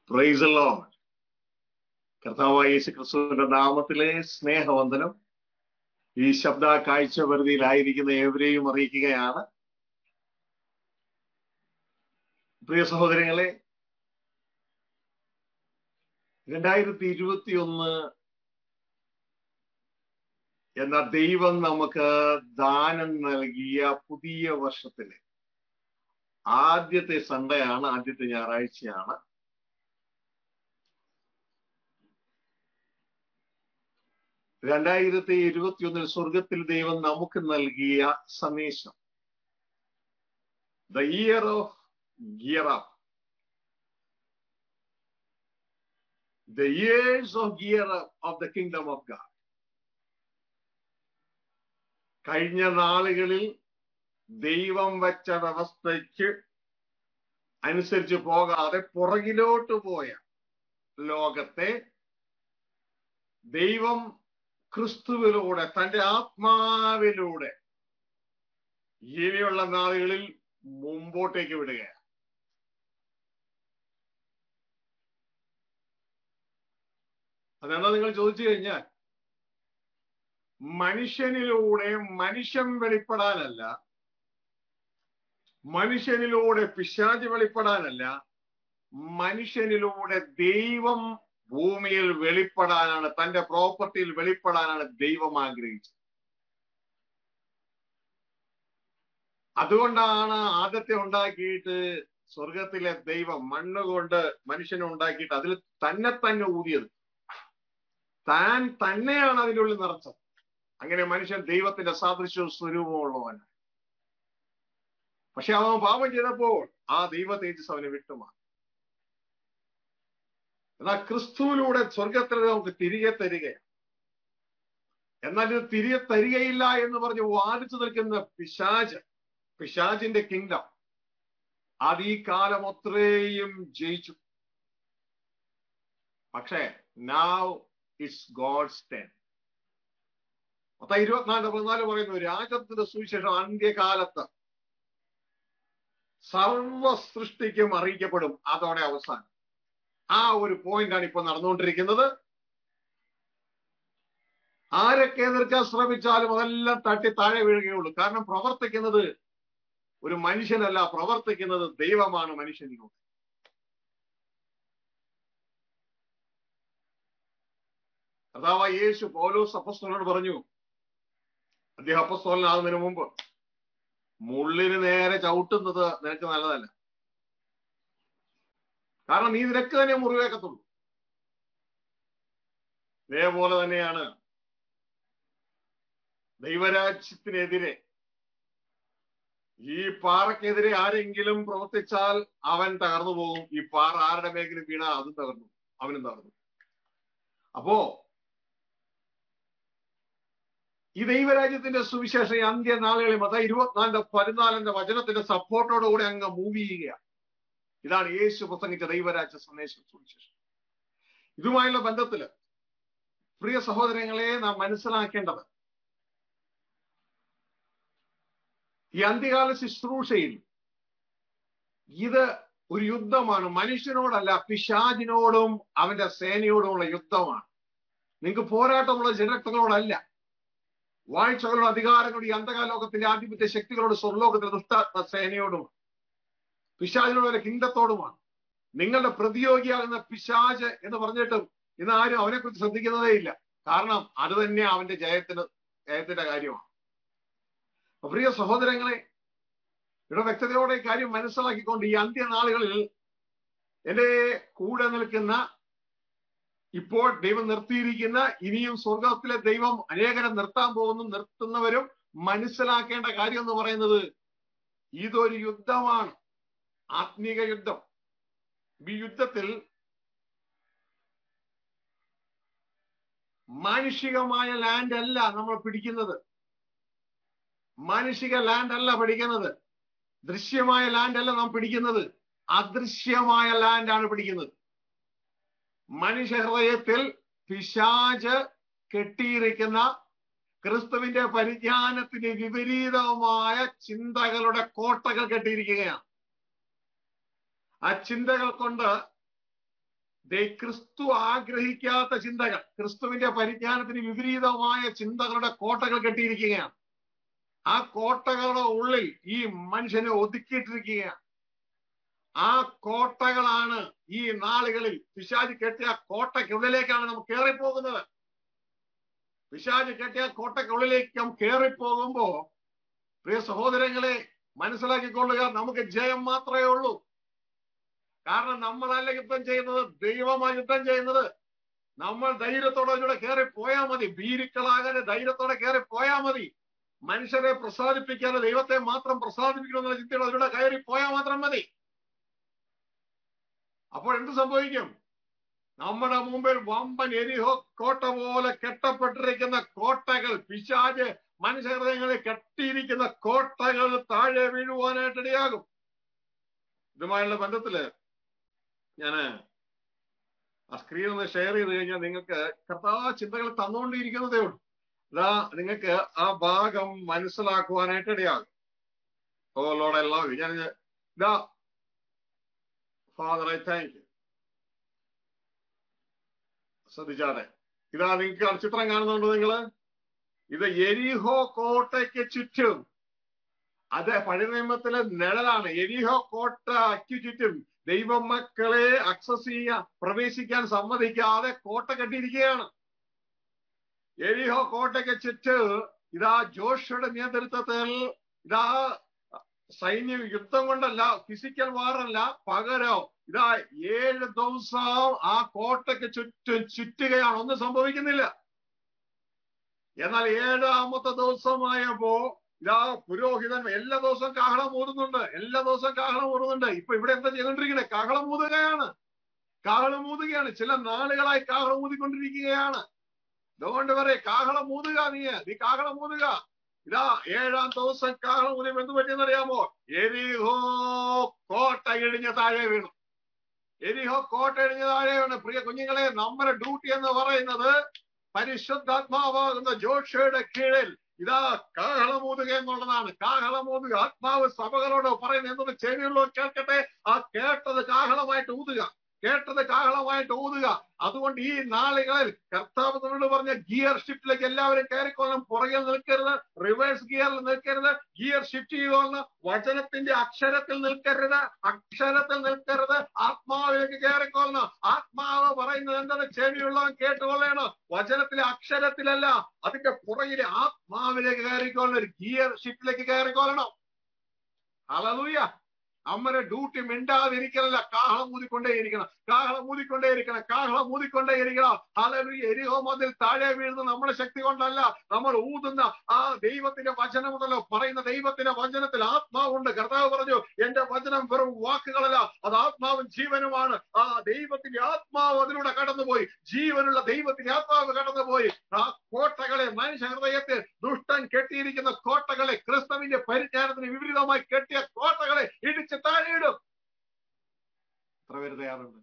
Price load കർത്താവായ യേശു ക്രിസ്തുവിന്റെ നാമത്തിലെ സ്നേഹവന്ദനം ഈ ശബ്ദ കാഴ്ച പരിധിയിലായിരിക്കുന്ന ഏവരെയും അറിയിക്കുകയാണ് പ്രിയ സഹോദരങ്ങളെ രണ്ടായിരത്തി ഇരുപത്തി ഒന്ന് എന്ന ദൈവം നമുക്ക് ദാനം നൽകിയ പുതിയ വർഷത്തിലെ ആദ്യത്തെ സൺഡേ ആണ് ആദ്യത്തെ ഞായറാഴ്ചയാണ് രണ്ടായിരത്തി ഇരുപത്തിയൊന്നിൽ സ്വർഗത്തിൽ ദൈവം നമുക്ക് നൽകിയ സന്ദേശം the year of gear up the years of gear up of the kingdom of God കഴിഞ്ഞ നാളുകളിൽ ദൈവം വെച്ച വ്യവസ്ഥയ്ക്ക് അനുസരിച്ച് പോകാതെ പുറകിലോട്ട് പോയ ലോകത്തെ ദൈവം ക്രിസ്തുവിലൂടെ തന്റെ ആത്മാവിലൂടെ ഇനിയുള്ള നാളുകളിൽ മുമ്പോട്ടേക്ക് വിടുകയാണ് അതെന്താ നിങ്ങൾ ചോദിച്ചു കഴിഞ്ഞാൽ മനുഷ്യനിലൂടെ മനുഷ്യൻ വെളിപ്പെടാനല്ല മനുഷ്യനിലൂടെ പിശാച് വെളിപ്പെടാനല്ല മനുഷ്യനിലൂടെ ദൈവം ഭൂമിയിൽ വെളിപ്പെടാനാണ് തന്റെ പ്രോപ്പർട്ടിയിൽ വെളിപ്പെടാനാണ് ദൈവം ആഗ്രഹിച്ചത് അതുകൊണ്ടാണ് ആദ്യത്തെ ഉണ്ടാക്കിയിട്ട് സ്വർഗത്തിലെ ദൈവം മണ്ണ് കൊണ്ട് മനുഷ്യനെ ഉണ്ടാക്കിയിട്ട് അതിൽ തന്നെ തന്നെ ഊതിയത് താൻ തന്നെയാണ് അതിനുള്ളിൽ നിറച്ചത് അങ്ങനെ മനുഷ്യൻ ദൈവത്തിന്റെ സാദൃശ്യവും സ്വരൂപമുള്ളവൻ പക്ഷെ അവൻ പാപം ചെയ്തപ്പോൾ ആ ദൈവ തേജസ് അവന് വിട്ടുമാറി എന്നാൽ ക്രിസ്തുവിലൂടെ സ്വർഗത്തിൽ നമുക്ക് തിരികെ തരികയാണ് എന്നാൽ ഇത് തിരികെ തരികയില്ല എന്ന് പറഞ്ഞ് വാദിച്ചു നിൽക്കുന്ന പിശാജ് പിശാജിന്റെ കിങ്ഡം അത് ഈ കാലം അത്രയും ജയിച്ചു പക്ഷേ നാവ് ഇറ്റ്സ് ഗോഡ്സ് ടെൻ മൊത്തം ഇരുപത്തിനാല് പതിനാല് പറയുന്നു രാജ്യത്തിന്റെ സുവിശേഷം അന്ത്യകാലത്ത് സർവ സൃഷ്ടിക്കും അറിയിക്കപ്പെടും അതോടെ അവസാനം ആ ഒരു പോയിന്റാണ് ഇപ്പൊ നടന്നുകൊണ്ടിരിക്കുന്നത് ആരൊക്കെ എതിർക്കാൻ ശ്രമിച്ചാലും അതെല്ലാം തട്ടി താഴെ വീഴുകയുള്ളൂ കാരണം പ്രവർത്തിക്കുന്നത് ഒരു മനുഷ്യനല്ല പ്രവർത്തിക്കുന്നത് ദൈവമാണ് മനുഷ്യനിലൂടെ കർത്താവ് യേശു പൗലോസ് അപ്പസ്തോലോട് പറഞ്ഞു അദ്ദേഹം അപ്പസ്തോലനാകുന്നതിന് മുമ്പ് മുള്ളിന് നേരെ ചവിട്ടുന്നത് നിനക്ക് നല്ലതല്ല കാരണം നീ നിനക്ക് തന്നെ മുറിവേക്കത്തുള്ളൂ ഇതേപോലെ തന്നെയാണ് ദൈവരാജ്യത്തിനെതിരെ ഈ പാറക്കെതിരെ ആരെങ്കിലും പ്രവർത്തിച്ചാൽ അവൻ തകർന്നു പോകും ഈ പാറ ആരുടെ മേഖല വീണ അതും തകർന്നു അവനും തകർന്നു അപ്പോ ഈ ദൈവരാജ്യത്തിന്റെ സുവിശേഷം ഈ അന്ത്യനാളുകളിൽ മത ഇരുപത്തിനാലിന്റെ പതിനാലിന്റെ വചനത്തിന്റെ സപ്പോർട്ടോടുകൂടി അങ്ങ് മൂവ് ചെയ്യുകയാണ് ഇതാണ് യേശു പ്രസംഗിച്ച ദൈവരാജ്യ സന്ദേശം സുവിശേഷം ഇതുമായുള്ള ബന്ധത്തില് പ്രിയ സഹോദരങ്ങളെ നാം മനസ്സിലാക്കേണ്ടത് ഈ അന്ത്യകാല ശുശ്രൂഷയിൽ ഇത് ഒരു യുദ്ധമാണ് മനുഷ്യനോടല്ല പിശാജിനോടും അവന്റെ സേനയോടുമുള്ള യുദ്ധമാണ് നിങ്ങൾക്ക് പോരാട്ടമുള്ള ജനക്തകളോടല്ല വാഴ്ചകളുടെ അധികാരങ്ങളുടെ ഈ അന്ധകാല ലോകത്തിന്റെ ആധിപത്യ ശക്തികളോട് സ്വർലോകത്തിന്റെ ദുഷ്ടാത്മ സേനയോടുമാണ് പിശാചിനോട് കിങ്ഡത്തോടുമാണ് നിങ്ങളുടെ പ്രതിയോഗിയാകുന്ന പിശാജ് എന്ന് പറഞ്ഞിട്ടും ഇന്ന് ആരും അവനെ കുറിച്ച് ശ്രദ്ധിക്കുന്നതേ ഇല്ല കാരണം അത് തന്നെ അവന്റെ ജയത്തിന് ജയത്തിന്റെ കാര്യമാണ് പ്രിയ സഹോദരങ്ങളെ ഇവിടെ വ്യക്തതയോടെ ഈ കാര്യം മനസ്സിലാക്കിക്കൊണ്ട് ഈ അന്ത്യനാളുകളിൽ എന്റെ കൂടെ നിൽക്കുന്ന ഇപ്പോൾ ദൈവം നിർത്തിയിരിക്കുന്ന ഇനിയും സ്വർഗത്തിലെ ദൈവം അനേകരെ നിർത്താൻ പോകുന്നു നിർത്തുന്നവരും മനസ്സിലാക്കേണ്ട കാര്യം എന്ന് പറയുന്നത് ഇതൊരു യുദ്ധമാണ് ആത്മീക യുദ്ധം ഈ യുദ്ധത്തിൽ മാനുഷികമായ ലാൻഡ് അല്ല നമ്മൾ പിടിക്കുന്നത് മാനുഷിക ലാൻഡ് അല്ല പിടിക്കുന്നത് ദൃശ്യമായ ലാൻഡ് അല്ല നാം പിടിക്കുന്നത് അദൃശ്യമായ ലാൻഡ് ആണ് പിടിക്കുന്നത് മനുഷ്യ ഹൃദയത്തിൽ പിശാജ് കെട്ടിയിരിക്കുന്ന ക്രിസ്തുവിന്റെ പരിജ്ഞാനത്തിന് വിപരീതമായ ചിന്തകളുടെ കോട്ടകൾ കെട്ടിയിരിക്കുകയാണ് ആ ചിന്തകൾ കൊണ്ട് ദേ ക്രിസ്തു ആഗ്രഹിക്കാത്ത ചിന്തകൾ ക്രിസ്തുവിന്റെ പരിജ്ഞാനത്തിന് വിപരീതമായ ചിന്തകളുടെ കോട്ടകൾ കെട്ടിയിരിക്കുകയാണ് ആ കോട്ടകളുടെ ഉള്ളിൽ ഈ മനുഷ്യനെ ഒതുക്കിയിട്ടിരിക്കുകയാണ് ആ കോട്ടകളാണ് ഈ നാളുകളിൽ പിശാജ് കെട്ടിയ കോട്ടയ്ക്കുള്ളിലേക്കാണ് നാം കയറിപ്പോകുന്നത് പിശാജ് കെട്ടിയ കോട്ടയ്ക്കുള്ളിലേക്ക് നാം കയറിപ്പോകുമ്പോ പ്രിയ സഹോദരങ്ങളെ മനസ്സിലാക്കിക്കൊള്ളുക നമുക്ക് ജയം മാത്രമേ ഉള്ളൂ കാരണം നമ്മളല്ല യുദ്ധം ചെയ്യുന്നത് ദൈവമാണ് യുദ്ധം ചെയ്യുന്നത് നമ്മൾ ധൈര്യത്തോടെ അതിലൂടെ കയറി പോയാൽ മതി ഭീരുക്കളാകാതെ ധൈര്യത്തോടെ കയറി പോയാൽ മതി മനുഷ്യരെ പ്രസാദിപ്പിക്കാതെ ദൈവത്തെ മാത്രം പ്രസാദിപ്പിക്കണമെന്നുള്ള ചിന്തയുടെ അതിലൂടെ കയറി പോയാൽ മാത്രം മതി അപ്പോൾ എന്ത് സംഭവിക്കും നമ്മുടെ മുമ്പിൽ വമ്പൻ എരിഹോ കോട്ട പോലെ കെട്ടപ്പെട്ടിരിക്കുന്ന കോട്ടകൾ പിശാജ് മനുഷ്യഹൃദയങ്ങളിൽ കെട്ടിയിരിക്കുന്ന കോട്ടകൾ താഴെ വീഴുവാനായിട്ട് ഇടയാകും ഇതുമായുള്ള ബന്ധത്തില് ഞാന് ആ സ്ക്രീൻ ഒന്ന് ഷെയർ ചെയ്ത് കഴിഞ്ഞാൽ നിങ്ങൾക്ക് കർത്താവ് ചിന്തകൾ തന്നുകൊണ്ടിരിക്കുന്നതേ ഉള്ളൂ ഇതാ നിങ്ങൾക്ക് ആ ഭാഗം മനസ്സിലാക്കുവാനായിട്ട് ഇടയാകും O Lord I love you ഞാൻ ഇതാ ഫാദർ ഐ താങ്ക് യു ശ്രദ്ധിച്ചാട്ടെ ഇതാ നിങ്ങൾക്ക് ചിത്രം കാണുന്നുണ്ടോ നിങ്ങള് ഇത് എരിഹോ കോട്ടയ്ക്ക് ചുറ്റും അത് പഴയ നിയമത്തിലെ നിഴലാണ് എരിഹോ കോട്ടയ്ക്ക് ചുറ്റും ദൈവമക്കളെ അക്സസ് ചെയ്യാൻ പ്രവേശിക്കാൻ സമ്മതിക്കാതെ കോട്ട കെട്ടിയിരിക്കുകയാണ് എരിഹോ കോട്ടയ്ക്ക് ചുറ്റ് ഇതാ ജോഷയുടെ നേതൃത്വത്തിൽ ഇതാ സൈന്യ യുദ്ധം കൊണ്ടല്ല ഫിസിക്കൽ വാറല്ല പകരം ഇതാ ഏഴ് ദിവസം ആ കോട്ടയ്ക്ക് ചുറ്റും ചുറ്റുകയാണ് ഒന്നും സംഭവിക്കുന്നില്ല എന്നാൽ ഏഴാമത്തെ ദിവസമായപ്പോ ഇതാ പുരോഹിതൻ എല്ലാ ദിവസവും കാഹളം ഊതുന്നുണ്ട് എല്ലാ ദിവസവും കാഹളം ഊതുന്നുണ്ട് ഇപ്പൊ ഇവിടെ എന്താ ചെയ്തോണ്ടിരിക്കണേ കാഹളം ഊതുകയാണ് കാഹളം ഊതുകയാണ് ചില നാളുകളായി കാഹളം ഊതിക്കൊണ്ടിരിക്കുകയാണ് അതുകൊണ്ട് പറയേ കാഹളം ഊതുക നീ നീ കാഹളം ഊതുക ഇതാ ഏഴാം ദിവസം കാഹളം ഊതി എന്ത് പറ്റിയെന്നറിയാമോ എരിഹോ കോട്ട ഇടിഞ്ഞ താഴെ വീണു എരിഹോ കോട്ട ഇടിഞ്ഞ താഴെ വീണു പ്രിയ കുഞ്ഞുങ്ങളെ നമ്മുടെ ഡ്യൂട്ടി എന്ന് പറയുന്നത് പരിശുദ്ധാത്മാവാകുന്ന ജോഷയുടെ കീഴിൽ ഇതാ കാഹളമൂതുക എന്നുള്ളതാണ് കാഹളമൂതുക ആത്മാവ് സഭകളോട് പറയുന്നത് എന്തൊന്ന് ചെവിയുള്ളവർ കേൾക്കട്ടെ ആ കേട്ടത് കാഹളമായിട്ട് ഊതുക കേട്ടത് കാഹളമായിട്ട് ഊതുക അതുകൊണ്ട് ഈ നാളുകളിൽ കർത്താവ് നമ്മളോട് പറഞ്ഞ ഗിയർ ഷിഫ്റ്റിലേക്ക് എല്ലാവരും കയറിക്കൊള്ളണം പുറകിൽ നിൽക്കരുത് റിവേഴ്സ് ഗിയറിൽ നിൽക്കരുത് ഗിയർ ഷിഫ്റ്റ് ചെയ്യുകൊള്ളണം വചനത്തിന്റെ അക്ഷരത്തിൽ നിൽക്കരുത് അക്ഷരത്തിൽ നിൽക്കരുത് ആത്മാവിലേക്ക് കയറിക്കൊള്ളണം ആത്മാവ് പറയുന്നത് എന്താണ് ചെവിയുള്ളവൻ കേട്ടുകൊള്ളണം വചനത്തിലെ അക്ഷരത്തിലല്ല അതിന്റെ പുറകിലെ ആത്മാവിലേക്ക് കയറിക്കൊള്ളണം ഒരു ഗിയർ ഷിഫ്റ്റിലേക്ക് കയറിക്കൊള്ളണം ഹലലൂയ അമ്മയുടെ ഡ്യൂട്ടി മിണ്ടാതിരിക്കലല്ല കാഹളം ഊതിക്കൊണ്ടേയിരിക്കണം കാഹളം ഊതിക്കൊണ്ടേയിരിക്കണം കാഹളം ഊതിക്കൊണ്ടേയിരിക്കണം ഹലലൂയ എരിഹോ മതിൽ താഴെ വീഴുന്ന നമ്മുടെ ശക്തി കൊണ്ടല്ല നമ്മൾ ഊതുന്ന ആ ദൈവത്തിന്റെ വചനമുണ്ടല്ലോ പറയുന്ന ദൈവത്തിന്റെ വചനത്തിൽ ആത്മാവുണ്ട് കർത്താവ് പറഞ്ഞു എന്റെ വചനം വെറും വാക്കുകളല്ല അത് ആത്മാവും ജീവനുമാണ് ആ ദൈവത്തിന്റെ ആത്മാവ് അതിലൂടെ കടന്നുപോയി ജീവനുള്ള ദൈവത്തിന്റെ ആത്മാവ് കടന്നുപോയി ആ കോട്ടകളെ മനുഷ്യ ഹൃദയത്തിൽ ദുഷ്ടൻ കെട്ടിയിരിക്കുന്ന കോട്ടകളെ ക്രിസ്തുവിന്റെ പരിജ്ഞാനത്തിന് വിപരീതമായി കെട്ടിയ കോട്ടകളെ ഇടിച്ച് താഴെയിടും എത്ര പേര് തയ്യാറുണ്ട്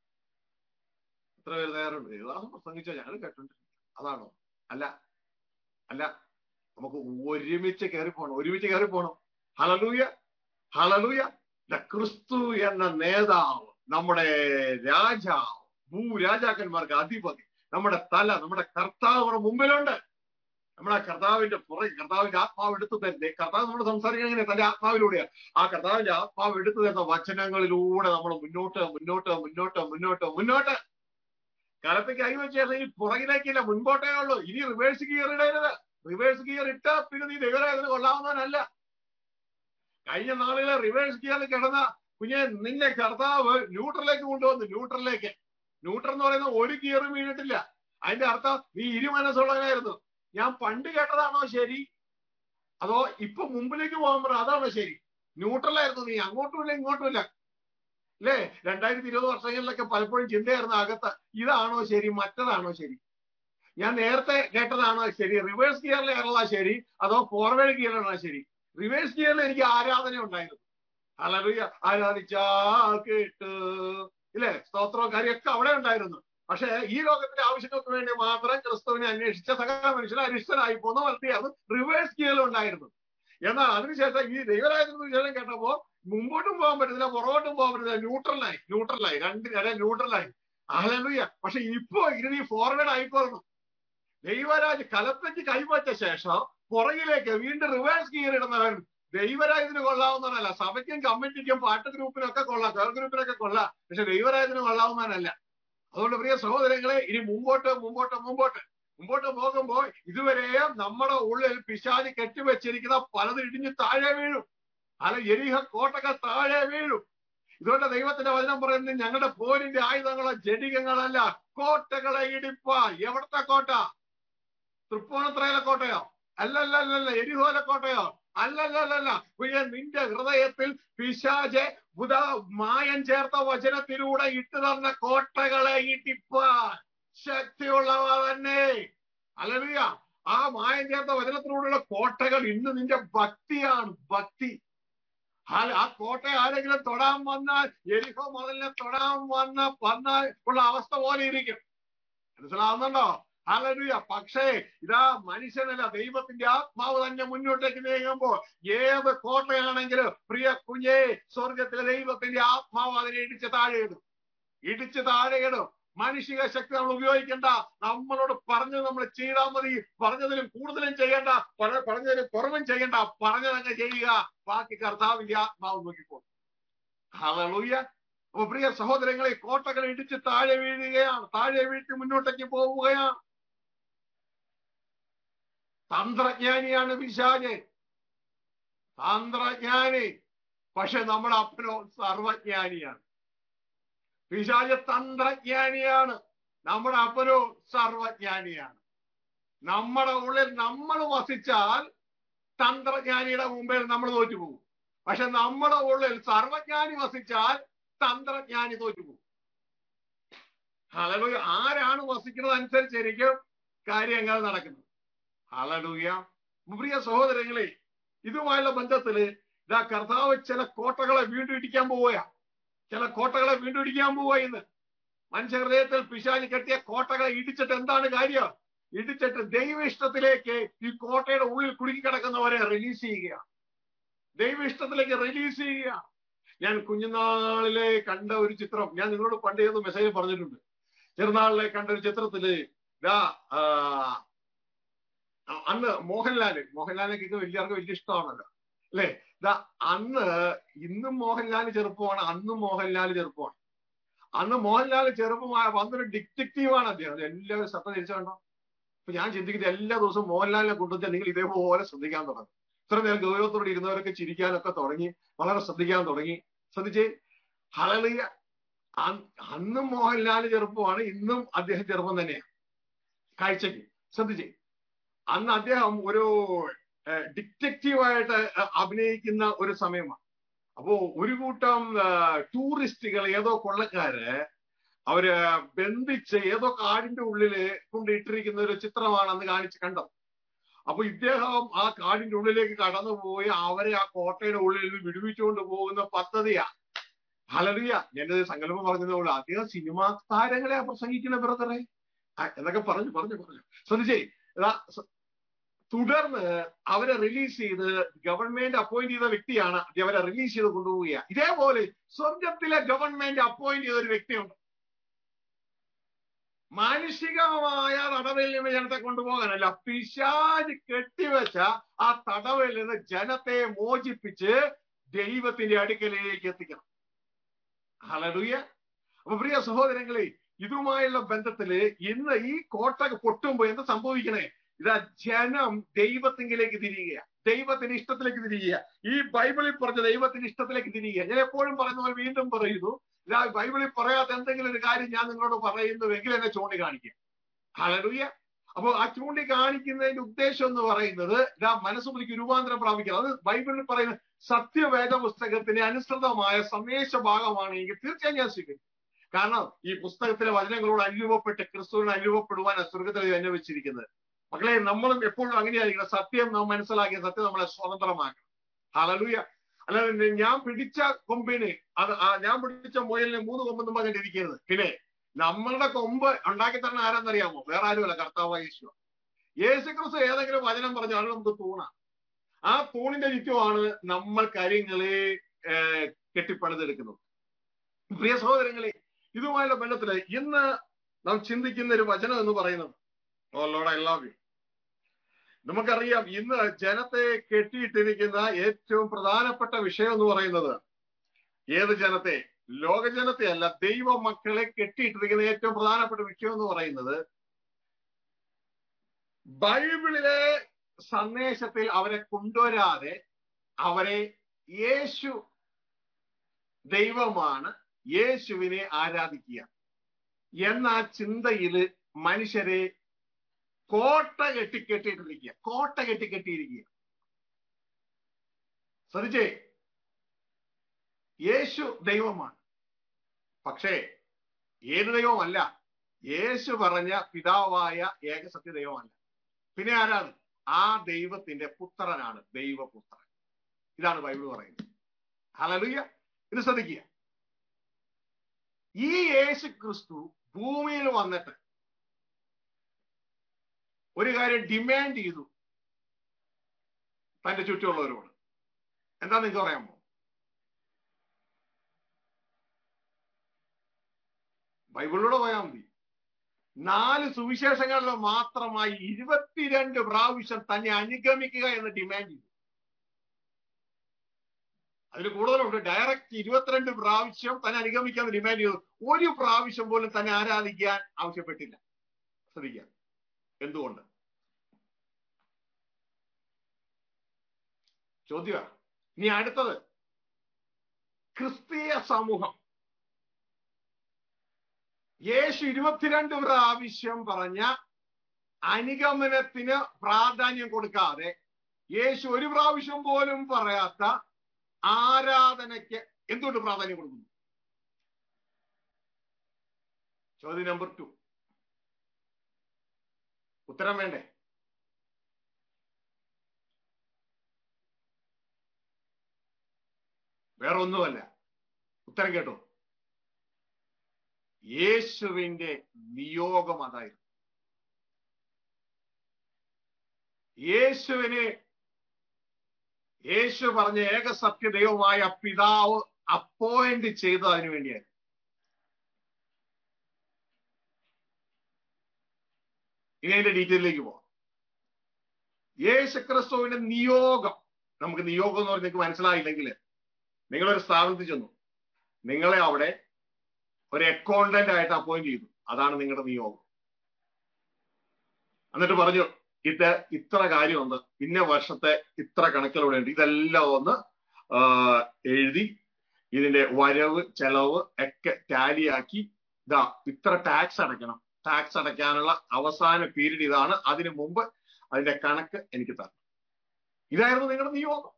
എത്ര പേര് തയ്യാറുണ്ട് ഏതാണ് പ്രസംഗിച്ചോ ഞങ്ങൾ കേട്ടിട്ടുണ്ട് അതാണോ അല്ല അല്ല നമുക്ക് ഒരുമിച്ച് കയറി പോകണം ഒരുമിച്ച് കയറി പോകണം ഹലലൂയ ഹലലൂയ ക്രിസ്തു എന്ന നേതാവ് നമ്മുടെ രാജാവ് ഭൂരാജാക്കന്മാർക്ക് അധിപതി നമ്മുടെ തല നമ്മുടെ കർത്താവ് മുമ്പിലുണ്ട് നമ്മുടെ കർത്താവിന്റെ പുറകെ കർത്താവിന്റെ ആത്മാവ് എടുത്തു തരുന്നേ കർത്താവ് നമ്മൾ സംസാരിക്കുന്നത് എങ്ങനെ തന്റെ ആത്മാവിലൂടെയാണ് ആ കർത്താവിന്റെ ആത്മാവ് എടുത്തു തരുന്ന വചനങ്ങളിലൂടെ നമ്മൾ മുന്നോട്ട് മുന്നോട്ട് മുന്നോട്ട് മുന്നോട്ട് മുന്നോട്ട് കാലത്തേക്ക് കൈവച്ച ഈ പുറകിലേക്കില്ല മുൻപോട്ടേ ഉള്ളൂ ഇനി റിവേഴ്സ് ഗിയർ ഇടരുത് റിവേഴ്സ് ഗിയർ ഇട്ട പിന്നെ നീ ദൈവരായതിന് കൊള്ളാവുന്നവനല്ല കഴിഞ്ഞ നാളുകളെ റിവേഴ്സ് ഗിയറിൽ കിടന്ന കുഞ്ഞെ നിന്നെ കർത്താവ് ന്യൂട്രലിലേക്ക് കൊണ്ടുവന്നു ന്യൂട്രലിലേക്ക് ന്യൂട്രൽ എന്ന് പറയുന്ന ഒരു ഗിയറും വീണിട്ടില്ല അതിന്റെ അർത്ഥം നീ ഇരുമനസ്സുള്ളവനായിരുന്നു ഞാൻ പണ്ട് കേട്ടതാണോ ശരി അതോ ഇപ്പൊ മുമ്പിലേക്ക് പോകാൻ പറ അതാണോ ശരി ന്യൂട്രലായിരുന്നു നീ അങ്ങോട്ടും ഇല്ല ഇങ്ങോട്ടും ഇല്ല അല്ലേ രണ്ടായിരത്തി ഇരുപത് വർഷങ്ങളിലൊക്കെ പലപ്പോഴും ചിന്തയായിരുന്നു അകത്ത് ഇതാണോ ശരി മറ്റതാണോ ശരി ഞാൻ നേരത്തെ കേട്ടതാണോ ശരി റിവേഴ്സ് ഗിയറിലാണോ ശരി അതോ ഫോർവേഡ് ഗിയറിലാണോ ശരി റിവേഴ്സ് ഗിയറിൽ എനിക്ക് ആരാധന ഉണ്ടായിരുന്നു അലറിയ ആരാധിച്ചാ കേട്ട് ഇല്ലേ സ്തോത്രവും കാര്യമൊക്കെ അവിടെ ഉണ്ടായിരുന്നു പക്ഷേ ഈ ലോകത്തിന്റെ ആവശ്യങ്ങൾക്ക് വേണ്ടി മാത്രം ക്രിസ്തുവിനെ അന്വേഷിച്ച സകല മനുഷ്യൻ അരിഷ്ടനായി പോകുന്ന വളർത്തിയായിരുന്നു റിവേഴ്സ് ഗിയറിൽ ഉണ്ടായിരുന്നു എന്നാൽ അതിനുശേഷം ഈ ദൈവരാജത്തിന് വിശേഷം കേട്ടപ്പോ മുമ്പോട്ടും പോകാൻ പറ്റുന്നില്ല പുറകോട്ടും പോകാൻ പറ്റുന്നില്ല ന്യൂട്രലായി ന്യൂട്രലായി രണ്ട് ഇടയിൽ ന്യൂട്രലായി അഹലലുയ പക്ഷെ ഇപ്പോ ഇനി ഫോർവേഡ് ആയിക്കൊള്ളണം ദൈവരാജ് കലപ്പയ്ക്ക് കൈവച്ച ശേഷം പുറകിലേക്ക് വീണ്ടും റിവേഴ്സ് ഗിയർ ഇടുന്നവൻ ദൈവരാജ്യത്തിന് കൊള്ളാവുന്നവനല്ല സഭയ്ക്കും കമ്മിറ്റിക്കും പാട്ട് ഗ്രൂപ്പിനൊക്കെ കൊള്ളാം കേർ ഗ്രൂപ്പിനൊക്കെ കൊള്ളാം പക്ഷെ ദൈവരാജ്യത്തിന് കൊള്ളാവുന്നവനല്ല അതുകൊണ്ട് പ്രിയ സഹോദരങ്ങളെ ഇനി മുമ്പോട്ട് മുമ്പോട്ട് മുമ്പോട്ട് മുമ്പോട്ട് പോകുമ്പോൾ ഇതുവരെയും നമ്മുടെ ഉള്ളിൽ പിശാചി കെട്ടിവെച്ചിരിക്കുന്ന പലത് ഇടിഞ്ഞ് താഴെ വീഴും പല എരിഹ കോട്ടകൾ താഴെ വീഴും ഇതുകൊണ്ട് ദൈവത്തിന്റെ വചനം പറയുന്നത് ഞങ്ങളുടെ പോരിന്റെ ആയുധങ്ങളോ ജഡികങ്ങളല്ല കോട്ടകളെ ഇടിപ്പ എവിടത്തെ കോട്ട തൃപ്പൂണിത്രയിലെ കോട്ടയോ അല്ലല്ല അല്ലല്ല എരിഹോല കോട്ടയോ അല്ലല്ലല്ല പ്രിയ നിന്റെ ഹൃദയത്തിൽ പിശാചെ ബുധ മായം ചേർത്ത വചനത്തിലൂടെ ഇട്ടു തന്ന കോട്ടകളെ ഇടിപ്പാൻ ശക്തിയുള്ളവ തന്നെ അല്ലറിയ ആ മായം ചേർത്ത വചനത്തിലൂടെയുള്ള കോട്ടകൾ ഇന്ന് നിന്റെ ഭക്തിയാണ് ഭക്തി ആ കോട്ട ആരെങ്കിലും തൊടാൻ വന്നാൽ എരിഹോ മുതലിനെ തൊടാൻ വന്ന വന്നാൽ ഉള്ള അവസ്ഥ പോലെ ഇരിക്കും മനസ്സിലാവുന്നുണ്ടോ ഹലലുയ പക്ഷേ ഇതാ മനുഷ്യനല്ല ദൈവത്തിന്റെ ആത്മാവ് തന്നെ മുന്നോട്ടേക്ക് നീങ്ങുമ്പോൾ ഏത് കോട്ടയാണെങ്കിലും പ്രിയ കുഞ്ഞേ സ്വർഗത്തിലെ ദൈവത്തിന്റെ ആത്മാവ് അതിനെ ഇടിച്ച് താഴെയിടും ഇടിച്ച് താഴെയിടും മാനുഷിക ശക്തി നമ്മൾ ഉപയോഗിക്കേണ്ട നമ്മളോട് പറഞ്ഞു നമ്മൾ ചെയ്താൽ മതി പറഞ്ഞതിലും കൂടുതലും ചെയ്യേണ്ട പറഞ്ഞതിലും കുറവും ചെയ്യേണ്ട പറഞ്ഞതങ്ങ് ചെയ്യുക ബാക്കി കർത്താവിന്റെ ആത്മാവ് നോക്കിക്കോളും ഹലലൂയ അപ്പൊ പ്രിയ സഹോദരങ്ങളെ കോട്ടകൾ ഇടിച്ച് താഴെ വീഴുകയാണ് താഴെ വീഴ്ത്തി മുന്നോട്ടേക്ക് പോവുകയാണ് തന്ത്രജ്ഞാനിയാണ് പിശാജ് തന്ത്രജ്ഞാനി പക്ഷെ നമ്മുടെ അപ്പനോ സർവജ്ഞാനിയാണ് പിശാജ് തന്ത്രജ്ഞാനിയാണ് നമ്മുടെ അപ്പനോ സർവജ്ഞാനിയാണ് നമ്മുടെ ഉള്ളിൽ നമ്മൾ വസിച്ചാൽ തന്ത്രജ്ഞാനിയുടെ മുമ്പിൽ നമ്മൾ തോറ്റുപോകും പക്ഷെ നമ്മുടെ ഉള്ളിൽ സർവജ്ഞാനി വസിച്ചാൽ തന്ത്രജ്ഞാനി തോറ്റുപോകും ഹലലൂയ ആരാണ് വസിക്കുന്നത് അനുസരിച്ചായിരിക്കും കാര്യങ്ങൾ നടക്കുന്നത് ഹലലൂയ പ്രിയ സഹോദരങ്ങളെ ഇതുമായുള്ള ബന്ധത്തില് ഇതാ കർത്താവ് ചില കോട്ടകളെ വീണ്ടും ഇടിക്കാൻ പോവുക ചില കോട്ടകളെ വീണ്ടും ഇടിക്കാൻ പോവുക ഇന്ന് മനുഷ്യ ഹൃദയത്തിൽ പിശാചി കെട്ടിയ കോട്ടകളെ ഇടിച്ചിട്ട് എന്താണ് കാര്യം ഇടിച്ചിട്ട് ദൈവ ഇഷ്ടത്തിലേക്ക് ഈ കോട്ടയുടെ ഉള്ളിൽ കുടുങ്ങിക്കിടക്കുന്നവരെ റിലീസ് ചെയ്യുകയാണ് ദൈവ ഇഷ്ടത്തിലേക്ക് റിലീസ് ചെയ്യുക ഞാൻ കുഞ്ഞുനാളിലെ കണ്ട ഒരു ചിത്രം ഞാൻ നിങ്ങളോട് പണ്ട് ഏത് മെസ്സേജ് പറഞ്ഞിട്ടുണ്ട് ചെറുനാളിലെ കണ്ട ഒരു ചിത്രത്തില് ഇതാ അന്ന് മോഹൻലാല് മോഹൻലാലിനൊക്കെ വലിയവർക്ക് വലിയ ഇഷ്ടമാണല്ലോ അല്ലെ ഇതാ അന്ന് ഇന്നും മോഹൻലാൽ ചെറുപ്പമാണ് അന്നും മോഹൻലാൽ ചെറുപ്പമാണ് അന്ന് മോഹൻലാൽ ചെറുപ്പമായ വന്നൊരു ഡിറ്റക്റ്റീവാണ് അദ്ദേഹം എല്ലാവരും ശ്രദ്ധ തിരിച്ചുകൊണ്ടോ അപ്പൊ ഞാൻ ചിന്തിക്കുന്നത് എല്ലാ ദിവസവും മോഹൻലാലിനെ കൊണ്ടുവച്ചാൽ നിങ്ങൾ ഇതേപോലെ ശ്രദ്ധിക്കാൻ തുടങ്ങും ഇത്ര നേരം ഗൗരവത്തോടെ ഇരുന്നവരൊക്കെ ചിരിക്കാനൊക്കെ തുടങ്ങി വളരെ ശ്രദ്ധിക്കാൻ തുടങ്ങി ശ്രദ്ധിച്ചേ ഹളലിയ അന്നും മോഹൻലാൽ ചെറുപ്പമാണ് ഇന്നും അദ്ദേഹം ചെറുപ്പം തന്നെയാണ് കാഴ്ചക്ക് ശ്രദ്ധിച്ചേ അന്ന് അദ്ദേഹം ഒരു ഡിറ്റക്റ്റീവായിട്ട് അഭിനയിക്കുന്ന ഒരു സമയമാണ് അപ്പോ ഒരു കൂട്ടം ടൂറിസ്റ്റുകൾ ഏതോ കൊള്ളക്കാര് അവര് ബന്ധിച്ച് ഏതോ കാടിന്റെ ഉള്ളില് കൊണ്ടിട്ടിരിക്കുന്ന ഒരു ചിത്രമാണ് അന്ന് കാണിച്ച് കണ്ടത് അപ്പൊ ഇദ്ദേഹം ആ കാടിന്റെ ഉള്ളിലേക്ക് കടന്നുപോയി അവരെ ആ കോട്ടയുടെ ഉള്ളിൽ നിന്ന് വിടുവിച്ചുകൊണ്ട് പോകുന്ന പദ്ധതിയാ ഹലറിയ ഞാനത് സങ്കല്പം പറഞ്ഞതുകൊണ്ട് അദ്ദേഹം സിനിമാ താരങ്ങളെ പ്രസംഗിക്കുന്ന ബ്രദറെ എന്നൊക്കെ പറഞ്ഞു പറഞ്ഞു പറഞ്ഞു ശ്രദ്ധിച്ചേ തുടർന്ന് അവരെ റിലീസ് ചെയ്ത് ഗവൺമെന്റ് അപ്പോയിന്റ് ചെയ്ത വ്യക്തിയാണ് അവരെ റിലീസ് ചെയ്ത് കൊണ്ടുപോവുക ഇതേപോലെ സ്വർഗത്തിലെ ഗവൺമെന്റ് അപ്പോയിന്റ് ചെയ്ത ഒരു വ്യക്തിയുണ്ട് മാനുഷികമായ തടവിൽ നിന്ന് ജനത്തെ കൊണ്ടുപോകാനല്ല പിശാജ് കെട്ടിവെച്ച ആ തടവിൽ നിന്ന് ജനത്തെ മോചിപ്പിച്ച് ദൈവത്തിന്റെ അടുക്കലേക്ക് എത്തിക്കണം ഹലടുയ അപ്പൊ പ്രിയ സഹോദരങ്ങളെ ഇതുമായുള്ള ബന്ധത്തില് ഇന്ന് ഈ കോട്ട പൊട്ടുമ്പോ എന്താ സംഭവിക്കണേ ഇതാ ജനം ദൈവത്തിങ്കിലേക്ക് തിരിയുക ദൈവത്തിന്റെ ഇഷ്ടത്തിലേക്ക് തിരിയുക ഈ ബൈബിളിൽ പറഞ്ഞ ദൈവത്തിന്റെ ഇഷ്ടത്തിലേക്ക് തിരിയുക ഞാൻ എപ്പോഴും പറയുന്ന പോലെ വീണ്ടും പറയുന്നു ഇതാ ബൈബിളിൽ പറയാത്ത എന്തെങ്കിലും ഒരു കാര്യം ഞാൻ നിങ്ങളോട് പറയുന്നുവെങ്കിൽ എന്നെ ചൂണ്ടിക്കാണിക്കുക ഹലറിയ അപ്പോൾ ആ ചൂണ്ടിക്കാണിക്കുന്നതിന്റെ ഉദ്ദേശം എന്ന് പറയുന്നത് ഇതാ മനസ്സുബുദ്ധിക്ക് രൂപാന്തരം പ്രാപിക്കുക അത് ബൈബിളിൽ പറയുന്ന സത്യവേദ പുസ്തകത്തിന് അനുസൃതമായ സന്ദേശ ഭാഗമാണ് എങ്കിൽ തീർച്ചയായും ഞാൻ സ്വീകരിക്കും കാരണം ഈ പുസ്തകത്തിലെ വചനങ്ങളോട് അനുരൂപപ്പെട്ട് ക്രിസ്തുവിനെ അനുരൂപപ്പെടുവാൻ സ്വർഗത്തിൽ എന്നെ വെച്ചിരിക്കുന്നത് മക്കളെ നമ്മളും എപ്പോഴും അങ്ങനെയായിരിക്കണം സത്യം നാം മനസ്സിലാക്കിയ സത്യം നമ്മളെ സ്വതന്ത്രമാക്കണം ഹലലൂയ അല്ലാതെ ഞാൻ പിടിച്ച കൊമ്പിന് അത് ഞാൻ പിടിച്ച മുയലിന് മൂന്ന് കൊമ്പെന്നും പറഞ്ഞിട്ട് ഇരിക്കരുത് പിന്നെ നമ്മളുടെ കൊമ്പ് ഉണ്ടാക്കി തരണ ആരാന്നറിയാമോ വേറെ ആരുമല്ല കർത്താവ് യേശു യേശു ക്രിസ്തു ഏതെങ്കിലും വചനം പറഞ്ഞാൽ നമുക്ക് തൂണാണ് ആ തൂണിന്റെ ചുറ്റുമാണ് നമ്മൾ കാര്യങ്ങളെ കെട്ടിപ്പണിതെടുക്കുന്നത് പ്രിയ സഹോദരങ്ങളെ ഇതുമായുള്ള ബന്ധത്തില് ഇന്ന് നാം ചിന്തിക്കുന്ന ഒരു വചനം എന്ന് പറയുന്നത് O Lord I love you നമുക്കറിയാം ഇന്ന് ജനത്തെ കെട്ടിയിട്ടിരിക്കുന്ന ഏറ്റവും പ്രധാനപ്പെട്ട വിഷയം എന്ന് പറയുന്നത് ഏത് ജനത്തെ ലോക ജനത്തെ അല്ല ദൈവ മക്കളെ കെട്ടിയിട്ടിരിക്കുന്ന ഏറ്റവും പ്രധാനപ്പെട്ട വിഷയം എന്ന് പറയുന്നത് ബൈബിളിലെ സന്ദേശത്തിൽ അവരെ കൊണ്ടുവരാതെ അവരെ യേശു ദൈവമാണ് യേശുവിനെ ആരാധിക്കുക എന്ന ആ ചിന്തയില് മനുഷ്യരെ കോട്ട കെട്ടിക്കെട്ടിയിട്ടിരിക്കുക കോട്ട കെട്ടിക്കെട്ടിയിരിക്കുക ശ്രദ്ധിച്ചേ യേശു ദൈവമാണ് പക്ഷേ ഏത് ദൈവമല്ല യേശു പറഞ്ഞ പിതാവായ ഏകസത്യ ദൈവമല്ല പിന്നെ ആരാണ് ആ ദൈവത്തിന്റെ പുത്രനാണ് ദൈവപുത്രൻ ഇതാണ് ബൈബിൾ പറയുന്നത് ഹലലുയ്യ ഇത് ശ്രദ്ധിക്കുക ഈ യേശു ക്രിസ്തു ഭൂമിയിൽ വന്നിട്ട് ഒരു കാര്യം ഡിമാൻഡ് ചെയ്തു തന്റെ ചുറ്റുമുള്ളവരോട് എന്താ നിങ്ങൾക്ക് പറയാമോ ബൈബിളിലൂടെ പോയാൽ മതി നാല് സുവിശേഷങ്ങളിൽ മാത്രമായി ഇരുപത്തിരണ്ട് പ്രാവശ്യം തന്നെ അനുഗമിക്കുക എന്ന് ഡിമാൻഡ് ചെയ്തു അതിൽ കൂടുതലുണ്ട് ഡയറക്റ്റ് ഇരുപത്തിരണ്ട് പ്രാവശ്യം തന്നെ അനുഗമിക്കാൻ ഡിമാൻഡ് ചെയ്തു ഒരു പ്രാവശ്യം പോലും തന്നെ ആരാധിക്കാൻ ആവശ്യപ്പെട്ടില്ല ശ്രദ്ധിക്കുക എന്തുകൊണ്ട് ചോദ്യ ഇനി അടുത്തത് ക്രിസ്തീയ സമൂഹം യേശു ഇരുപത്തിരണ്ട് പ്രാവശ്യം പറഞ്ഞ അനുഗമനത്തിന് പ്രാധാന്യം കൊടുക്കാതെ യേശു ഒരു പ്രാവശ്യം പോലും പറയാത്ത ആരാധനയ്ക്ക് എന്തുകൊണ്ട് പ്രാധാന്യം കൊടുക്കുന്നു ചോദ്യം നമ്പർ ടു ഉത്തരം വേണ്ടേ വേറെ ഒന്നുമല്ല ഉത്തരം കേട്ടോ യേശുവിന്റെ നിയോഗം അതായിരുന്നു യേശുവിനെ യേശു പറഞ്ഞ ഏകസത്യ ദൈവമായ പിതാവ് അപ്പോയിന്റ് ചെയ്തത് അതിനു വേണ്ടിയായിരുന്നു ഇനി അതിന്റെ ഡീറ്റെയിലേക്ക് പോവാം യേശു ക്രിസ്തുവിന്റെ നിയോഗം നമുക്ക് നിയോഗം എന്ന് പറഞ്ഞ് നിങ്ങൾക്ക് മനസ്സിലായില്ലെങ്കിൽ നിങ്ങളൊരു സ്ഥാപനത്തിൽ ചെന്നു നിങ്ങളെ അവിടെ ഒരു അക്കൗണ്ടന്റ് ആയിട്ട് അപ്പോയിന്റ് ചെയ്തു അതാണ് നിങ്ങളുടെ നിയോഗം എന്നിട്ട് പറഞ്ഞു ഇത് ഇത്ര കാര്യമുണ്ട് ഇന്ന വർഷത്തെ ഇത്ര കണക്കിലൂടെ ഉണ്ട് ഇതെല്ലാം ഒന്ന് എഴുതി ഇതിന്റെ വരവ് ചെലവ് ഒക്കെ ടാലിയാക്കി ഇതാ ഇത്ര ടാക്സ് അടയ്ക്കണം ടാക്സ് അടയ്ക്കാനുള്ള അവസാന പീരീഡ് ഇതാണ് അതിനു മുമ്പ് അതിന്റെ കണക്ക് എനിക്ക് തരണം ഇതായിരുന്നു നിങ്ങളുടെ നിയോഗം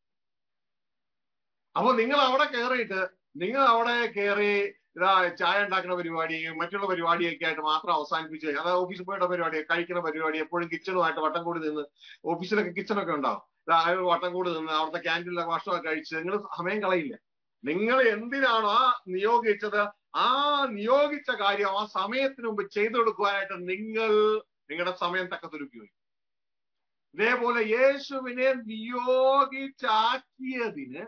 അപ്പൊ നിങ്ങൾ അവിടെ കയറിയിട്ട് നിങ്ങൾ അവിടെ കയറി ഇതാ ചായ ഉണ്ടാക്കുന്ന പരിപാടി മറ്റുള്ള പരിപാടിയൊക്കെ ആയിട്ട് മാത്രം അവസാനിപ്പിച്ച് അതായത് ഓഫീസിൽ പോയിട്ട് പരിപാടി കഴിക്കുന്ന പരിപാടി എപ്പോഴും കിച്ചണുമായിട്ട് വട്ടം കൂടി നിന്ന് ഓഫീസിലൊക്കെ കിച്ചണൊക്കെ ഉണ്ടാവും ഇതാ വട്ടം കൂടി നിന്ന് അവിടുത്തെ ക്യാൻറ്റീനിലെ ഭക്ഷണമൊക്കെ കഴിച്ച് നിങ്ങൾ സമയം കളയില്ല നിങ്ങൾ എന്തിനാണോ ആ നിയോഗിച്ചത് ആ നിയോഗിച്ച കാര്യം ആ സമയത്തിന് മുമ്പ് ചെയ്തു കൊടുക്കുവാനായിട്ട് നിങ്ങൾ നിങ്ങളുടെ സമയം തക്കത്തൊരുക്കി ഇതേപോലെ യേശുവിനെ നിയോഗിച്ചാക്കിയതിന്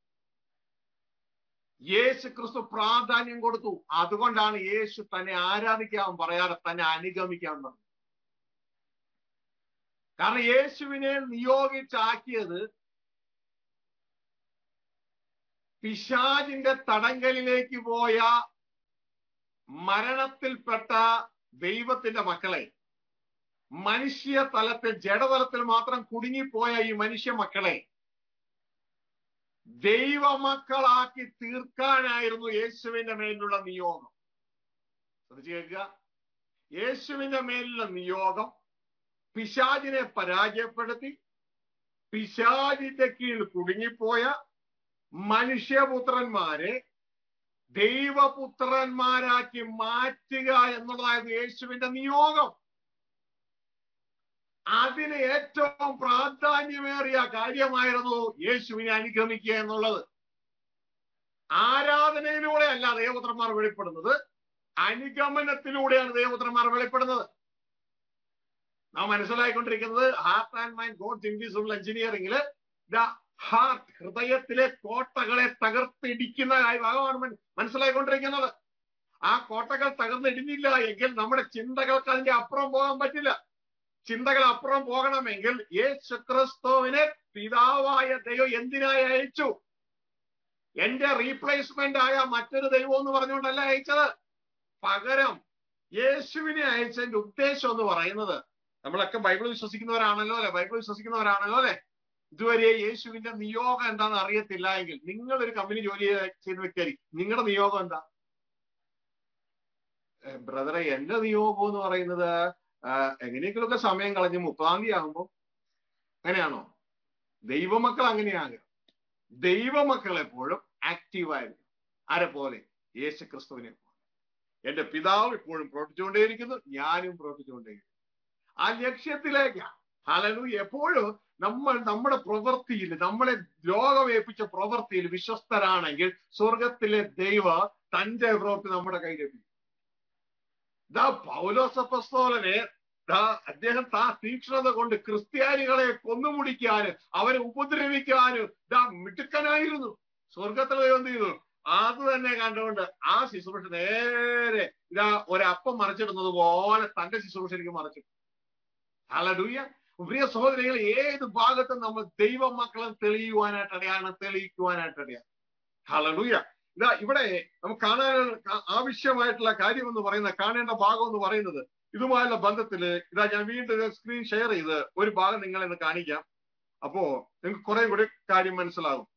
യേശു ക്രിസ്തു പ്രാധാന്യം കൊടുത്തു അതുകൊണ്ടാണ് യേശു തന്നെ ആരാധിക്കാൻ പറയാതെ തന്നെ അനുഗമിക്കാൻ പറഞ്ഞു കാരണം യേശുവിനെ നിയോഗിച്ചാക്കിയത് പിശാജിന്റെ തടങ്കലിലേക്ക് പോയ മരണത്തിൽപ്പെട്ട ദൈവത്തിന്റെ മക്കളെ മനുഷ്യ തലത്തിൽ ജഡതലത്തിൽ മാത്രം കുടുങ്ങിപ്പോയ ഈ മനുഷ്യ മക്കളെ ദൈവമക്കളാക്കി തീർക്കാനായിരുന്നു യേശുവിന്റെ മേലുള്ള നിയോഗം ശ്രദ്ധിച്ചു കേൾക്കുക യേശുവിന്റെ മേലുള്ള നിയോഗം പിശാജിനെ പരാജയപ്പെടുത്തി പിശാജിന്റെ കീഴിൽ കുടുങ്ങിപ്പോയ മനുഷ്യപുത്രന്മാരെ ദൈവപുത്രന്മാരാക്കി മാറ്റുക എന്നുള്ളതായിരുന്നു യേശുവിന്റെ നിയോഗം അതിന് ഏറ്റവും പ്രാധാന്യമേറിയ കാര്യമായിരുന്നു യേശുവിനെ അനുഗമിക്കുക എന്നുള്ളത് ആരാധനയിലൂടെ അല്ല ദേവപുത്രന്മാർ വെളിപ്പെടുന്നത് അനുഗമനത്തിലൂടെയാണ് ദേവപുത്രന്മാർ വെളിപ്പെടുന്നത് നാം മനസ്സിലായിക്കൊണ്ടിരിക്കുന്നത് heart and mind God invisible എഞ്ചിനീയറിംഗില് ദ ഹാർട്ട് ഹൃദയത്തിലെ കോട്ടകളെ തകർത്തിടിക്കുന്ന ഭാഗമാണ് മനസ്സിലായിക്കൊണ്ടിരിക്കുന്നത് ആ കോട്ടകൾ തകർന്നിടിഞ്ഞില്ല എങ്കിൽ നമ്മുടെ ചിന്തകൾക്ക് അതിന്റെ അപ്പുറം പോകാൻ പറ്റില്ല ചിന്തകൾ അപ്പുറം പോകണമെങ്കിൽ യേശു ക്രിസ്തുവിനെ പിതാവായ ദൈവം എന്തിനായി അയച്ചു എന്റെ റീപ്ലേസ്മെന്റ് ആയ മറ്റൊരു ദൈവം എന്ന് പറഞ്ഞുകൊണ്ടല്ല അയച്ചത് പകരം യേശുവിനെ അയച്ചതിന്റെ ഉദ്ദേശം എന്ന് പറയുന്നത് നമ്മളൊക്കെ ബൈബിൾ വിശ്വസിക്കുന്നവരാണല്ലോ അല്ലെ ബൈബിൾ വിശ്വസിക്കുന്നവരാണല്ലോ അല്ലെ ഇതുവരെ യേശുവിന്റെ നിയോഗം എന്താണെന്ന് അറിയത്തില്ല എങ്കിൽ നിങ്ങൾ ഒരു കമ്പനി ജോലി ചെയ്ത് വ്യക്തിയായിരിക്കും നിങ്ങളുടെ നിയോഗം എന്താ ബ്രദറെ എന്റെ നിയോഗം എന്ന് പറയുന്നത് എങ്ങനെയെങ്കിലുമൊക്കെ സമയം കളഞ്ഞ് മുപ്പതാം തീയതി ആകുമ്പോ അങ്ങനെയാണോ ദൈവമക്കൾ അങ്ങനെയാകുക ദൈവമക്കൾ എപ്പോഴും ആക്റ്റീവായിരുന്നു ആരെ പോലെ യേശു ക്രിസ്തുവിനെ പോലെ എന്റെ പിതാവ് ഇപ്പോഴും പ്രവർത്തിച്ചുകൊണ്ടേയിരിക്കുന്നു ഞാനും പ്രവർത്തിച്ചുകൊണ്ടേയിരിക്കുന്നു ആ ലക്ഷ്യത്തിലേക്ക് ഹലലു എപ്പോഴും നമ്മൾ നമ്മുടെ പ്രവൃത്തിയിൽ നമ്മളെ ലോകമേൽപ്പിച്ച പ്രവൃത്തിയിൽ വിശ്വസ്തരാണെങ്കിൽ സ്വർഗത്തിലെ ദൈവ തന്റെ പ്രവൃത്തി നമ്മുടെ കയ്യിലെത്തി ദാ പൗലോസപ്പസ്തോലനെ ദാ അദ്ദേഹം താ തീക്ഷ്ണത കൊണ്ട് ക്രിസ്ത്യാനികളെ കൊന്നുമുടിക്കാനും അവരെ ഉപദ്രവിക്കാനും ദാ മിടുക്കനായിരുന്നു സ്വർഗത്തിൽ എന്ത് ചെയ്തു അത് തന്നെ കണ്ടുകൊണ്ട് ആ ശുശ്രൂഷ നേരെ ഇതാ ഒരപ്പം മറിച്ചിടുന്നത് പോലെ തന്റെ ശുശ്രൂഷയ്ക്ക് മറിച്ചു ഹലഡൂയ പ്രിയ സഹോദരികൾ ഏത് ഭാഗത്തും നമ്മൾ ദൈവ മക്കളെ തെളിയുവാനായിട്ട് അടയാണ് തെളിയിക്കുവാനായിട്ട് അടയാണ് ഹലഡൂയ ഇതാ ഇവിടെ നമുക്ക് കാണാൻ ആവശ്യമായിട്ടുള്ള കാര്യം എന്ന് പറയുന്നത് കാണേണ്ട ഭാഗം എന്ന് പറയുന്നത് ഇതുമായുള്ള ബന്ധത്തില് ഇതാ ഞാൻ വീണ്ടും സ്ക്രീൻ ഷെയർ ചെയ്ത് ഒരു ഭാഗം നിങ്ങളെ ഒന്ന് കാണിക്കാം അപ്പോ നിങ്ങൾക്ക് കുറെ കൂടി കാര്യം മനസ്സിലാകും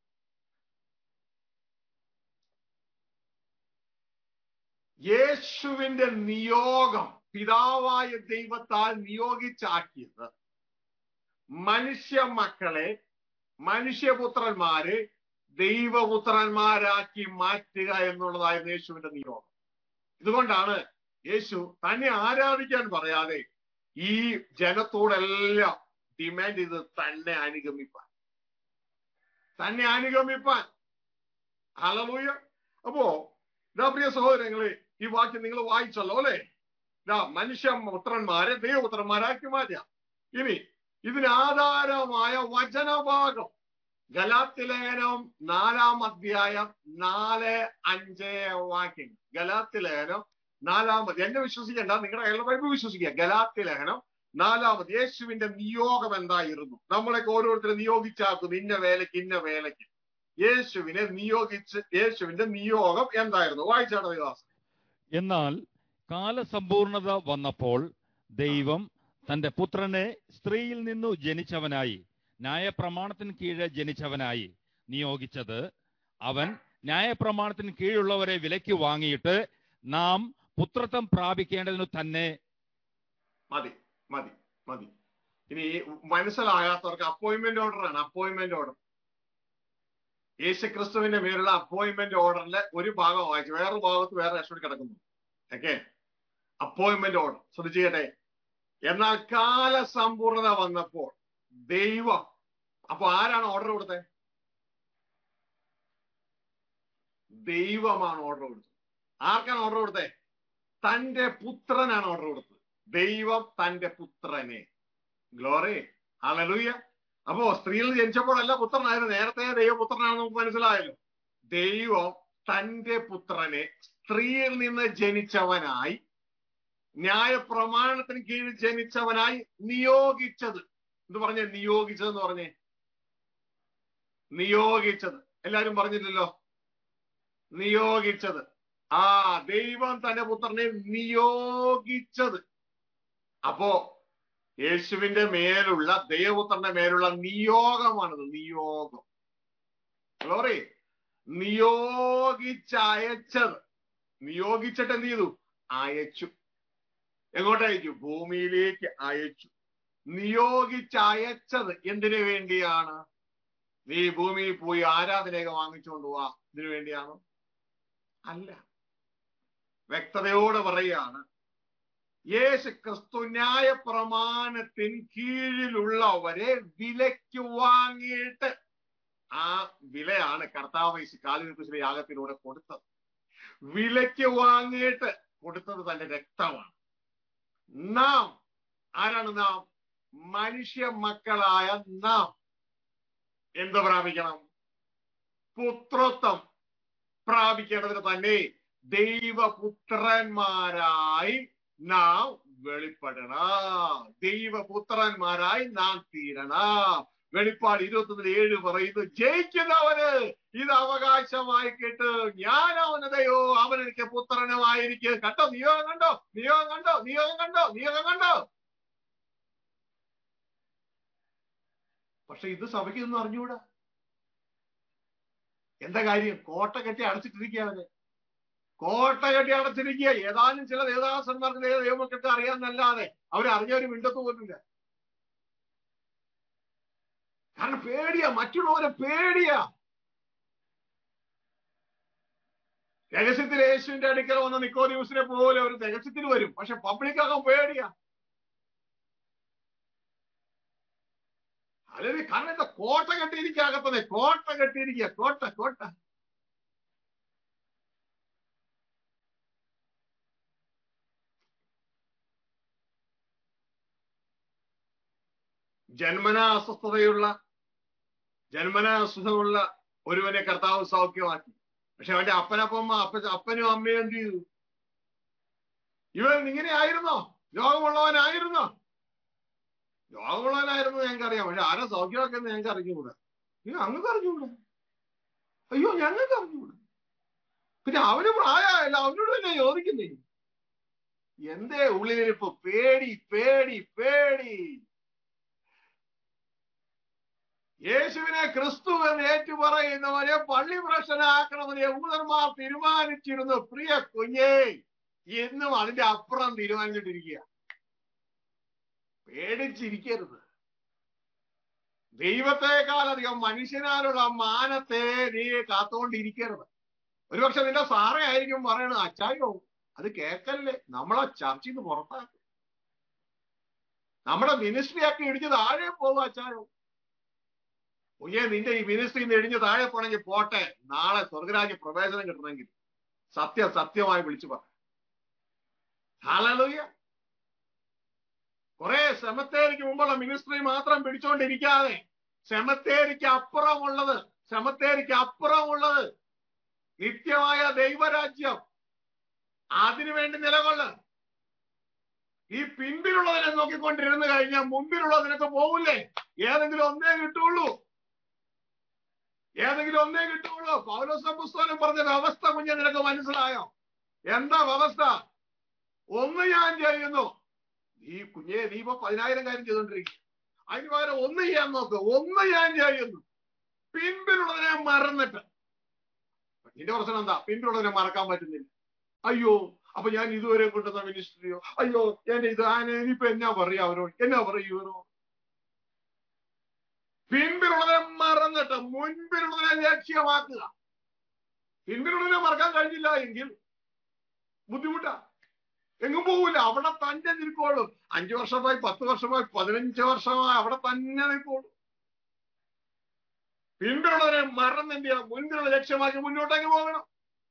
യേശുവിന്റെ നിയോഗം പിതാവായ ദൈവത്താൽ നിയോഗിച്ചാക്കിയത് മനുഷ്യ മക്കളെ മനുഷ്യപുത്രന്മാരെ ദൈവപുത്രന്മാരാക്കി മാറ്റുക എന്നുള്ളതായിരുന്നു യേശുവിന്റെ നിയോഗം ഇതുകൊണ്ടാണ് യേശു തന്നെ ആരാധിക്കാൻ പറയാതെ ഈ ജനത്തോടെല്ലാം ഡിമാൻഡ് ചെയ്ത് തന്നെ അനുഗമിപ്പാൻ തന്നെ അനുഗമിപ്പാൻ ഹലലൂയ അപ്പോ ഇതാ പ്രിയ സഹോദരങ്ങളെ ഈ വാക്യം നിങ്ങൾ വായിച്ചല്ലോ അല്ലെ ഇതാ മനുഷ്യ പുത്രന്മാരെ ദൈവപുത്രന്മാരാക്കി മാറ്റാം ഇനി ഇതിന് ആധാരമായ വചനഭാഗം ഗലാത്തിലേഖനം നാലാം അധ്യായം നാല് അഞ്ച് വാക്യം ഗലാത്തിലേഖനം നാലാമത് എന്നെ വിശ്വസിക്കേണ്ട നിങ്ങളുടെ കേരള ബൈബിൾ വിശ്വസിക്കുക ഗലാത്തിലേഖനം നാലാമത് യേശുവിന്റെ നിയോഗം എന്തായിരുന്നു നമ്മളൊക്കെ ഓരോരുത്തരെ നിയോഗിച്ചാക്കുന്നു ഇന്ന വേലയ്ക്ക് ഇന്ന വേലയ്ക്ക് യേശുവിനെ നിയോഗിച്ച് യേശുവിന്റെ നിയോഗം എന്തായിരുന്നു വായിച്ചാണ് വികാസം എന്നാൽ കാലസമ്പൂർണത വന്നപ്പോൾ ദൈവം തന്റെ പുത്രനെ സ്ത്രീയിൽ നിന്നു ജനിച്ചവനായി ന്യായപ്രമാണത്തിന് കീഴെ ജനിച്ചവനായി നിയോഗിച്ചത് അവൻ ന്യായപ്രമാണത്തിന് കീഴുള്ളവരെ വിലയ്ക്ക് വാങ്ങിയിട്ട് നാം പുത്രത്വം പ്രാപിക്കേണ്ടതിനു തന്നെ മതി മതി മതി ഇനി മനസ്സിലാകാത്തവർക്ക് അപ്പോയിന്റ്മെന്റ് ഓർഡർ ആണ് അപ്പോയിന്റ്മെന്റ് ഓർഡർ യേശുക്രിസ്തുവിന്റെ മേലുള്ള അപ്പോയിന്റ്മെന്റ് ഓർഡറിലെ ഒരു ഭാഗം വായിച്ചു വേറൊരു ഭാഗത്ത് വേറെ രക്ഷപ്പെട്ട് കിടക്കുന്നു ഓക്കെ അപ്പോയിന്റ്മെന്റ് ഓർഡർ ശ്രദ്ധിച്ചേട്ടെ എന്നാൽ കാലസമ്പൂർണത വന്നപ്പോൾ ദൈവം അപ്പൊ ആരാണ് ഓർഡർ കൊടുത്തത് ദൈവമാണ് ഓർഡർ കൊടുത്തത് ആർക്കാണ് ഓർഡർ കൊടുത്തത് തന്റെ പുത്രനാണ് ഓർഡർ കൊടുത്തത് ദൈവം തന്റെ പുത്രനെ ഗ്ലോറി ഹലലൂയ അപ്പോ സ്ത്രീയിൽ ജനിച്ചപ്പോഴല്ല പുത്രനായിരുന്നു നേരത്തെ ദൈവപുത്രനാണെന്ന് നമുക്ക് മനസ്സിലായല്ലോ ദൈവം തന്റെ പുത്രനെ സ്ത്രീയിൽ നിന്ന് ജനിച്ചവനായി ന്യായപ്രമാണത്തിന് കീഴിൽ ജനിച്ചവനായി നിയോഗിച്ചത് എന്ത് പറഞ്ഞേ നിയോഗിച്ചതെന്ന് പറഞ്ഞേ നിയോഗിച്ചത് എല്ലാരും പറഞ്ഞില്ലല്ലോ നിയോഗിച്ചത് ആ ദൈവം തന്റെ പുത്രനെ നിയോഗിച്ചത് അപ്പോ യേശുവിന്റെ മേലുള്ള ദൈവപുത്രന്റെ മേലുള്ള നിയോഗമാണിത് നിയോഗം ഗ്ലോറി നിയോഗിച്ചയച്ചത് നിയോഗിച്ചിട്ട് എന്ത് ചെയ്തു അയച്ചു എങ്ങോട്ടയച്ചു ഭൂമിയിലേക്ക് അയച്ചു നിയോഗിച്ചയച്ചത് എന്തിനു വേണ്ടിയാണ് നീ ഭൂമിയിൽ പോയി ആരാധനയൊക്കെ വാങ്ങിച്ചുകൊണ്ട് പോവാ ഇതിനു വേണ്ടിയാണോ അല്ല വ്യക്തതയോടെ പറയാണ് യേശു ക്രിസ്തു ന്യായ പ്രമാണത്തിൻ കീഴിലുള്ളവരെ വിലയ്ക്ക് വാങ്ങിയിട്ട് ആ വിലയാണ് കർത്താവ് കാലിനുക്കുശിലെ യാഗത്തിലൂടെ കൊടുത്തത് വിലയ്ക്ക് വാങ്ങിയിട്ട് കൊടുത്തത് തന്റെ രക്തമാണ് നാം ആരാണ് നാം മനുഷ്യ മക്കളായ നാം എന്ത് പ്രാപിക്കണം പുത്രത്വം പ്രാപിക്കേണ്ടതിന് തന്നെ ദൈവപുത്രന്മാരായി നാം വെളിപ്പെടണം ദൈവപുത്രന്മാരായി നാം തീരണം വെളിപ്പാട് ഇരുപത്തൊന്നിൽ ഏഴ് പറയുന്നു ജയിക്കുന്നവന് ഇത് അവകാശമായി കേട്ട് ഞാൻ അവനതയോ അവൻ എനിക്ക് പുത്രനുമായിരിക്കും കണ്ടോ നിയോഗം കണ്ടോ നിയോഗം കണ്ടോ നിയോഗം കണ്ടോ നിയോഗം കണ്ടോ പക്ഷെ ഇത് സഭയ്ക്ക് ഒന്നും അറിഞ്ഞുകൂടാ എന്താ കാര്യം കോട്ട കെട്ടി അടച്ചിട്ടിരിക്കുക അവര് കോട്ട കെട്ടി അടച്ചിരിക്കുക ഏതാനും ചില ദേവദാസന്മാർക്ക് ദൈവമൊക്കെ അറിയാന്നല്ലാതെ അവരറിഞ്ഞവര് മിണ്ടത്ത് പോലുമില്ല കാരണം പേടിയാ മറ്റുള്ളവരെ പേടിയാ രഹസ്യത്തിൽ യേശുവിന്റെ അടുക്കൽ വന്ന നിക്കോദിയൂസിനെ പോലെ ഒരു രഹസ്യത്തിൽ വരും പക്ഷെ പബ്ലിക്കാകാൻ പേടിയാ അല്ലെങ്കിൽ കാരണം എന്താ കോട്ട കെട്ടിയിരിക്കുക അകത്തന്നെ കോട്ട കെട്ടിയിരിക്കുക കോട്ട കോട്ട ജന്മന അസ്വസ്ഥതയുള്ള ജന്മന അസുഖമുള്ള ഒരുവനെ കർത്താവ് സൗഖ്യമാക്കി പക്ഷെ അവന്റെ അപ്പനപ്പമ്മ അപ്പ അപ്പനും അമ്മയും എന്ത് ചെയ്തു ഇവൻ ഇങ്ങനെ ആയിരുന്നോ രോഗമുള്ളവനായിരുന്നോ രോഗമുള്ളവനായിരുന്നു ഞങ്ങൾക്ക് അറിയാം പക്ഷെ ആരാ സൗഖ്യമാക്കിയെന്ന് ഞങ്ങൾക്ക് അറിഞ്ഞുകൂടാ ഇത് അങ്ങക്ക് അറിഞ്ഞുകൂടാ അയ്യോ ഞങ്ങൾക്ക് അറിഞ്ഞുകൂടാ പിന്നെ അവന് പ്രായമല്ല അവനോട് തന്നെ ചോദിക്കുന്നേ എന്തേ ഉള്ളിലിരിപ്പ് പേടി പേടി പേടി യേശുവിനെ ക്രിസ്തു എന്ന് ഏറ്റുപറയുന്നവരെ പള്ളി പ്രശ്നമാക്കണമെന്ന് യഹൂദന്മാർ തീരുമാനിച്ചിരുന്നു പ്രിയ കുഞ്ഞേ എന്നും അതിന്റെ അപ്പുറം തീരുമാനിച്ചിട്ടിരിക്കുക പേടിച്ചിരിക്കരുത് ദൈവത്തെക്കാളധികം മനുഷ്യനാലുള്ള മാനത്തെ നീ കാത്തുകൊണ്ടിരിക്കരുത് ഒരുപക്ഷെ നിന്റെ സാറേ ആയിരിക്കും പറയണത് അച്ചായോ അത് കേക്കല്ലേ നമ്മളെ ചർച്ചയിൽ നിന്ന് പുറത്താക്കും നമ്മുടെ മിനിസ്ട്രി ഒക്കെ ഇടിച്ച് താഴെ പോകും അച്ചായോ കുഞ്ഞെ നിന്റെ ഈ മിനിസ്ട്രി നിന്ന് ഇടിഞ്ഞ് താഴെ പോണെങ്കിൽ പോട്ടെ നാളെ സ്വർഗരാജ്യ പ്രവേശനം കിട്ടണമെങ്കിൽ സത്യം സത്യമായി വിളിച്ചു പറ ഹാലലൂയ കുറെ സെമത്തേരിക്ക് മുമ്പുള്ള മിനിസ്ട്രി മാത്രം പിടിച്ചോണ്ടിരിക്കാതെ സെമത്തേരിക്ക് അപ്പുറമുള്ളത് സെമത്തേരിക്ക് അപ്പുറമുള്ളത് നിത്യമായ ദൈവരാജ്യം അതിനുവേണ്ടി നിലകൊള്ള് ഈ പിൻപിലുള്ളതിനെ നോക്കിക്കൊണ്ടിരുന്നു കഴിഞ്ഞാൽ മുമ്പിലുള്ളതിനൊക്കെ പോകില്ലേ ഏതെങ്കിലും ഒന്നേ കിട്ടുള്ളൂ ഏതെങ്കിലും ഒന്നേ കിട്ടുള്ളൂ പൗലോസ പുസ്തകം പറഞ്ഞ വ്യവസ്ഥ കുഞ്ഞെ നിനക്ക് മനസ്സിലായോ എന്താ വ്യവസ്ഥ ഒന്ന് ഞാൻ ചെയ്യുന്നു നീ കുഞ്ഞെ നീ ഇപ്പൊ പതിനായിരം കാര്യം ചെയ്തോണ്ടിരിക്കും അതിന് പകരം ഒന്ന് ചെയ്യാൻ നോക്ക് ഒന്ന് ഞാൻ ചെയ്യുന്നു പിൻപിലുള്ളതിനെ മറന്നിട്ട് നിന്റെ പ്രശ്നം എന്താ പിൻപിലുള്ളതിനെ മറക്കാൻ പറ്റുന്നില്ല അയ്യോ അപ്പൊ ഞാൻ ഇതുവരെ കൊണ്ടുവന്ന മിനിസ്ട്രിയോ അയ്യോ ഞാൻ ഇത് ഇനിയിപ്പോ എന്നാ പറയാ അവരോട് എന്നാ പറയൂ ഇവരോട് പിൻപിലുള്ളതിനെ മറന്നിട്ട് മുൻപിലുള്ളതിനെ ലക്ഷ്യമാക്കുക പിൻപിലുള്ളതിനെ മറക്കാൻ കഴിഞ്ഞില്ല എങ്കിൽ ബുദ്ധിമുട്ടാ എങ്ങും പോവില്ല അവിടെ തന്നെ നിൽക്കോളൂ അഞ്ചു വർഷമായി പത്ത് വർഷമായി പതിനഞ്ച് വർഷമായി അവിടെ തന്നെ നിൽക്കോളൂ പിൻപിലുള്ളവരെ മറന്ന് എന്ത് ചെയ്യണം മുൻപിലുള്ള ലക്ഷ്യമാക്കി മുന്നോട്ടേക്ക് പോകണം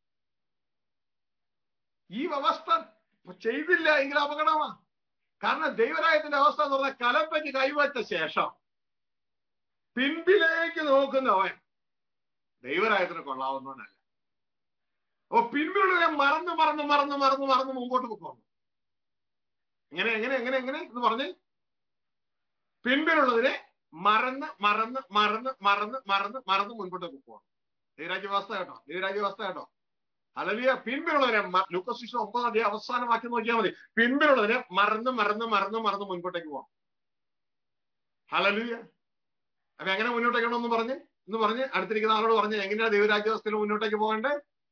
ഈ വ്യവസ്ഥ ചെയ്തില്ല എങ്കിൽ അപകടമാണ് കാരണം ദൈവരായത്തിന്റെ അവസ്ഥ എന്ന് പറഞ്ഞാൽ കലപ്പയ്ക്ക് കൈവച്ച ശേഷം പിൻപിലേക്ക് നോക്കുന്നവൻ ദൈവരായത്തിന് കൊള്ളാവുന്നവനല്ല അപ്പൊ പിൻപിലുള്ളവരെ മറന്ന് മറന്ന് മറന്ന് മറന്ന് മറന്ന് മുമ്പോട്ട് പോകണം എങ്ങനെ എങ്ങനെ എങ്ങനെ എങ്ങനെ എന്ന് പറഞ്ഞ് പിൻപിലുള്ളതിനെ മറന്ന് മറന്ന് മറന്ന് മറന്ന് മറന്ന് മറന്ന് മുൻപോട്ടേക്ക് പോകണം ദൈവരാജ്യവസ്ഥ കേട്ടോ ദൈവരാജ്യവസ്ഥ കേട്ടോ അലലിയ പിൻപിലുള്ളതിനെ ലൂക്കസ് ശിശു ഒമ്പതാം തീയതി അവസാനമാക്കി നോക്കിയാൽ മതി പിൻപിലുള്ളതിനെ മറന്ന് മറന്ന് മറന്ന് മറന്ന് മുൻപോട്ടേക്ക് പോകണം ഹലലിയ അപ്പൊ എങ്ങനെ മുന്നോട്ടേക്ക് എന്ന് പറഞ്ഞ് എന്ന് പറഞ്ഞ് അടുത്തിരിക്കുന്ന ആളോട് പറഞ്ഞ് എങ്ങനെയാ ദൈവരാജ്യവസ്ഥയിൽ മുന്നോട്ടേക്ക് പോകണ്ടേ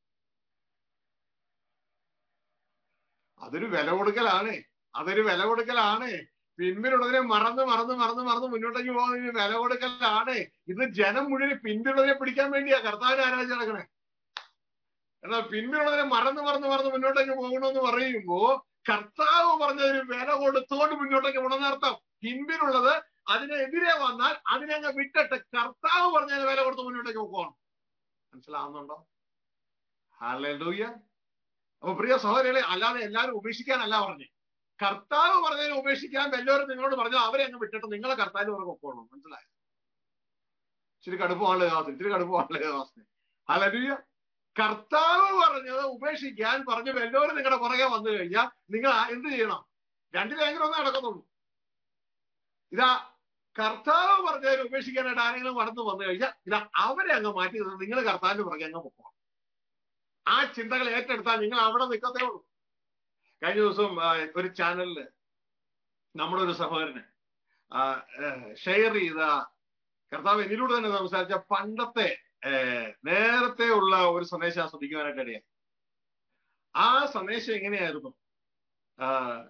അതൊരു വില കൊടുക്കലാണ് അതൊരു വില കൊടുക്കലാണ് പിൻപിലുള്ളതിനെ മറന്ന് മറന്ന് മറന്ന് മറന്ന് മുന്നോട്ടേക്ക് പോകുന്നതിന് വില കൊടുക്കലാണ് ഇത് ജനം മുഴുവൻ പിൻപിലുള്ളതിനെ പിടിക്കാൻ വേണ്ടിയാ കർത്താവിനെ ആരാധിച്ച് നടക്കണേ എന്നാൽ പിൻപിലുള്ളതിനെ മറന്ന് മറന്ന് മറന്ന് മുന്നോട്ടേക്ക് പോകണമെന്ന് പറയുമ്പോ കർത്താവ് പറഞ്ഞതിന് വില കൊടുത്തുകൊണ്ട് മുന്നോട്ടേക്ക് പോകണമെന്ന് അർത്ഥം പിൻപിലുള്ളത് അതിനെതിരെ വന്നാൽ അതിനെ അങ്ങ് വിട്ടിട്ട് കർത്താവ് പറഞ്ഞതിന് വില കൊടുത്ത് മുന്നോട്ടേക്ക് പോകണം മനസ്സിലാവുന്നുണ്ടോ ഹാലൂയ അപ്പൊ പ്രിയ സഹോദരികളെ അല്ലാതെ എല്ലാവരും ഉപേക്ഷിക്കാനല്ല പറഞ്ഞേ കർത്താവ് പറഞ്ഞതിനെ ഉപേക്ഷിക്കാൻ എല്ലാവരും നിങ്ങളോട് പറഞ്ഞാൽ അവരെ അങ്ങ് വിട്ടിട്ട് നിങ്ങളെ കർത്താവ് പറഞ്ഞ് പൊക്കോണം മനസ്സിലായോ ഇച്ചിരി കടുപ്പമാണല്ലോ ദേവാസൻ ഇച്ചിരി കടുപ്പമാണല്ലോ ദേവാസനെ ഹലലുയ കർത്താവ് പറഞ്ഞത് ഉപേക്ഷിക്കാൻ പറഞ്ഞു എല്ലാവരും നിങ്ങളുടെ പുറകെ വന്നു കഴിഞ്ഞാൽ നിങ്ങൾ ആ- എന്ത് ചെയ്യണം രണ്ടിലെങ്കിലും ഒന്നേ നടക്കത്തുള്ളൂ ഇതാ കർത്താവ് പറഞ്ഞതിന് ഉപേക്ഷിക്കാനായിട്ട് ആരെങ്കിലും കടന്നു വന്നു കഴിഞ്ഞാൽ ഇതാ അവരെ അങ്ങ് മാറ്റി നിർത്തി നിങ്ങൾ കർത്താവിന്റെ പുറകെ അങ്ങ് പൊക്കോ ആ ചിന്തകൾ ഏറ്റെടുത്താൽ നിങ്ങൾ അവിടെ നിൽക്കത്തേ ഉള്ളൂ കഴിഞ്ഞ ദിവസം ആ, ഒരു ചാനലില് നമ്മുടെ ഒരു സഹോദരന് ഷെയർ ചെയ്ത കർത്താവ് എന്നിലൂടെ തന്നെ സംസാരിച്ച പണ്ടത്തെ ഏഹ്, നേരത്തെ ഉള്ള ഒരു സന്ദേശം ആസ്വദിക്കുവാനായിട്ട് ഇടയായി ആ സന്ദേശം എങ്ങനെയായിരുന്നു ആ,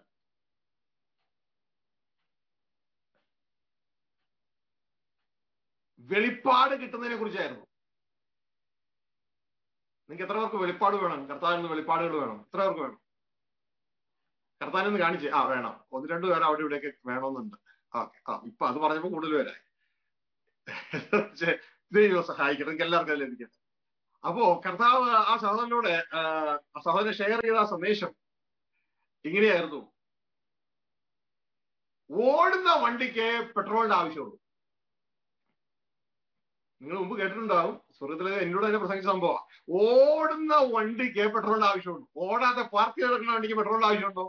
വെളിപ്പാട് കിട്ടുന്നതിനെ കുറിച്ചായിരുന്നു നിങ്ങൾക്ക് എത്ര പേർക്ക് വെളിപ്പാട് വേണം കർത്താവിൽ നിന്ന് വെളിപ്പാടുകൾ വേണം എത്ര പേർക്ക് വേണം കർത്താവിൽ നിന്ന് കാണിച്ച് ആ വേണം ഒന്ന് രണ്ടു പേര് അവിടെ ഇവിടെയൊക്കെ വേണമെന്നുണ്ട് ഓക്കെ ആ ഇപ്പൊ അത് പറഞ്ഞപ്പോ കൂടുതൽ പേരായി പക്ഷേ ദൈവം സഹായിക്കണം നിങ്ങൾക്ക് എല്ലാവർക്കും അത് ലഭിക്കട്ടെ അപ്പോ കർത്താവ് ആ സഹോദരനോട് ആ, ആ സഹോദരൻ ഷെയർ ചെയ്ത ആ സന്ദേശം ഇങ്ങനെയായിരുന്നു ഓടുന്ന വണ്ടിക്ക് പെട്രോളിന്റെ ആവശ്യമുള്ളൂ നിങ്ങൾ മുമ്പ് കേട്ടിട്ടുണ്ടാവും സ്വർഗത്തിലെ എന്നോട് തന്നെ പ്രസംഗിച്ച സംഭവം ഓടുന്ന വണ്ടിക്ക് പെട്രോളിന്റെ ആവശ്യമുണ്ട് ഓടാതെ പാർക്ക് ചെയ്തെടുക്കുന്ന വണ്ടിക്ക് പെട്രോളിന്റെ ആവശ്യമുണ്ടോ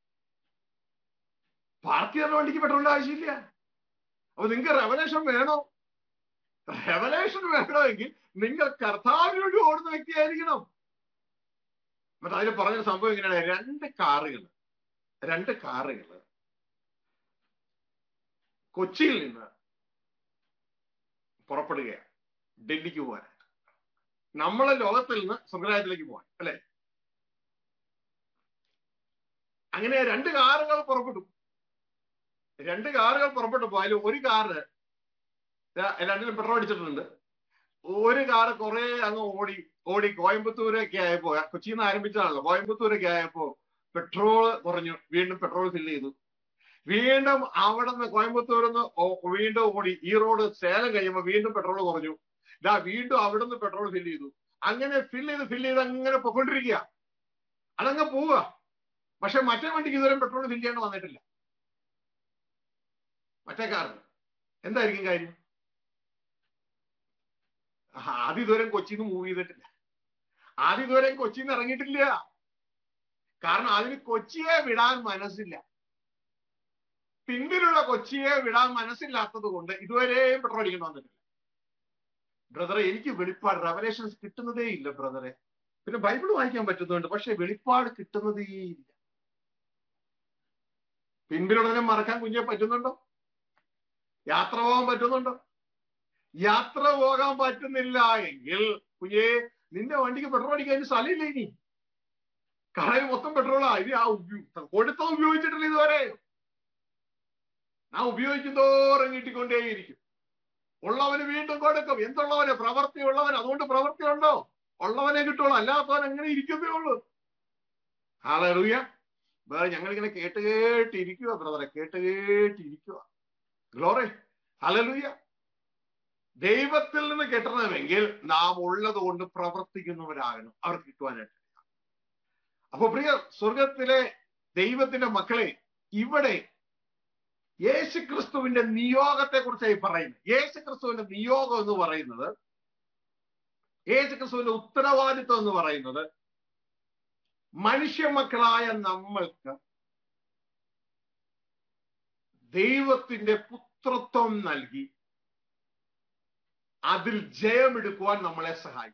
പാർക്ക് ചെയ്ത വണ്ടിക്ക് പെട്രോളിന്റെ ആവശ്യമില്ല അപ്പൊ നിങ്ങൾക്ക് റെവലേഷൻ വേണോ റെവലേഷൻ വേണമെങ്കിൽ നിങ്ങൾ കർത്താവിന് വേണ്ടി ഓടുന്ന വ്യക്തിയായിരിക്കണം എന്നിട്ട് അതിൽ പറഞ്ഞ സംഭവം ഇങ്ങനെയാണ് രണ്ട് കാറുകൾ രണ്ട് കാറുകൾ കൊച്ചിയിൽ നിന്ന് പുറപ്പെടുകയാണ് ഡൽഹിക്ക് പോകാനായിട്ട് നമ്മളെ ലോകത്തിൽ നിന്ന് സ്വർഗരാജ്യത്തിലേക്ക് പോകാൻ അല്ലെ അങ്ങനെ രണ്ട് കാറുകൾ പുറപ്പെട്ടു രണ്ട് കാറുകൾ പുറപ്പെട്ടു അതിൽ ഒരു കാറ് ദാ രണ്ടിലും പെട്രോൾ അടിച്ചിട്ടുണ്ട് ഒരു കാറ് കുറെ അങ്ങ് ഓടി ഓടി കോയമ്പത്തൂരൊക്കെ ആയപ്പോ കൊച്ചിയിൽ നിന്ന് ആരംഭിച്ചതാണല്ലോ കോയമ്പത്തൂരൊക്കെ ആയപ്പോ പെട്രോൾ കുറഞ്ഞു വീണ്ടും പെട്രോൾ ഫില്ല് ചെയ്തു വീണ്ടും അവിടെ നിന്ന് കോയമ്പത്തൂരിൽ നിന്ന് വീണ്ടും ഓടി ഈ റോഡ് സേലം കഴിയുമ്പോൾ വീണ്ടും പെട്രോൾ കുറഞ്ഞു ഇതാ വീണ്ടും അവിടെ നിന്ന് പെട്രോൾ ഫില്ല് ചെയ്തു അങ്ങനെ ഫില്ല് ചെയ്ത് ഫില്ല് ചെയ്ത് അങ്ങനെ പൊക്കൊണ്ടിരിക്കുക അതങ്ങ് പോവുക പക്ഷെ മറ്റേ വണ്ടിക്ക് ഇതുവരെ പെട്രോൾ ഫില്ല് ചെയ്യേണ്ട വന്നിട്ടില്ല മറ്റേ കാറിന് എന്തായിരിക്കും കാര്യം ആദ്യം ഇതുവരെ കൊച്ചിയിൽ നിന്ന് മൂവ് ചെയ്തിട്ടില്ല ആദ്യം ഇതുവരെ കൊച്ചിയിൽ നിന്ന് ഇറങ്ങിയിട്ടില്ല കാരണം അതിന് കൊച്ചിയെ വിടാൻ മനസ്സില്ല പിന്നിലുള്ള കൊച്ചിയെ വിടാൻ മനസ്സില്ലാത്തത് കൊണ്ട് ഇതുവരെയും പെട്രോൾ അടിക്കേണ്ടി വന്നിട്ടില്ല ബ്രദറെ എനിക്ക് വെളിപ്പാട് റെവലേഷൻസ് കിട്ടുന്നതേ ഇല്ല ബ്രദറെ പിന്നെ ബൈബിൾ വായിക്കാൻ പറ്റുന്നുണ്ട് പക്ഷെ വെളിപ്പാട് കിട്ടുന്നതേ ഇല്ല പിൻപിലുള്ളതിനെ മറക്കാൻ കുഞ്ഞെ പറ്റുന്നുണ്ടോ യാത്ര പോകാൻ പറ്റുന്നുണ്ടോ യാത്ര പോകാൻ പറ്റുന്നില്ല എങ്കിൽ കുഞ്ഞെ നിന്റെ വണ്ടിക്ക് പെട്രോൾ അടിക്കാൻ സ്ഥലമില്ല ഇനി കടയിൽ മൊത്തം പെട്രോളാ ഇനി ആ ഉപയോ- കൊടുത്ത ഉപയോഗിച്ചിട്ടില്ല ഇതുവരെ നാം ഉപയോഗിക്കുന്നതോറും കിട്ടിക്കൊണ്ടേയിരിക്കും ഉള്ളവന് വീണ്ടും കൊടുക്കും എന്തുള്ളവന് പ്രവൃത്തി ഉള്ളവൻ അതുകൊണ്ട് പ്രവൃത്തി ഉണ്ടോ ഉള്ളവനെ കിട്ടുള്ളൂ അല്ലാത്തവൻ അങ്ങനെ ഇരിക്കുന്നേ ഉള്ളൂ ഹാലൂയ വേറെ ഞങ്ങളിങ്ങനെ കേട്ട് കേട്ടിരിക്കുക ബ്രദറെ കേട്ട് കേട്ടിരിക്കുക ഗ്ലോറെ ഹലലൂയ ദൈവത്തിൽ നിന്ന് കിട്ടണമെങ്കിൽ നാം ഉള്ളത് കൊണ്ട് പ്രവർത്തിക്കുന്നവരാകണം അവർക്ക് കിട്ടുവാനായിട്ട് അപ്പൊ പ്രിയ സ്വർഗത്തിലെ ദൈവത്തിന്റെ മക്കളെ ഇവിടെ യേശുക്രിസ്തുവിന്റെ നിയോഗത്തെ കുറിച്ചായി പറയുന്നത് യേശുക്രിസ്തുവിന്റെ നിയോഗം എന്ന് പറയുന്നത് യേശുക്രിസ്തുവിന്റെ ഉത്തരവാദിത്വം എന്ന് പറയുന്നത് മനുഷ്യ മക്കളായ നമ്മൾക്ക് ദൈവത്തിന്റെ പുത്രത്വം നൽകി അതിൽ ജയമെടുക്കുവാൻ നമ്മളെ സഹായിക്കും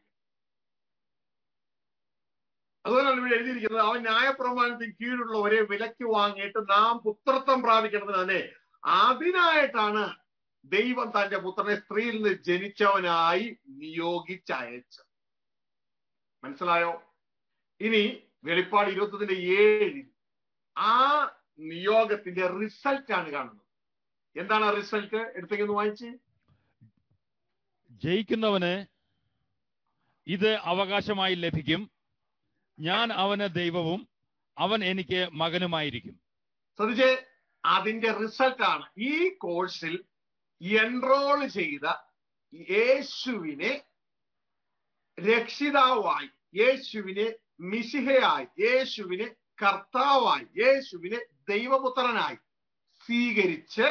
അതുകൊണ്ടാണ് ഇവിടെ എഴുതിയിരിക്കുന്നത് അവൻ ന്യായപ്രമാണത്തിന് കീഴിലുള്ളവരെ വിലക്ക് വാങ്ങിയിട്ട് നാം പുത്രത്വം പ്രാപിക്കേണ്ടത് തന്നെ അതിനായിട്ടാണ് ദൈവം തന്റെ പുത്രനെ സ്ത്രീയിൽ നിന്ന് ജനിച്ചവനായി നിയോഗിച്ചയച്ചത് മനസ്സിലായോ ഇനി വെളിപ്പാട് ഇരുപത്തിന്റെ ഏഴിൽ ആ നിയോഗത്തിന്റെ റിസൾട്ട് ആണ് കാണുന്നത് എന്താണ് ആ റിസൾട്ട് എടുത്തേക്കൊന്ന് വായിച്ച് ജയിക്കുന്നവന് ഇത് അവകാശമായി ലഭിക്കും ഞാൻ അവന് ദൈവവും അവൻ എനിക്ക് മകനുമായിരിക്കും ശ്രദ്ധിച്ചേ അതിന്റെ റിസൾട്ട് ആണ് ഈ കോഴ്സിൽ എൻറോൾ ചെയ്ത യേശുവിനെ രക്ഷിതാവായി യേശുവിനെ മിശിഹയായി യേശുവിനെ കർത്താവായി യേശുവിനെ ദൈവപുത്രനായി സ്വീകരിച്ച്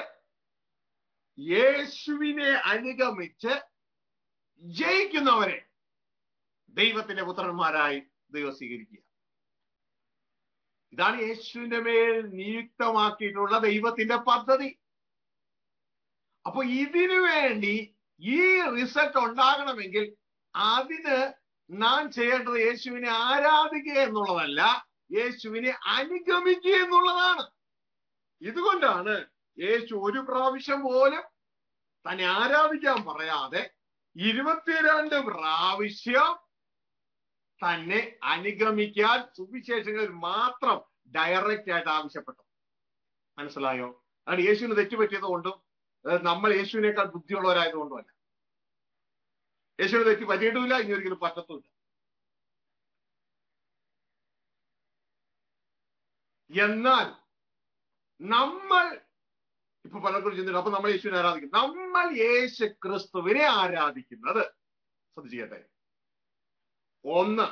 യേശുവിനെ അനുഗമിച്ച് ജയിക്കുന്നവരെ ദൈവത്തിന്റെ പുത്രന്മാരായി ദൈവം സ്വീകരിക്കുക ഇതാണ് യേശുവിന്റെ മേൽ നിയുക്തമാക്കിയിട്ടുള്ള ദൈവത്തിന്റെ പദ്ധതി അപ്പൊ ഇതിനു വേണ്ടി ഈ റിസൾട്ട് ഉണ്ടാകണമെങ്കിൽ അതിന് നാം ചെയ്യേണ്ടത് യേശുവിനെ ആരാധിക്കുക എന്നുള്ളതല്ല യേശുവിനെ അനുഗമിക്കുക എന്നുള്ളതാണ് ഇതുകൊണ്ടാണ് യേശു ഒരു പ്രാവശ്യം പോലും തന്നെ ആരാധിക്കാൻ പറയാതെ ഇരുപത്തിരണ്ട് പ്രാവശ്യം തന്നെ അനുഗമിക്കാൻ സുവിശേഷങ്ങളിൽ മാത്രം ഡയറക്റ്റ് ആയിട്ട് ആവശ്യപ്പെട്ടു മനസ്സിലായോ അതാണ് യേശുവിന് തെറ്റുപറ്റിയത് കൊണ്ടും നമ്മൾ യേശുവിനേക്കാൾ ബുദ്ധിയുള്ളവരായതുകൊണ്ടുമല്ല യേശുവിന് തെറ്റ് പറ്റിയിട്ടുമില്ല ഇനി ഒരിക്കലും പറ്റത്തുമില്ല എന്നാൽ നമ്മൾ ഇപ്പൊ പലർക്കും ചിന്തിക്കും അപ്പൊ നമ്മൾ യേശുവിനെ ആരാധിക്കും നമ്മൾ യേശു ക്രിസ്തുവിനെ ആരാധിക്കുന്നത് ശ്രദ്ധിച്ചിട്ടെ ഒന്ന്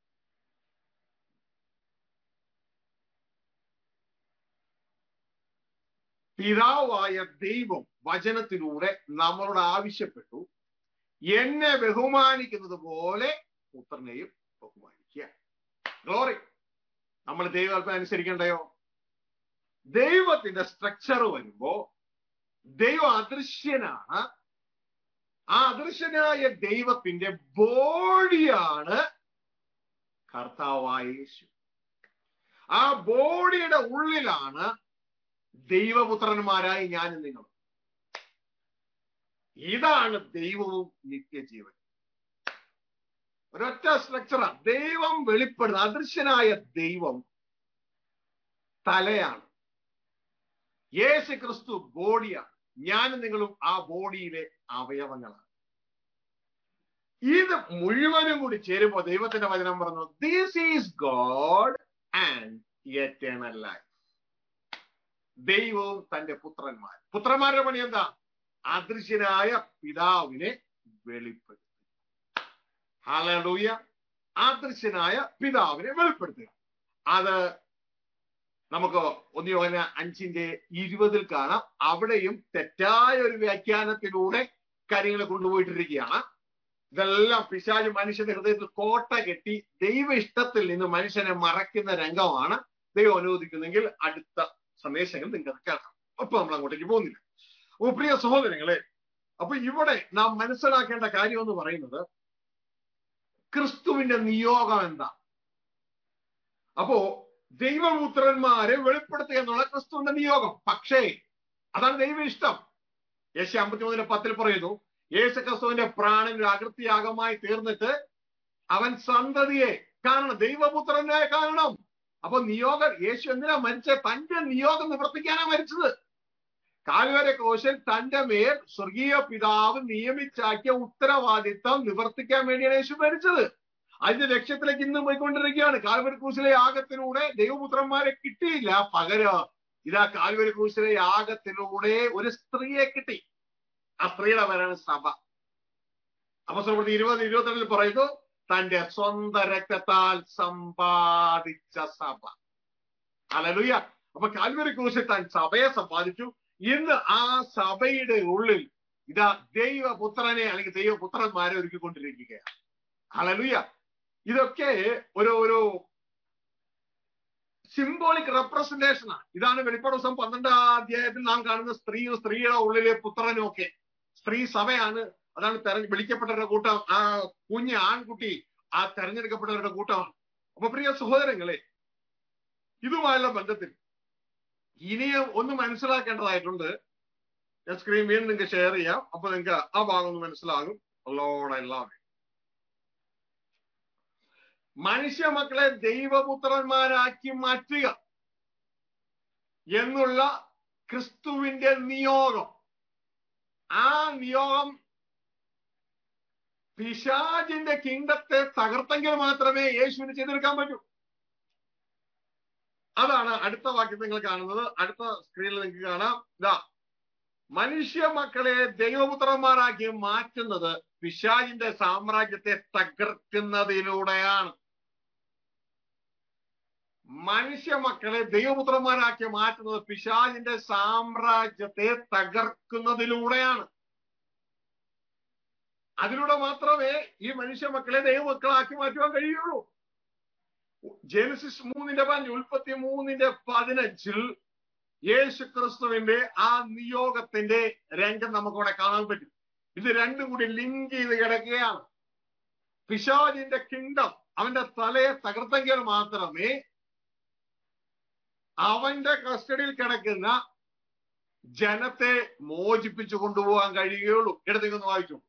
പിതാവായ ദൈവം വചനത്തിലൂടെ നമ്മളോട് ആവശ്യപ്പെട്ടു എന്നെ ബഹുമാനിക്കുന്നത് പോലെ പുത്രനെയും ബഹുമാനിക്കുക ഗ്ലോറി നമ്മൾ ദൈവകൽപ്പന അനുസരിക്കണ്ടയോ ദൈവത്തിന്റെ സ്ട്രക്ചർ വരുമ്പോ ദൈവം അദൃശ്യനാണ് ആ അദൃശ്യനായ ദൈവത്തിന്റെ ബോഡിയാണ് കർത്താവായ യേശു ആ ബോഡിയുടെ ഉള്ളിലാണ് ദൈവപുത്രന്മാരായി ഞാനും നിങ്ങളും ഇതാണ് ദൈവവും നിത്യജീവൻ ഒരൊറ്റ സ്ട്രക്ചറാണ് ദൈവം വെളിപ്പെടുന്ന അദൃശ്യനായ ദൈവം തലയാണ് യേശു ക്രിസ്തു ബോഡിയാണ് ഞാനും നിങ്ങളും ആ ബോഡിയിലെ അവയവങ്ങളാണ് ഇത് മുഴുവനും കൂടി ചേരുമ്പോൾ ദൈവത്തിന്റെ വചനം പറഞ്ഞു this is God and eternal life ദൈവവും തന്റെ പുത്രന്മാർ പുത്രന്മാരുടെ പണി എന്താ അദൃശ്യനായ പിതാവിനെ വെളിപ്പെടുത്തുക ഹലൂയ അദൃശ്യനായ പിതാവിനെ വെളിപ്പെടുത്തുക അത് നമുക്ക് ഒന്ന് യോഹന അഞ്ചിന്റെ ഇരുപതിൽ കാണാം അവിടെയും തെറ്റായ ഒരു വ്യാഖ്യാനത്തിലൂടെ കാര്യങ്ങളെ കൊണ്ടുപോയിട്ടിരിക്കുകയാണ് ഇതെല്ലാം പിശാജ് മനുഷ്യന്റെ ഹൃദയത്തിൽ കോട്ട കെട്ടി ദൈവ ഇഷ്ടത്തിൽ നിന്ന് മനുഷ്യനെ മറയ്ക്കുന്ന രംഗമാണ് ദൈവം അനുവദിക്കുന്നെങ്കിൽ അടുത്ത സന്ദേശങ്ങൾ നിങ്ങൾക്ക് കേൾക്കാം അപ്പൊ നമ്മൾ അങ്ങോട്ടേക്ക് പോകുന്നില്ല അപ്പൊ പ്രിയ സഹോദരങ്ങളെ അപ്പൊ ഇവിടെ നാം മനസ്സിലാക്കേണ്ട കാര്യം എന്ന് പറയുന്നത് ക്രിസ്തുവിന്റെ നിയോഗം എന്താ അപ്പോ ദൈവപുത്രന്മാരെ വെളിപ്പെടുത്തുക എന്നുള്ള ക്രിസ്തുവിന്റെ നിയോഗം പക്ഷേ അതാണ് ദൈവ ഇഷ്ടം യേശു അമ്പത്തിമൂന്നിലെ പത്തിൽ പറയുന്നു യേശു ക്രിസ്തുവിന്റെ പ്രാണൻ ഒരു അകൃത്യാഗമായി തീർന്നിട്ട് അവൻ സന്തതിയെ കാണണം ദൈവപുത്രനെ കാണണം അപ്പൊ നിയോഗം യേശു എന്തിനാ മരിച്ച തന്റെ നിയോഗം നിവർത്തിക്കാനാ മരിച്ചത് കാൽവരെ കോശൻ തന്റെ മേൽ സ്വർഗീയ പിതാവ് നിയമിച്ചാക്കിയ ഉത്തരവാദിത്തം നിവർത്തിക്കാൻ വേണ്ടിയാണ് യേശു മരിച്ചത് അതിന്റെ ലക്ഷ്യത്തിലേക്ക് ഇന്നും പോയിക്കൊണ്ടിരിക്കുകയാണ് കാൽവരി ക്രൂശിലെ യാഗത്തിലൂടെ ദൈവപുത്രന്മാരെ കിട്ടിയില്ല പകരം ഇതാ കാൽവരി ക്രൂശിലെ യാഗത്തിലൂടെ ഒരു സ്ത്രീയെ കിട്ടി ആ സ്ത്രീയുടെ പേരാണ് സഭ അപ്പസ്വലപ്രതി ഇരുപത് ഇരുപത്തിരണ്ടിൽ പറയുന്നു തന്റെ സ്വന്തം രക്തത്താൽ സമ്പാദിച്ച സഭ അലലുയ അപ്പൊ കാൽവരി ക്രൂശിൽ താൻ സഭയെ സമ്പാദിച്ചു ഇന്ന് ആ സഭയുടെ ഉള്ളിൽ ഇതാ ദൈവപുത്രനെ അല്ലെങ്കിൽ ദൈവപുത്രന്മാരെ ഒരുക്കിക്കൊണ്ടിരിക്കുകയാണ് അലലുയ ഇതൊക്കെ ഒരു ഒരു സിംബോളിക് റെപ്രസെന്റേഷനാണ് ഇതാണ് വെളിപ്പാട് ദിവസം പന്ത്രണ്ടാം അധ്യായത്തിൽ നാം കാണുന്ന സ്ത്രീയും സ്ത്രീയുടെ ഉള്ളിലെ പുത്രനും ഒക്കെ സ്ത്രീ സഭയാണ് അതാണ് തെര വിളിക്കപ്പെട്ടവരുടെ കൂട്ടം ആ കുഞ്ഞ് ആൺകുട്ടി ആ തെരഞ്ഞെടുക്കപ്പെട്ടവരുടെ കൂട്ടമാണ് അപ്പൊ പ്രിയ സഹോദരങ്ങളെ ഇതുമായുള്ള ബന്ധത്തിൽ ഇനിയും ഒന്ന് മനസ്സിലാക്കേണ്ടതായിട്ടുണ്ട് ഞാൻ സ്ക്രീൻ വീണ്ടും നിങ്ങൾക്ക് ഷെയർ ചെയ്യാം അപ്പൊ നിങ്ങൾക്ക് ആ ഭാഗം ഒന്ന് മനസ്സിലാകും ലോഡ് എല്ലാവരും മനുഷ്യ മക്കളെ ദൈവപുത്രന്മാരാക്കി മാറ്റുക എന്നുള്ള ക്രിസ്തുവിന്റെ നിയോഗം ആ നിയോഗം പിശാജിന്റെ കിങ്ഡത്തെ തകർത്തെങ്കിൽ മാത്രമേ യേശുവിന് ചെയ്തെടുക്കാൻ പറ്റൂ അതാണ് അടുത്ത വാക്യം നിങ്ങൾ കാണുന്നത് അടുത്ത സ്ക്രീനിൽ നിങ്ങൾക്ക് കാണാം ഇതാ മനുഷ്യ മക്കളെ ദൈവപുത്രന്മാരാക്കി മാറ്റുന്നത് പിശാജിന്റെ സാമ്രാജ്യത്തെ തകർക്കുന്നതിലൂടെയാണ് മനുഷ്യ മക്കളെ ദൈവപുത്രന്മാരാക്കി മാറ്റുന്നത് പിശാജിന്റെ സാമ്രാജ്യത്തെ തകർക്കുന്നതിലൂടെയാണ് അതിലൂടെ മാത്രമേ ഈ മനുഷ്യ മക്കളെ ദൈവമക്കളാക്കി മാറ്റുവാൻ കഴിയുള്ളൂ ജെനസിസ് മൂന്നിന്റെ പതിനഞ്ച് ഉൽപ്പത്തി മൂന്നിന്റെ പതിനഞ്ചിൽ യേശു ക്രിസ്തുവിന്റെ ആ നിയോഗത്തിന്റെ രംഗം നമുക്കിവിടെ കാണാൻ പറ്റും ഇത് രണ്ടും കൂടി ലിങ്ക് ചെയ്ത് കിടക്കുകയാണ് പിശാജിന്റെ കിങ്ഡം അവന്റെ തലയെ തകർത്തെങ്കിൽ മാത്രമേ അവന്റെ കസ്റ്റഡിയിൽ കിടക്കുന്ന ജനത്തെ മോചിപ്പിച്ചു കൊണ്ടുപോകാൻ കഴിയുകയുള്ളൂ എടുത്തേക്കൊന്ന് വായിച്ചു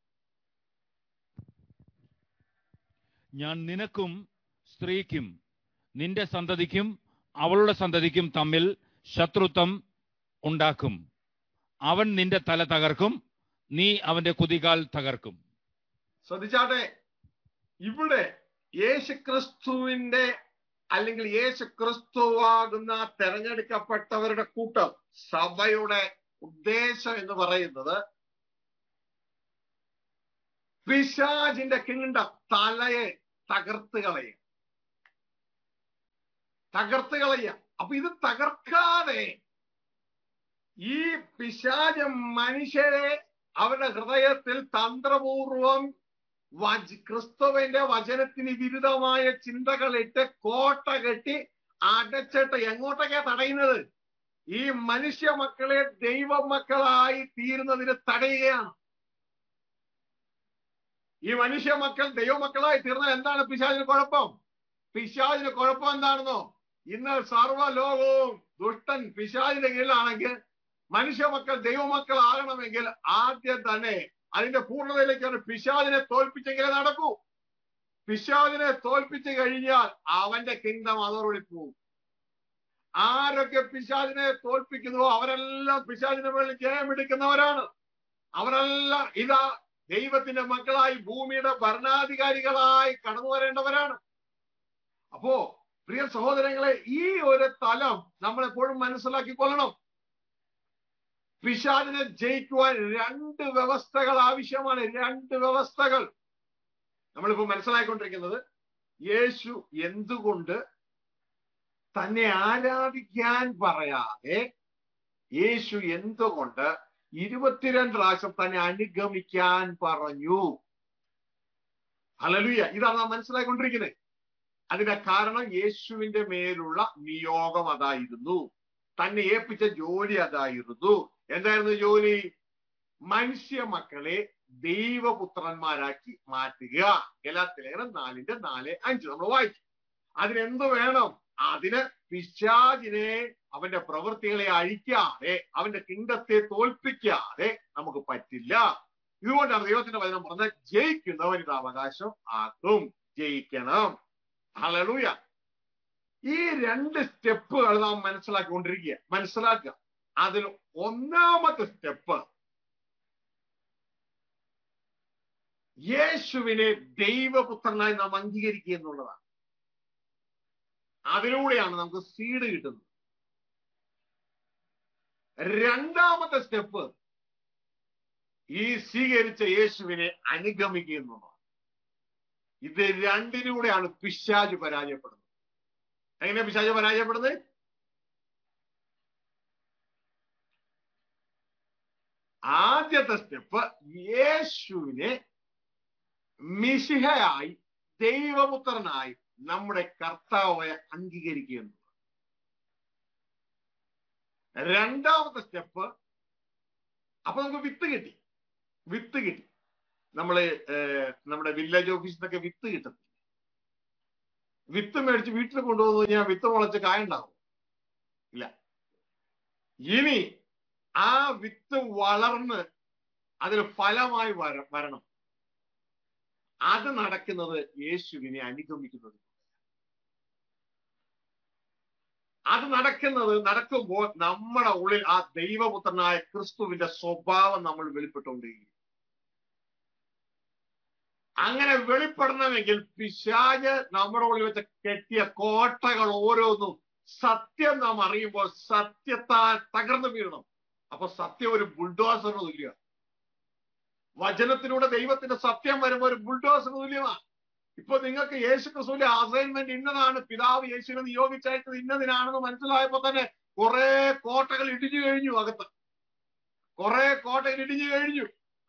ഞാൻ നിനക്കും സ്ത്രീക്കും നിന്റെ സന്തതിക്കും അവളുടെ സന്തതിക്കും തമ്മിൽ ശത്രുത്വം ഉണ്ടാക്കും അവൻ നിന്റെ തല തകർക്കും നീ അവന്റെ കുതികാൽ തകർക്കും ശ്രദ്ധിച്ചാട്ടെ ഇവിടെ യേശുക്രിസ്തുവിന്റെ അല്ലെങ്കിൽ യേശുക്രിസ്തുവാകുന്ന തെരഞ്ഞെടുക്കപ്പെട്ടവരുടെ കൂട്ടം സഭയുടെ ഉദ്ദേശം എന്ന് പറയുന്നത് പിശാജിന്റെ കിങ്ഡം തലയെ തകർത്ത് കളയുക തകർത്ത് കളയുക അപ്പൊ ഇത് തകർക്കാതെ ഈ പിശാജ് മനുഷ്യരെ അവരുടെ ഹൃദയത്തിൽ തന്ത്രപൂർവം വച ക്രിസ്തുവിന്റെ വചനത്തിന് വിരുദ്ധമായ ചിന്തകളിട്ട് കോട്ട കെട്ടി അടച്ചിട്ട് എങ്ങോട്ടൊക്കെയാ തടയുന്നത് ഈ മനുഷ്യ മക്കളെ ദൈവ മക്കളായി തീരുന്നതിന് തടയുകയാണ് ഈ മനുഷ്യ മക്കൾ ദൈവമക്കളായി തീർന്നാൽ എന്താണ് പിശാചിന് കുഴപ്പം പിശാചിന് കുഴപ്പം എന്താണെന്നോ ഇന്ന് സർവ്വലോകവും ദുഷ്ടൻ പിശാചിന്റെ കീഴിലാണെങ്കിൽ മനുഷ്യ മക്കൾ ദൈവമക്കളാകണമെങ്കിൽ ആദ്യം തന്നെ അതിന്റെ പൂർണ്ണതയിലേക്ക് ഒരു പിശാദിനെ തോൽപ്പിച്ചെങ്കിലേ നടക്കൂ പിശാദിനെ തോൽപ്പിച്ചു കഴിഞ്ഞാൽ അവന്റെ കിങ്ഡം അതോടുകൂടി പോകും ആരൊക്കെ പിശാദിനെ തോൽപ്പിക്കുന്നുവോ അവരെല്ലാം പിശാദിന്റെ മേളിൽ ജയമെടുക്കുന്നവരാണ് അവരെല്ലാം ഇതാ ദൈവത്തിന്റെ മക്കളായി ഭൂമിയുടെ ഭരണാധികാരികളായി കടന്നു വരേണ്ടവരാണ് അപ്പോ പ്രിയ സഹോദരങ്ങളെ ഈ ഒരു തലം നമ്മൾ എപ്പോഴും മനസ്സിലാക്കിക്കൊള്ളണം പിശാദിനെ ജയിക്കുവാൻ രണ്ട് വ്യവസ്ഥകൾ ആവശ്യമാണ് രണ്ട് വ്യവസ്ഥകൾ നമ്മളിപ്പോ മനസ്സിലാക്കിക്കൊണ്ടിരിക്കുന്നത് യേശു എന്തുകൊണ്ട് തന്നെ ആരാധിക്കാൻ പറയാതെ യേശു എന്തുകൊണ്ട് ഇരുപത്തിരണ്ട് പ്രാവശ്യം തന്നെ അനുഗമിക്കാൻ പറഞ്ഞു ഹലലുയ ഇതാണ് നാം മനസ്സിലാക്കിക്കൊണ്ടിരിക്കുന്നത് അതിന്റെ കാരണം യേശുവിന്റെ മേലുള്ള നിയോഗം അതായിരുന്നു തന്നെ ഏൽപ്പിച്ച ജോലി അതായിരുന്നു എന്തായിരുന്നു ജോലി മനുഷ്യ മക്കളെ ദൈവപുത്രന്മാരാക്കി മാറ്റുക ഗലാത്തിലേഖനം നാലിന്റെ നാല് അഞ്ച് നമ്മൾ വായിക്കും അതിനെന്ത് വേണം അതിന് പിശാചിനെ അവന്റെ പ്രവൃത്തികളെ അഴിക്കാതെ അവന്റെ കിങ്ഡത്തെ തോൽപ്പിക്കാതെ നമുക്ക് പറ്റില്ല ഇതുകൊണ്ടാണ് ദൈവത്തിന്റെ വചനം പറഞ്ഞത് ജയിക്കുന്നവൻ ഇത് അവകാശം ആക്കും ജയിക്കണം ഹലലൂയ ഈ രണ്ട് സ്റ്റെപ്പുകൾ നാം മനസ്സിലാക്കിക്കൊണ്ടിരിക്കുക മനസ്സിലാക്കുക അതിൽ ഒന്നാമത്തെ സ്റ്റെപ്പ് യേശുവിനെ ദൈവപുത്രനായി നാം അംഗീകരിക്കുക എന്നുള്ളതാണ് അതിലൂടെയാണ് നമുക്ക് സീഡ് കിട്ടുന്നത് രണ്ടാമത്തെ സ്റ്റെപ്പ് ഈ സ്വീകരിച്ച യേശുവിനെ അനുഗമിക്കുക എന്നുള്ളതാണ് ഇത് രണ്ടിലൂടെയാണ് പിശാജ് പരാജയപ്പെടുന്നത് എങ്ങനെ പിശാജ് പരാജയപ്പെടുന്നത് ആദ്യത്തെ സ്റ്റെപ്പ് യേശുവിനെ മിശിഹയായി ദൈവപുത്രനായി നമ്മുടെ കർത്താവെ അംഗീകരിക്കുക എന്നുള്ളത് രണ്ടാമത്തെ സ്റ്റെപ്പ് അപ്പൊ നമുക്ക് വിത്ത് കിട്ടി വിത്ത് കിട്ടി നമ്മള് നമ്മുടെ വില്ലേജ് ഓഫീസിൽ നിന്നൊക്കെ വിത്ത് കിട്ടത്തില്ല വിത്ത് മേടിച്ച് വീട്ടിൽ കൊണ്ടുവന്നു കഴിഞ്ഞാൽ വിത്ത് മുളച്ച് കായുണ്ടാവും ഇല്ല ഇനി ആ വിത്ത് വളർന്ന് അതിൽ ഫലമായി വര വരണം അത് നടക്കുന്നത് യേശുവിനെ അനുഗമിക്കുന്നത് അത് നടക്കുന്നത് നടക്കുമ്പോൾ നമ്മുടെ ഉള്ളിൽ ആ ദൈവപുത്രനായ ക്രിസ്തുവിന്റെ സ്വഭാവം നമ്മൾ വെളിപ്പെട്ടുകൊണ്ടിരിക്കും അങ്ങനെ വെളിപ്പെടണമെങ്കിൽ പിശാജ് നമ്മുടെ ഉള്ളിൽ വെച്ച് കെട്ടിയ കോട്ടകൾ ഓരോന്നും സത്യം നാം അറിയുമ്പോൾ സത്യത്താൽ തകർന്നു വീഴണം അപ്പൊ സത്യം ഒരു ബുൾഡോസറിന് തുല്യ വചനത്തിലൂടെ ദൈവത്തിന്റെ സത്യം വരുമ്പോൾ ഒരു ബുൾഡോസറിന് തുല്യമാണ് ഇപ്പൊ നിങ്ങൾക്ക് യേശു ക്രിസ്തുവിന്റെ അസൈൻമെന്റ് ഇന്നതാണ് പിതാവ് യേശുവിനെ നിയോഗിച്ചയച്ചത് ഇന്നതിനാണെന്ന് മനസ്സിലായപ്പോ തന്നെ കുറെ കോട്ടകൾ ഇടിഞ്ഞു കഴിഞ്ഞു അകത്ത് കുറെ കോട്ടകൾ ഇടിഞ്ഞു കഴിഞ്ഞു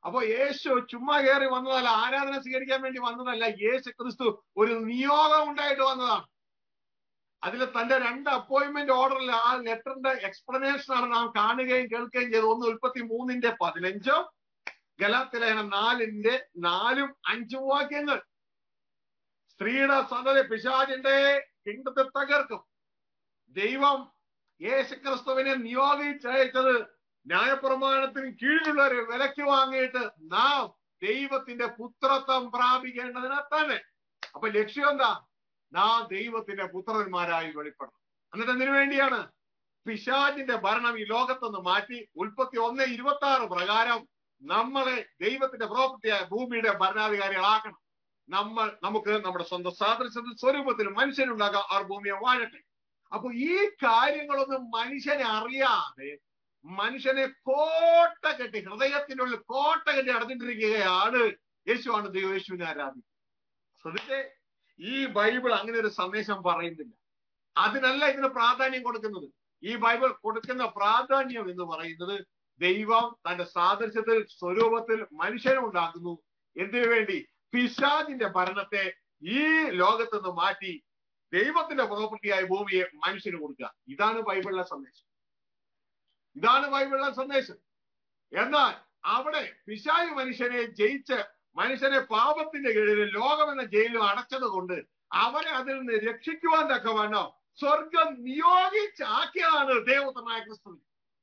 അപ്പൊ യേശു ചുമ്മാ കയറി വന്നതല്ല ആരാധന സ്വീകരിക്കാൻ വേണ്ടി വന്നതല്ല യേശു ക്രിസ്തു ഒരു നിയോഗം ഉണ്ടായിട്ട് വന്നതാണ് അതിൽ തന്റെ രണ്ട് അപ്പോയിന്റ്മെന്റ് ഓർഡറിൽ ആ ലെറ്ററിന്റെ എക്സ്പ്ലനേഷൻ ആണ് നാം കാണുകയും കേൾക്കുകയും ചെയ്തത് ഒന്ന് ഉൽപ്പത്തി മൂന്നിന്റെ പതിനഞ്ചോ ഗലാത്തിലേഖനം നാലിന്റെ നാലും അഞ്ചും വാക്യങ്ങൾ സ്ത്രീയുടെ സന്തതി പിശാചിന്റെ കിങ്ഡത്തെ തകർക്കും ദൈവം യേശുക്രിസ്തുവിനെ നിയോഗിച്ചയച്ചത് ന്യായപ്രമാണത്തിന് കീഴിലുള്ളവരെ വിലക്ക് വാങ്ങിയിട്ട് നാം ദൈവത്തിന്റെ പുത്രത്വം പ്രാപിക്കേണ്ടതിനെ തന്നെ അപ്പൊ ലക്ഷ്യം എന്താ നാം ദൈവത്തിന്റെ പുത്രന്മാരായി വെളിപ്പെടണം എന്നിട്ട് എന്തിനു വേണ്ടിയാണ് പിശാചിന്റെ ഭരണം ഈ ലോകത്തുനിന്ന് മാറ്റി ഉൽപ്പത്തി ഒന്ന് ഇരുപത്തി ആറ് പ്രകാരം നമ്മളെ ദൈവത്തിന്റെ പ്രോപ്പർട്ടിയായ ഭൂമിയുടെ ഭരണാധികാരികളാക്കണം നമ്മൾ നമുക്ക് നമ്മുടെ സ്വന്തം സാദൃശ്യത്തിൽ സ്വരൂപത്തിൽ മനുഷ്യനുണ്ടാകാം അവർ ഭൂമിയെ വാഴട്ടെ അപ്പൊ ഈ കാര്യങ്ങളൊന്നും മനുഷ്യനെ അറിയാതെ മനുഷ്യനെ കോട്ട കെട്ടി ഹൃദയത്തിനുള്ളിൽ കോട്ട കെട്ടി അടഞ്ഞിട്ടിരിക്കുകയാണ് യേശുവാണ് ദൈവം യേശുവിനെ ആരാധിക്കുന്നത് ശ്രദ്ധിച്ചേ ഈ ബൈബിൾ അങ്ങനെ ഒരു സന്ദേശം പറയുന്നില്ല അതിനല്ല ഇതിന് പ്രാധാന്യം കൊടുക്കുന്നത് ഈ ബൈബിൾ കൊടുക്കുന്ന പ്രാധാന്യം എന്ന് പറയുന്നത് ദൈവം തന്റെ സാദൃശ്യത്തിൽ സ്വരൂപത്തിൽ മനുഷ്യനെ ഉണ്ടാക്കുന്നു എന്തിനു വേണ്ടി പിശാജിന്റെ ഭരണത്തെ ഈ ലോകത്ത് നിന്ന് മാറ്റി ദൈവത്തിന്റെ പ്രോപ്പർട്ടിയായ ഭൂമിയെ മനുഷ്യന് കൊടുക്കുക ഇതാണ് ബൈബിളിലെ സന്ദേശം ഇതാണ് ബൈബിളിലെ സന്ദേശം എന്നാൽ അവിടെ പിശാജ് മനുഷ്യനെ ജയിച്ച് മനുഷ്യനെ പാപത്തിന്റെ കീഴിൽ ലോകം എന്ന ജയിലിൽ അടച്ചത് കൊണ്ട് അവനെ അതിൽ നിന്ന് രക്ഷിക്കുവാൻ തക്കവണ്ണം സ്വർഗം നിയോഗിച്ചാക്കിയതാണ് ദൈവത്തനായ ക്രിസ്തുവിന്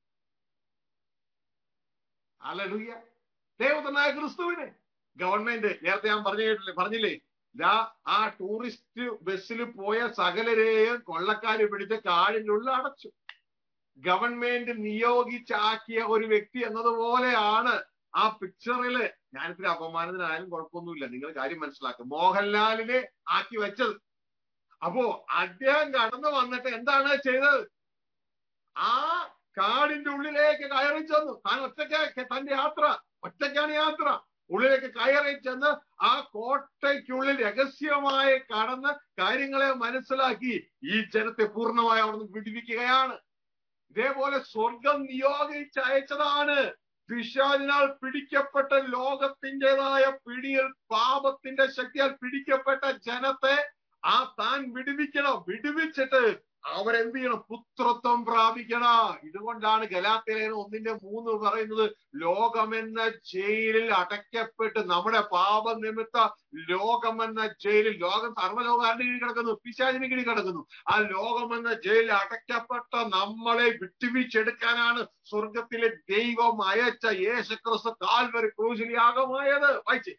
അലലുയ്യ ദൈവത്തനായ ക്രിസ്തുവിന് ഗവൺമെന്റ് നേരത്തെ ഞാൻ പറഞ്ഞു കേട്ടില്ലേ പറഞ്ഞില്ലേ ഇതാ ആ ടൂറിസ്റ്റ് ബസ്സിൽ പോയ സകലരെയും കൊള്ളക്കാര് പിടിച്ച് കാടിന്റെ ഉള്ളിൽ അടച്ചു ഗവൺമെന്റ് നിയോഗിച്ചാക്കിയ ഒരു വ്യക്തി എന്നതുപോലെയാണ് ആ പിക്ചറില് ഞാനിത്തിരി അപമാനത്തിനായാലും കുഴപ്പമൊന്നുമില്ല നിങ്ങൾ കാര്യം മനസ്സിലാക്കും മോഹൻലാലിനെ ആക്കി വെച്ചത് അപ്പോ അദ്ദേഹം കടന്നു വന്നിട്ട് എന്താണ് ചെയ്തത് ആ കാടിന്റെ ഉള്ളിലേക്ക് കയറി ചെന്നു താൻ ഒറ്റയ്ക്ക് തന്റെ യാത്ര ഒറ്റയ്ക്കാണ് യാത്ര ഉള്ളിലേക്ക് കയറി ചെന്ന് ആ കോട്ടയ്ക്കുള്ളിൽ രഹസ്യമായി കടന്ന് കാര്യങ്ങളെ മനസ്സിലാക്കി ഈ ജനത്തെ പൂർണ്ണമായി അവിടുന്ന് വിടുവിക്കുകയാണ് ഇതേപോലെ സ്വർഗം നിയോഗിച്ചയച്ചതാണ് പിശാചിനാൽ പിടിക്കപ്പെട്ട ലോകത്തിൻ്റെതായ പിടിയിൽ പാപത്തിന്റെ ശക്തിയാൽ പിടിക്കപ്പെട്ട ജനത്തെ ആ താൻ വിടുവിക്കണം വിടുവിച്ചിട്ട് അവരെന്ത് ചെയ്യണം പുത്രത്വം പ്രാപിക്കണം ഇതുകൊണ്ടാണ് ഗലാത്തിലേന ഒന്നിന്റെ മൂന്ന് പറയുന്നത് ലോകമെന്ന ജയിലിൽ അടയ്ക്കപ്പെട്ട് നമ്മുടെ പാപ നിമിത്ത ലോകമെന്ന ജയിലിൽ ലോകം സർവ്വലോകാരുടെ കീഴിൽ കിടക്കുന്നു പിശാചിന് കീഴിൽ കിടക്കുന്നു ആ ലോകമെന്ന ജയിലിൽ അടയ്ക്കപ്പെട്ട നമ്മളെ വിട്ടുവീച്ചെടുക്കാനാണ് സ്വർഗത്തിലെ ദൈവം അയച്ച യേശുക്രിസ്തു കാൽവരി ക്രൂശിൽ യാഗമായത് വായിച്ചേ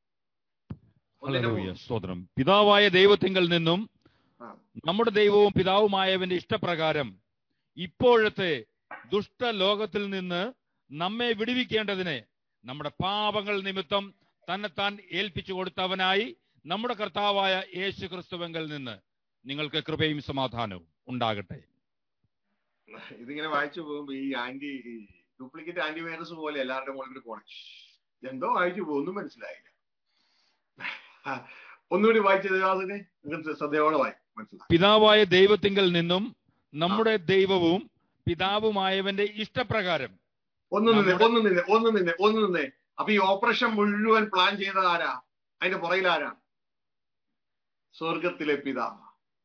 ഹല്ലേലൂയ സ്തോത്രം പിതാവായ ദൈവത്തിങ്കൽ നിന്നും ആ. നമ്മുടെ ദൈവവും പിതാവുമായവന്റെ ഇഷ്ടപ്രകാരം ഇപ്പോഴത്തെ ദുഷ്ടലോകത്തിൽ നിന്ന് നമ്മെ വിടുവിക്കേണ്ടതിന് നമ്മുടെ പാപങ്ങൾ നിമിത്തം തന്നെത്താൻ ഏൽപ്പിച്ചു കൊടുത്തവനായി നമ്മുടെ കർത്താവായ യേശു ക്രിസ്തുവെങ്കിൽ നിന്ന് നിങ്ങൾക്ക് കൃപയും സമാധാനവും ഉണ്ടാകട്ടെ ഇതിങ്ങനെ വായിച്ചു പോകുമ്പോ ഈ ആന്റി ഡ്യൂപ്ലിക്കേറ്റ് ആന്റി വൈറസ് പോലെ എല്ലാവരുടെ മുകളിൽ പോണം എന്തോ വായിച്ചു പോകും ഒന്നും മനസ്സിലായില്ല ഒന്നുകൂടി വായിച്ചത് അതിന് നിങ്ങൾക്ക് ശ്രദ്ധയോടെ വായി മനസ്സിലായി പിതാവായ ദൈവത്തിങ്കൽ നിന്നും നമ്മുടെ ദൈവവും പിതാവുമായവന്റെ ഇഷ്ടപ്രകാരം ഒന്ന് നിന്നെ നമ്മുടെ- ഒന്ന് നിന്നെ ഒന്ന് നിന്നെ ഒന്ന് നിന്നെ അപ്പൊ ഈ ഓപ്പറേഷൻ മുഴുവൻ പ്ലാൻ ചെയ്തത് ആരാ അതിന്റെ പുറകിൽ ആരാ സ്വർഗത്തിലെ പിതാവ്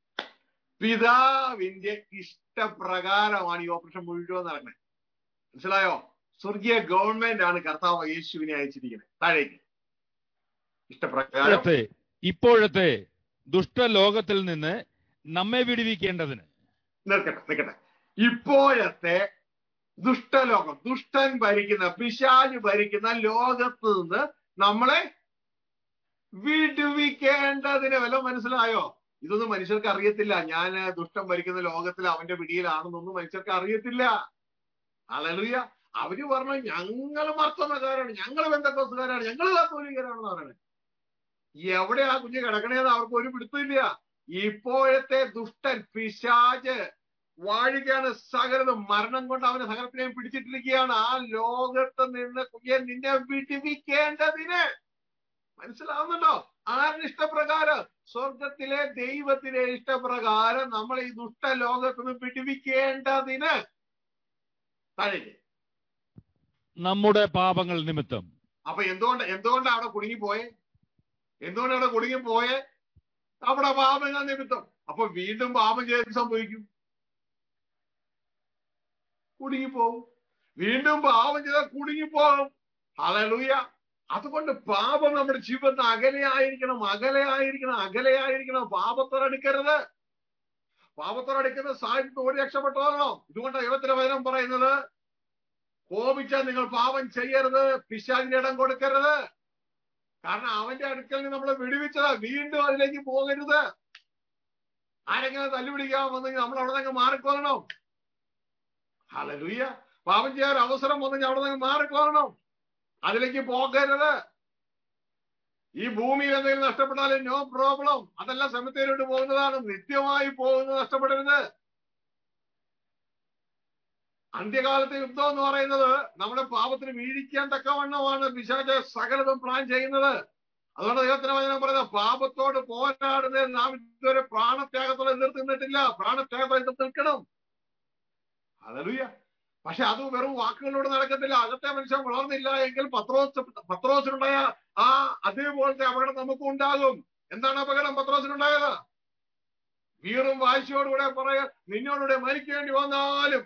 പിതാവിന്റെ ഇഷ്ടപ്രകാരമാണ് ഈ ഓപ്പറേഷൻ മുഴുവൻ നടക്കുന്നത് മനസ്സിലായോ സ്വർഗീയ ഗവൺമെന്റ് ആണ് കർത്താവ് യേശുവിനെ അയച്ചിരിക്കുന്നത് താഴേക്ക് ഇഷ്ടപ്രകാരം ഇപ്പോഴത്തെ ഇപ്പോഴത്തെ ദുഷ്ടലോകത്തിൽ നിന്ന് നമ്മെ വിടുവിക്കേണ്ടതിന് നിൽക്കട്ടെ നിൽക്കട്ടെ ഇപ്പോഴത്തെ ദുഷ്ടലോകം ദുഷ്ടൻ ഭരിക്കുന്ന പിശാജ് ഭരിക്കുന്ന ലോകത്ത് നിന്ന് നമ്മളെ വിടുവിക്കേണ്ടതിന് വല്ല മനസ്സിലായോ ഇതൊന്നും മനുഷ്യർക്ക് അറിയത്തില്ല ഞാൻ ദുഷ്ടൻ ഭരിക്കുന്ന ലോകത്തിൽ അവന്റെ പിടിയിലാണെന്നൊന്നും മനുഷ്യർക്ക് അറിയത്തില്ല അലലുയ അവര് പറഞ്ഞു ഞങ്ങൾ മർത്തമക്കാരാണ് ഞങ്ങൾ ബന്ധക്കോസുകാരാണ് ഞങ്ങൾ കാത്തോലിക്കരാണെന്ന് പറയുന്നത് എവിടെ ആ കുഞ്ഞ് കിടക്കണേന്ന് അവർക്ക് ഒരു പിടുത്തമില്ല ഇപ്പോഴത്തെ ദുഷ്ടൻ പിശാജ് വാഴിക്കാണ് സകലതും മരണം കൊണ്ട് അവനെ സകലത്തിനെയും പിടിച്ചിട്ടിരിക്കുകയാണ് ആ ലോകത്ത് നിന്ന് കുഞ്ഞെ നിന്നെ വിടുവിക്കേണ്ടതിന് മനസ്സിലാവുന്നുണ്ടോ ആരുടെ ഇഷ്ടപ്രകാരം സ്വർഗത്തിലെ ദൈവത്തിലെ ഇഷ്ടപ്രകാരം നമ്മൾ ഈ ദുഷ്ട ലോകത്ത് നിന്ന് വിടുവിക്കേണ്ടതിന് താഴേക്ക് നമ്മുടെ പാപങ്ങൾ നിമിത്തം അപ്പൊ എന്തുകൊണ്ട് എന്തുകൊണ്ടാണ് അവിടെ കുടുങ്ങിപ്പോയെ എന്തുകൊണ്ടാണ് അവിടെ കുടുങ്ങിപ്പോയെ അവിടെ പാപങ്ങൾ നിമിത്തം അപ്പൊ വീണ്ടും പാപം ചെയ്ത് സംഭവിക്കും കുടുങ്ങിപ്പോവും വീണ്ടും പാപം ചെയ്താൽ കുടുങ്ങിപ്പോകും ഹലലൂയ അതുകൊണ്ട് പാപം നമ്മുടെ ജീവിതത്തിൽ അകലെയായിരിക്കണം അകലെയായിരിക്കണം അകലെയായിരിക്കണം പാപത്തോടടുക്കരുത് പാപത്തോടടുക്കുന്ന സാഹിത്യത്തിൽ ഒരു രക്ഷപ്പെട്ടതാണോ ഇതുകൊണ്ട് ദൈവത്തിന്റെ വചനം പറയുന്നത് കോപിച്ചാൽ നിങ്ങൾ പാപം ചെയ്യരുത് പിശാചിന് ഇടം കൊടുക്കരുത് കാരണം അവന്റെ അടുക്കൽ നിന്ന് നമ്മളെ വിടുവിച്ചതാ വീണ്ടും അതിലേക്ക് പോകരുത് ആരെങ്കിലും തല്ലുപിടിക്കാൻ വന്നെങ്കിൽ നമ്മൾ അവിടെ നിന്ന് മാറിക്കൊള്ളണം ഹലലുയ്യ പാപം ചെയ്യാൻ ഒരു അവസരം വന്നെങ്കിൽ അവിടെ നിന്ന് മാറിക്കൊള്ളണം അതിലേക്ക് പോകരുത് ഈ ഭൂമിയിൽ എന്തെങ്കിലും നഷ്ടപ്പെട്ടാലും നോ പ്രോബ്ലം അതെല്ലാം സെമിത്തേരിട്ട് പോകുന്നതാണ് നിത്യമായി പോകുന്നത് നഷ്ടപ്പെടരുത് അന്ത്യകാലത്തെ യുദ്ധം എന്ന് പറയുന്നത് നമ്മുടെ പാപത്തിന് വീഴിക്കാൻ തക്കവണ്ണമാണ് പിശാച സകലതും പ്ലാൻ ചെയ്യുന്നത് അതുകൊണ്ട് ദൈവത്തിന് വചനം പറയുന്നത് പാപത്തോട് പോരാടുന്നത് നാം ഇതുവരെ പ്രാണത്യാഗത്തോടെ എതിർത്ത് നിന്നിട്ടില്ല പ്രാണത്യാഗത്തോടെ എതിർത്ത് നിൽക്കണം അതലുയ്യ പക്ഷെ അത് വെറും വാക്കുകളിലൂടെ നടക്കത്തില്ല അകത്തെ മനുഷ്യൻ വളർന്നില്ല എങ്കിൽ പത്രോസ് പത്രോസിനുണ്ടായ ആ അതേപോലത്തെ അപകടം നമുക്ക് ഉണ്ടാകും എന്താണ് അപകടം പത്രോസിനുണ്ടായത് വീറും വാശിയോടുകൂടെ പറയാ നിന്നോടുകൂടെ മരിക്കേണ്ടി വന്നാലും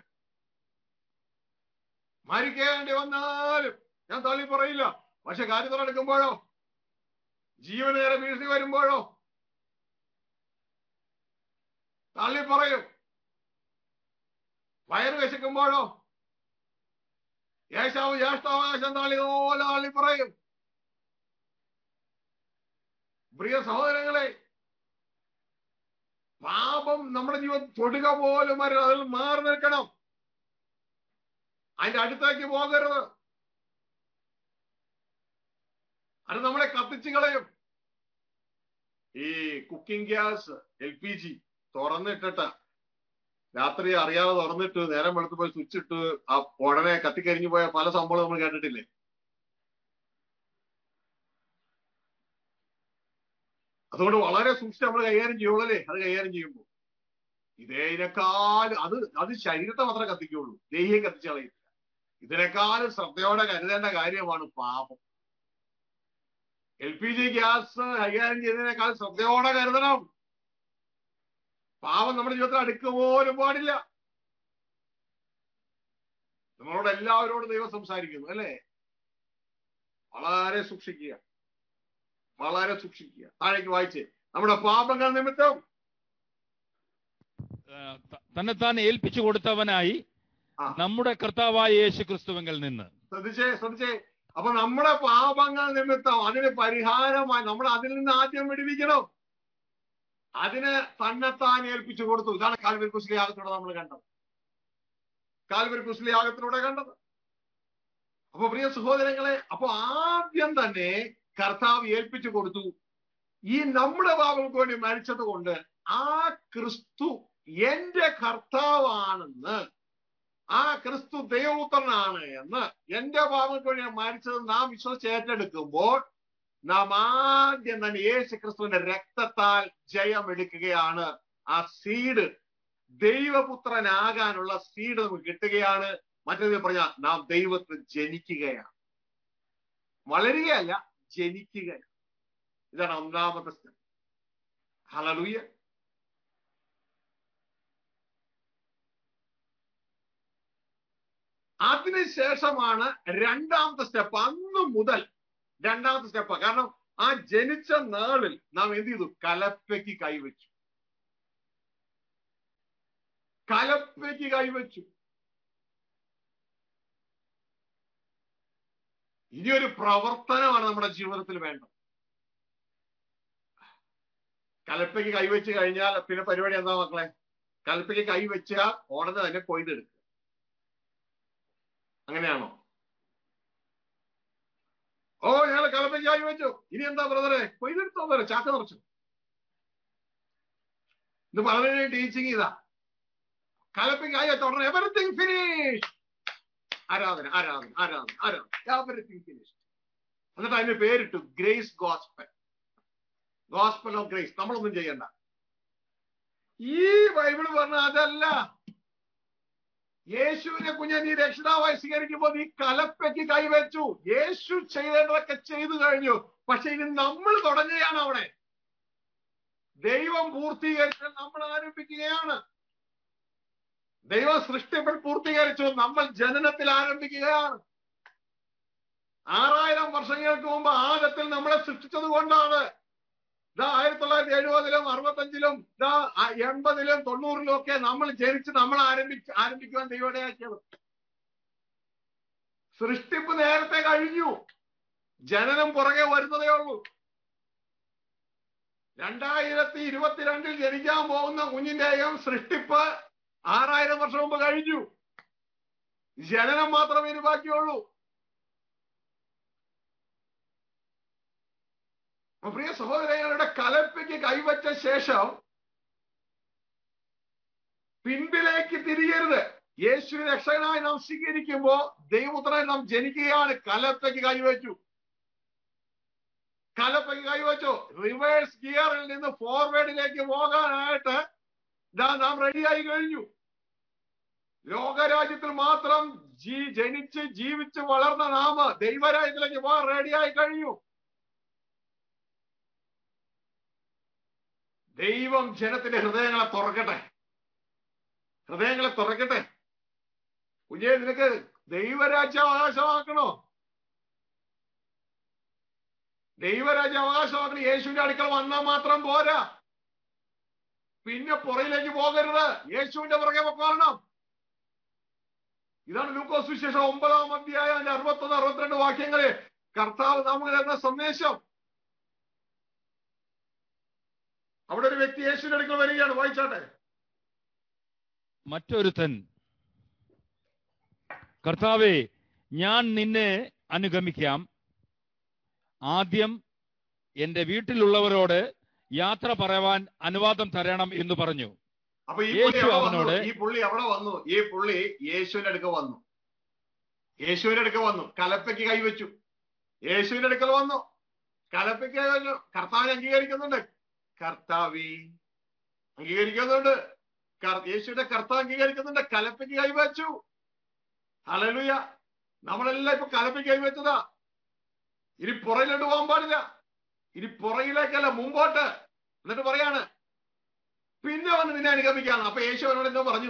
മരിക്കേണ്ടി വന്നാലും ഞാൻ തള്ളി പറയില്ല പക്ഷെ കാര്യത്തിൽ എടുക്കുമ്പോഴോ ജീവനേറെ ഭീഷണി വരുമ്പോഴോ തള്ളി പറയും വയറ് വിശക്കുമ്പോഴോ യേശാവ് ജ്യേഷ്ഠാവകാശം തള്ളി പോലെ തള്ളി പറയും പ്രിയ സഹോദരങ്ങളെ പാപം നമ്മുടെ ജീവിതം തൊടുക പോലും വരരുത് അതിൽ മാറി നിൽക്കണം അതിന്റെ അടുത്തേക്ക് പോകരുത് അത് നമ്മളെ കത്തിച്ചു കളയും ഈ cooking gas L P G തുറന്നിട്ടിട്ട് രാത്രി അറിയാതെ തുറന്നിട്ട് നേരം വെളുത്ത് പോയി സ്വിച്ച് ഇട്ട് ആ ഉടനെ കത്തിക്കരിഞ്ഞു പോയ പല സംഭവം നമ്മൾ കേട്ടിട്ടില്ലേ അതുകൊണ്ട് വളരെ സൂക്ഷിച്ച് നമ്മൾ കൈകാര്യം ചെയ്യുള്ളൂ അത് കൈകാര്യം ചെയ്യുമ്പോൾ ഇതേതിനേക്കാൾ അത് അത് ശരീരത്തെ മാത്രമേ കത്തിക്കുള്ളൂ ദേഹിയെ കത്തിച്ചു കളയില്ല ഇതിനേക്കാളും ശ്രദ്ധയോടെ കരുതേണ്ട കാര്യമാണ് പാപം എൽ പി ജി ഗ്യാസ് കൈകാര്യം ചെയ്തതിനേക്കാൾ ശ്രദ്ധയോടെ കരുതണം പാപം നമ്മുടെ ജീവിതത്തിൽ അടുക്കുക പോലും പാടില്ല നമ്മളോട് എല്ലാവരോടും ദൈവം സംസാരിക്കുന്നു അല്ലേ വളരെ സൂക്ഷിക്കുക വളരെ സൂക്ഷിക്കുക താഴേക്ക് വായിച്ച് നമ്മുടെ പാപങ്ങൾ നിമിത്തം തന്നെത്താൻ ഏൽപ്പിച്ചു കൊടുത്തവനായി ആ. നമ്മുടെ കർത്താവായ യേശു ക്രിസ്തുവെങ്കിൽ നിന്ന് ശ്രദ്ധിച്ചേ ശ്രദ്ധിച്ചേ അപ്പൊ നമ്മുടെ പാപങ്ങൾ നിമിത്തം അതിന് പരിഹാരമായി നമ്മൾ അതിൽ നിന്ന് ആദ്യം വിടുവിക്കണം അതിന് തന്നെത്താൻ ഏൽപ്പിച്ചു കൊടുത്തു ഇതാണ് കാൽവരി കുസ്ലി യാഗത്തിലൂടെ നമ്മൾ കണ്ടത് കാൽവരി കുസ്ലി യാഗത്തിലൂടെ കണ്ടത് അപ്പൊ പ്രിയ സഹോദരങ്ങളെ അപ്പൊ ആദ്യം തന്നെ കർത്താവ് ഏൽപ്പിച്ചു കൊടുത്തു ഈ നമ്മുടെ പാപങ്ങൾക്ക് വേണ്ടി മരിച്ചത് കൊണ്ട് ആ ക്രിസ്തു എന്റെ കർത്താവാണെന്ന് ആ ക്രിസ്തു ദൈവപുത്രനാണ് എന്ന് എന്റെ പാപങ്ങൾക്ക് വേണ്ടി മരിച്ചത് നാം വിശ്വസിച്ച് ഏറ്റെടുക്കുമ്പോൾ നാം ആദ്യം തന്നെ യേശു ക്രിസ്തുവിന്റെ രക്തത്താൽ ജയമെടുക്കുകയാണ് ആ സീഡ് ദൈവപുത്രനാകാനുള്ള സീഡ് നമുക്ക് കിട്ടുകയാണ് മറ്റൊരു പറഞ്ഞാൽ നാം ദൈവത്തിൽ ജനിക്കുകയാണ് വളരുകയല്ല ജനിക്കുകയാണ് ഇതാണ് ഒന്നാമത്തെ സ്റ്റെപ്പ് ഹലലൂയ അതിനുശേഷമാണ് രണ്ടാമത്തെ സ്റ്റെപ്പ് അന്ന് മുതൽ രണ്ടാമത്തെ സ്റ്റെപ്പ് കാരണം ആ ജനിച്ച നാളിൽ നാം എന്ത് ചെയ്തു കലപ്പയ്ക്ക് കൈവച്ചു കലപ്പയ്ക്ക് കൈവച്ചു ഇനിയൊരു പ്രവർത്തനമാണ് നമ്മുടെ ജീവിതത്തിൽ വേണ്ടത് കലപ്പയ്ക്ക് കൈവച്ച് കഴിഞ്ഞാൽ പിന്നെ പരിപാടി എന്താ മക്കളെ കലപ്പയ്ക്ക് കൈവച്ചാൽ ഉടനെ തന്നെ കൊയ്തെടുക്കുക അങ്ങനെയാണോ ഓ ഞങ്ങൾ കലപ്പയ്ക്ക് കൈവച്ചു ഇനി എന്താ ബ്രദറെ കൊയ്തെടുത്തോ ബ്രദറെ ചാക്ക നിറച്ചു ഇത് വളരെ ടീച്ചിങ് ഇതാ കലപ്പയ്ക്ക് കൈ വെച്ച ഉടനെ എവറിത്തിങ് ഫിനിഷ് ആരാധന ആരാധന ആരാധന ആരാധന എവറിത്തിങ് ഫിനിഷ് എന്നിട്ട് അതിന് പേരിട്ടു grace gospel gospel of grace നമ്മളൊന്നും ചെയ്യണ്ട ഈ ബൈബിൾ പറഞ്ഞ അതല്ല യേശുവിനെ കുഞ്ഞെ നീ രക്ഷിതാവായി സ്വീകരിക്കുമ്പോൾ നീ കലപ്പയ്ക്ക് കൈവച്ചു യേശു ചെയ്തതൊക്കെ ചെയ്തു കഴിഞ്ഞു പക്ഷെ ഇനി നമ്മൾ തുടങ്ങുകയാണ് അവിടെ ദൈവം പൂർത്തീകരിച്ച് നമ്മൾ ആരംഭിക്കുകയാണ് ദൈവം സൃഷ്ടിപ്പിൽ പൂർത്തീകരിച്ചു നമ്മൾ ജനനത്തിൽ ആരംഭിക്കുകയാണ് ആറായിരം വർഷങ്ങൾക്ക് മുമ്പ് ആദത്തിൽ നമ്മളെ സൃഷ്ടിച്ചത് കൊണ്ടാണ് ഇതാ ആയിരത്തി തൊള്ളായിരത്തി എഴുപതിലും അറുപത്തഞ്ചിലും ഇതാ ആ എൺപതിലും തൊണ്ണൂറിലും ഒക്കെ നമ്മൾ ജനിച്ച് നമ്മൾ ആരംഭിച്ച് ആരംഭിക്കുവാൻ ദൈവടയാക്കിയത് സൃഷ്ടിപ്പ് നേരത്തെ കഴിഞ്ഞു ജനനം പുറകെ വരുന്നതേ ഉള്ളൂ രണ്ടായിരത്തി ഇരുപത്തിരണ്ടിൽ ജനിക്കാൻ പോകുന്ന കുഞ്ഞിന്റെയും സൃഷ്ടിപ്പ് ആറായിരം വർഷം മുമ്പ് കഴിഞ്ഞു ജനനം മാത്രമേ ഇനി ബാക്കിയുള്ളൂ അപ്പൊ പ്രിയ സഹോദരങ്ങളുടെ കലപ്പയ്ക്ക് കൈവച്ച ശേഷം പിൻപിലേക്ക് തിരിയരുത് യേശു രക്ഷകനായി നാം സ്വീകരിക്കുമ്പോ ദൈവപുത്രനായി നാം ജനിക്കുകയാണ് കലപ്പയ്ക്ക് കൈവച്ചു കലപ്പയ്ക്ക് കൈവച്ചു റിവേഴ്സ് ഗിയറിൽ നിന്ന് ഫോർവേഡിലേക്ക് പോകാനായിട്ട് ഇതാ നാം റെഡിയായി കഴിഞ്ഞു ലോകരാജ്യത്തിൽ മാത്രം ജീ ജനിച്ച് ജീവിച്ച് വളർന്ന നാമ ദൈവരാജ്യത്തിലേക്ക് പോകാൻ റെഡിയായി കഴിഞ്ഞു ദൈവം ജനത്തിന്റെ ഹൃദയങ്ങളെ തുറക്കട്ടെ ഹൃദയങ്ങളെ തുറക്കട്ടെ കുഞ്ഞെ നിനക്ക് ദൈവരാജ്യം അവകാശമാക്കണോ ദൈവരാജ്യം അവകാശമാക്കണം യേശുവിന്റെ അടുക്കൽ വന്നാൽ മാത്രം പോരാ പിന്നെ പുറയിലേക്ക് പോകരുത് യേശുവിന്റെ പുറകെ പോകണം ഇതാണ് ലൂക്കോസ് വിശേഷം ഒമ്പതാം അധ്യായം അതിന്റെ അറുപത്തൊന്ന് അറുപത്തിരണ്ട് വാക്യങ്ങള് കർത്താവ് നമുക്ക് തരുന്ന സന്ദേശം അവിടെ ഒരു വ്യക്തി യേശുവിന്റെ അടുക്കൽ വരികയാണ് വായിച്ചാട്ടെ മറ്റൊരുത്തൻ കർത്താവേ ഞാൻ നിന്നെ അനുഗമിക്കാം ആദ്യം എന്റെ വീട്ടിലുള്ളവരോട് യാത്ര പറയുവാൻ അനുവാദം തരണം എന്ന് പറഞ്ഞു അപ്പൊ ഈ പുള്ളി യേശു അവിടെ വന്നു അവനോട് ഈ പുള്ളി അവിടെ വന്നു ഈ പുള്ളി യേശുവിന്റെ അടുക്ക വന്നു യേശുവിന്റെ അടുക്ക വന്നു കലപ്പയ്ക്ക് കൈവച്ചു യേശുവിന്റെ അടുക്കൽ വന്നു കലപ്പയ്ക്ക് കൈവച്ചു കർത്താവിനെ അംഗീകരിക്കുന്നുണ്ട് കർത്താവി അംഗീകരിക്കുന്നുണ്ട് കർ- യേശുവിന്റെ കർത്താവ് അംഗീകരിക്കുന്നുണ്ട് കലപ്പയ്ക്ക് കൈവച്ചു ഹലലുയ നമ്മളെല്ലാം ഇപ്പൊ കലപ്പയ്ക്ക് കൈവച്ചതാ ഇനി പുറയിലോട്ട് പോകാൻ പാടില്ല ഇനി പുറകിലേക്കല്ല മുമ്പോട്ട് എന്നിട്ട് പറയാണ് പിന്നെ വന്ന് നിന്നെ അനുഗമിക്കാന്ന് അപ്പൊ യേശു അവനോട് എന്തോ പറഞ്ഞു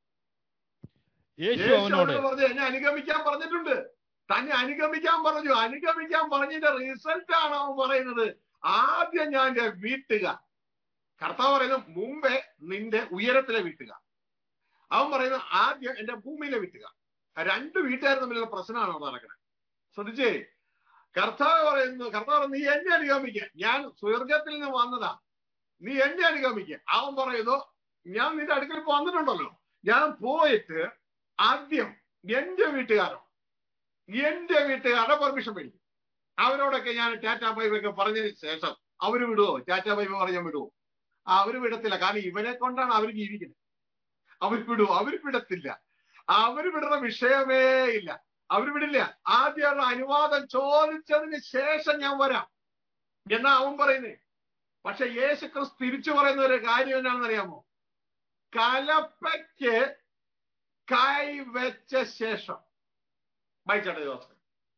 യേശു യേശു അവനോട് അവനോട് പറഞ്ഞു എന്നെ അനുഗമിക്കാൻ പറഞ്ഞിട്ടുണ്ട് തന്നെ അനുഗമിക്കാൻ പറഞ്ഞു അനുഗമിക്കാൻ പറഞ്ഞതിന്റെ റിസൾട്ട് ആണ് അവൻ പറയുന്നത് ആദ്യം ഞാൻ എന്റെ വീട്ടുക കർത്താവ് പറയുന്നത് മുമ്പേ നിന്റെ ഉയരത്തിലെ വീട്ടുക അവൻ പറയുന്നത് ആദ്യം എന്റെ ഭൂമിയിലെ വീട്ടുക രണ്ട് വീട്ടുകാർ തമ്മിലുള്ള പ്രശ്നമാണ് അവിടെ നടക്കുന്നത് ശ്രദ്ധിച്ചേ കർത്താവ് പറയുന്നു കർത്താവ് പറയുന്നു, നീ എന്നെ അനുഗമിക്കുക ഞാൻ സ്വർഗത്തിൽ നിന്ന് വന്നതാ നീ എന്നെ അനുഗമിക്കുക അവൻ പറയുന്നു ഞാൻ നിന്റെ അടുക്കൽ ഇപ്പൊ വന്നിട്ടുണ്ടല്ലോ ഞാൻ പോയിട്ട് ആദ്യം എന്റെ വീട്ടുകാരോ എന്റെ വീട്ടുകാരുടെ പെർമിഷൻ മേടിക്കും അവരോടൊക്കെ ഞാൻ ടാറ്റാ ബൈബ് ഒക്കെ പറഞ്ഞതിന് ശേഷം അവര് വിടുവോ ടാറ്റാ ബൈബ് പറഞ്ഞാൽ വിടുവോ ആ അവര് വിടത്തില്ല കാരണം ഇവനെ കൊണ്ടാണ് അവർ ജീവിക്കുന്നത് അവർ വിടുവോ അവര് വിടത്തില്ല അവര് വിടുന്ന വിഷയമേ ഇല്ല അവര് വിടില്ല ആദ്യം അവരുടെ അനുവാദം ചോദിച്ചതിന് ശേഷം ഞാൻ വരാം എന്നാ അവൻ പറയുന്നേ പക്ഷെ യേശു ക്രിസ്തു തിരിച്ചു പറയുന്ന ഒരു കാര്യം എന്നാണെന്ന് അറിയാമോ കലപ്പയ്ക്ക് കൈവച്ച ശേഷം വായിച്ചാട്ടെ ജോസ്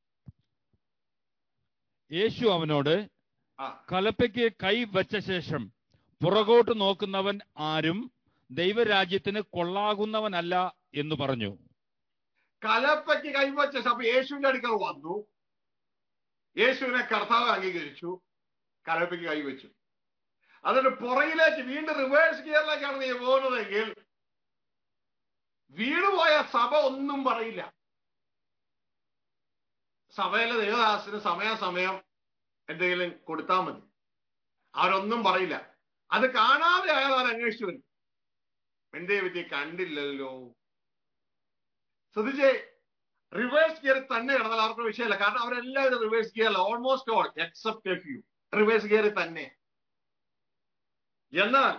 യേശു അവനോട് ആ കലപ്പയ്ക്ക് കൈ വച്ച ശേഷം പുറകോട്ട് നോക്കുന്നവൻ ആരും ദൈവരാജ്യത്തിന് കൊള്ളാകുന്നവനല്ല എന്ന് പറഞ്ഞു കലപ്പയ്ക്ക് കൈവച്ച ശേഷം അപ്പൊ യേശുവിന്റെ അടുക്കൽ വന്നു യേശുവിനെ കർത്താവ് അംഗീകരിച്ചു കലപ്പയ്ക്ക് കൈവച്ചു അതിന്റെ പുറകിലേക്ക് വീണ്ടും റിവേഴ്സ് ഗിയറിലേക്കാണ് നീ പോകുന്നതെങ്കിൽ വീണുപോയ സഭ ഒന്നും പറയില്ല സഭയിലെ ദേവദാസിന് സമയാസമയം എന്തെങ്കിലും കൊടുത്താൽ മതി അവരൊന്നും പറയില്ല അത് കാണാതെ അയാൾ അവർ അന്വേഷിച്ചു വരും എന്തേ പറ്റി കണ്ടില്ലല്ലോ ശ്രദ്ധിച്ചേ റിവേഴ്സ് ഗിയർ തന്നെ കിടന്നാൽ അവർക്ക് വിഷയമല്ല കാരണം അവരെല്ലാവരും റിവേഴ്സ് ഗിയറിൽ almost all except a few reverse ഗിയറിൽ തന്നെ എന്നാൽ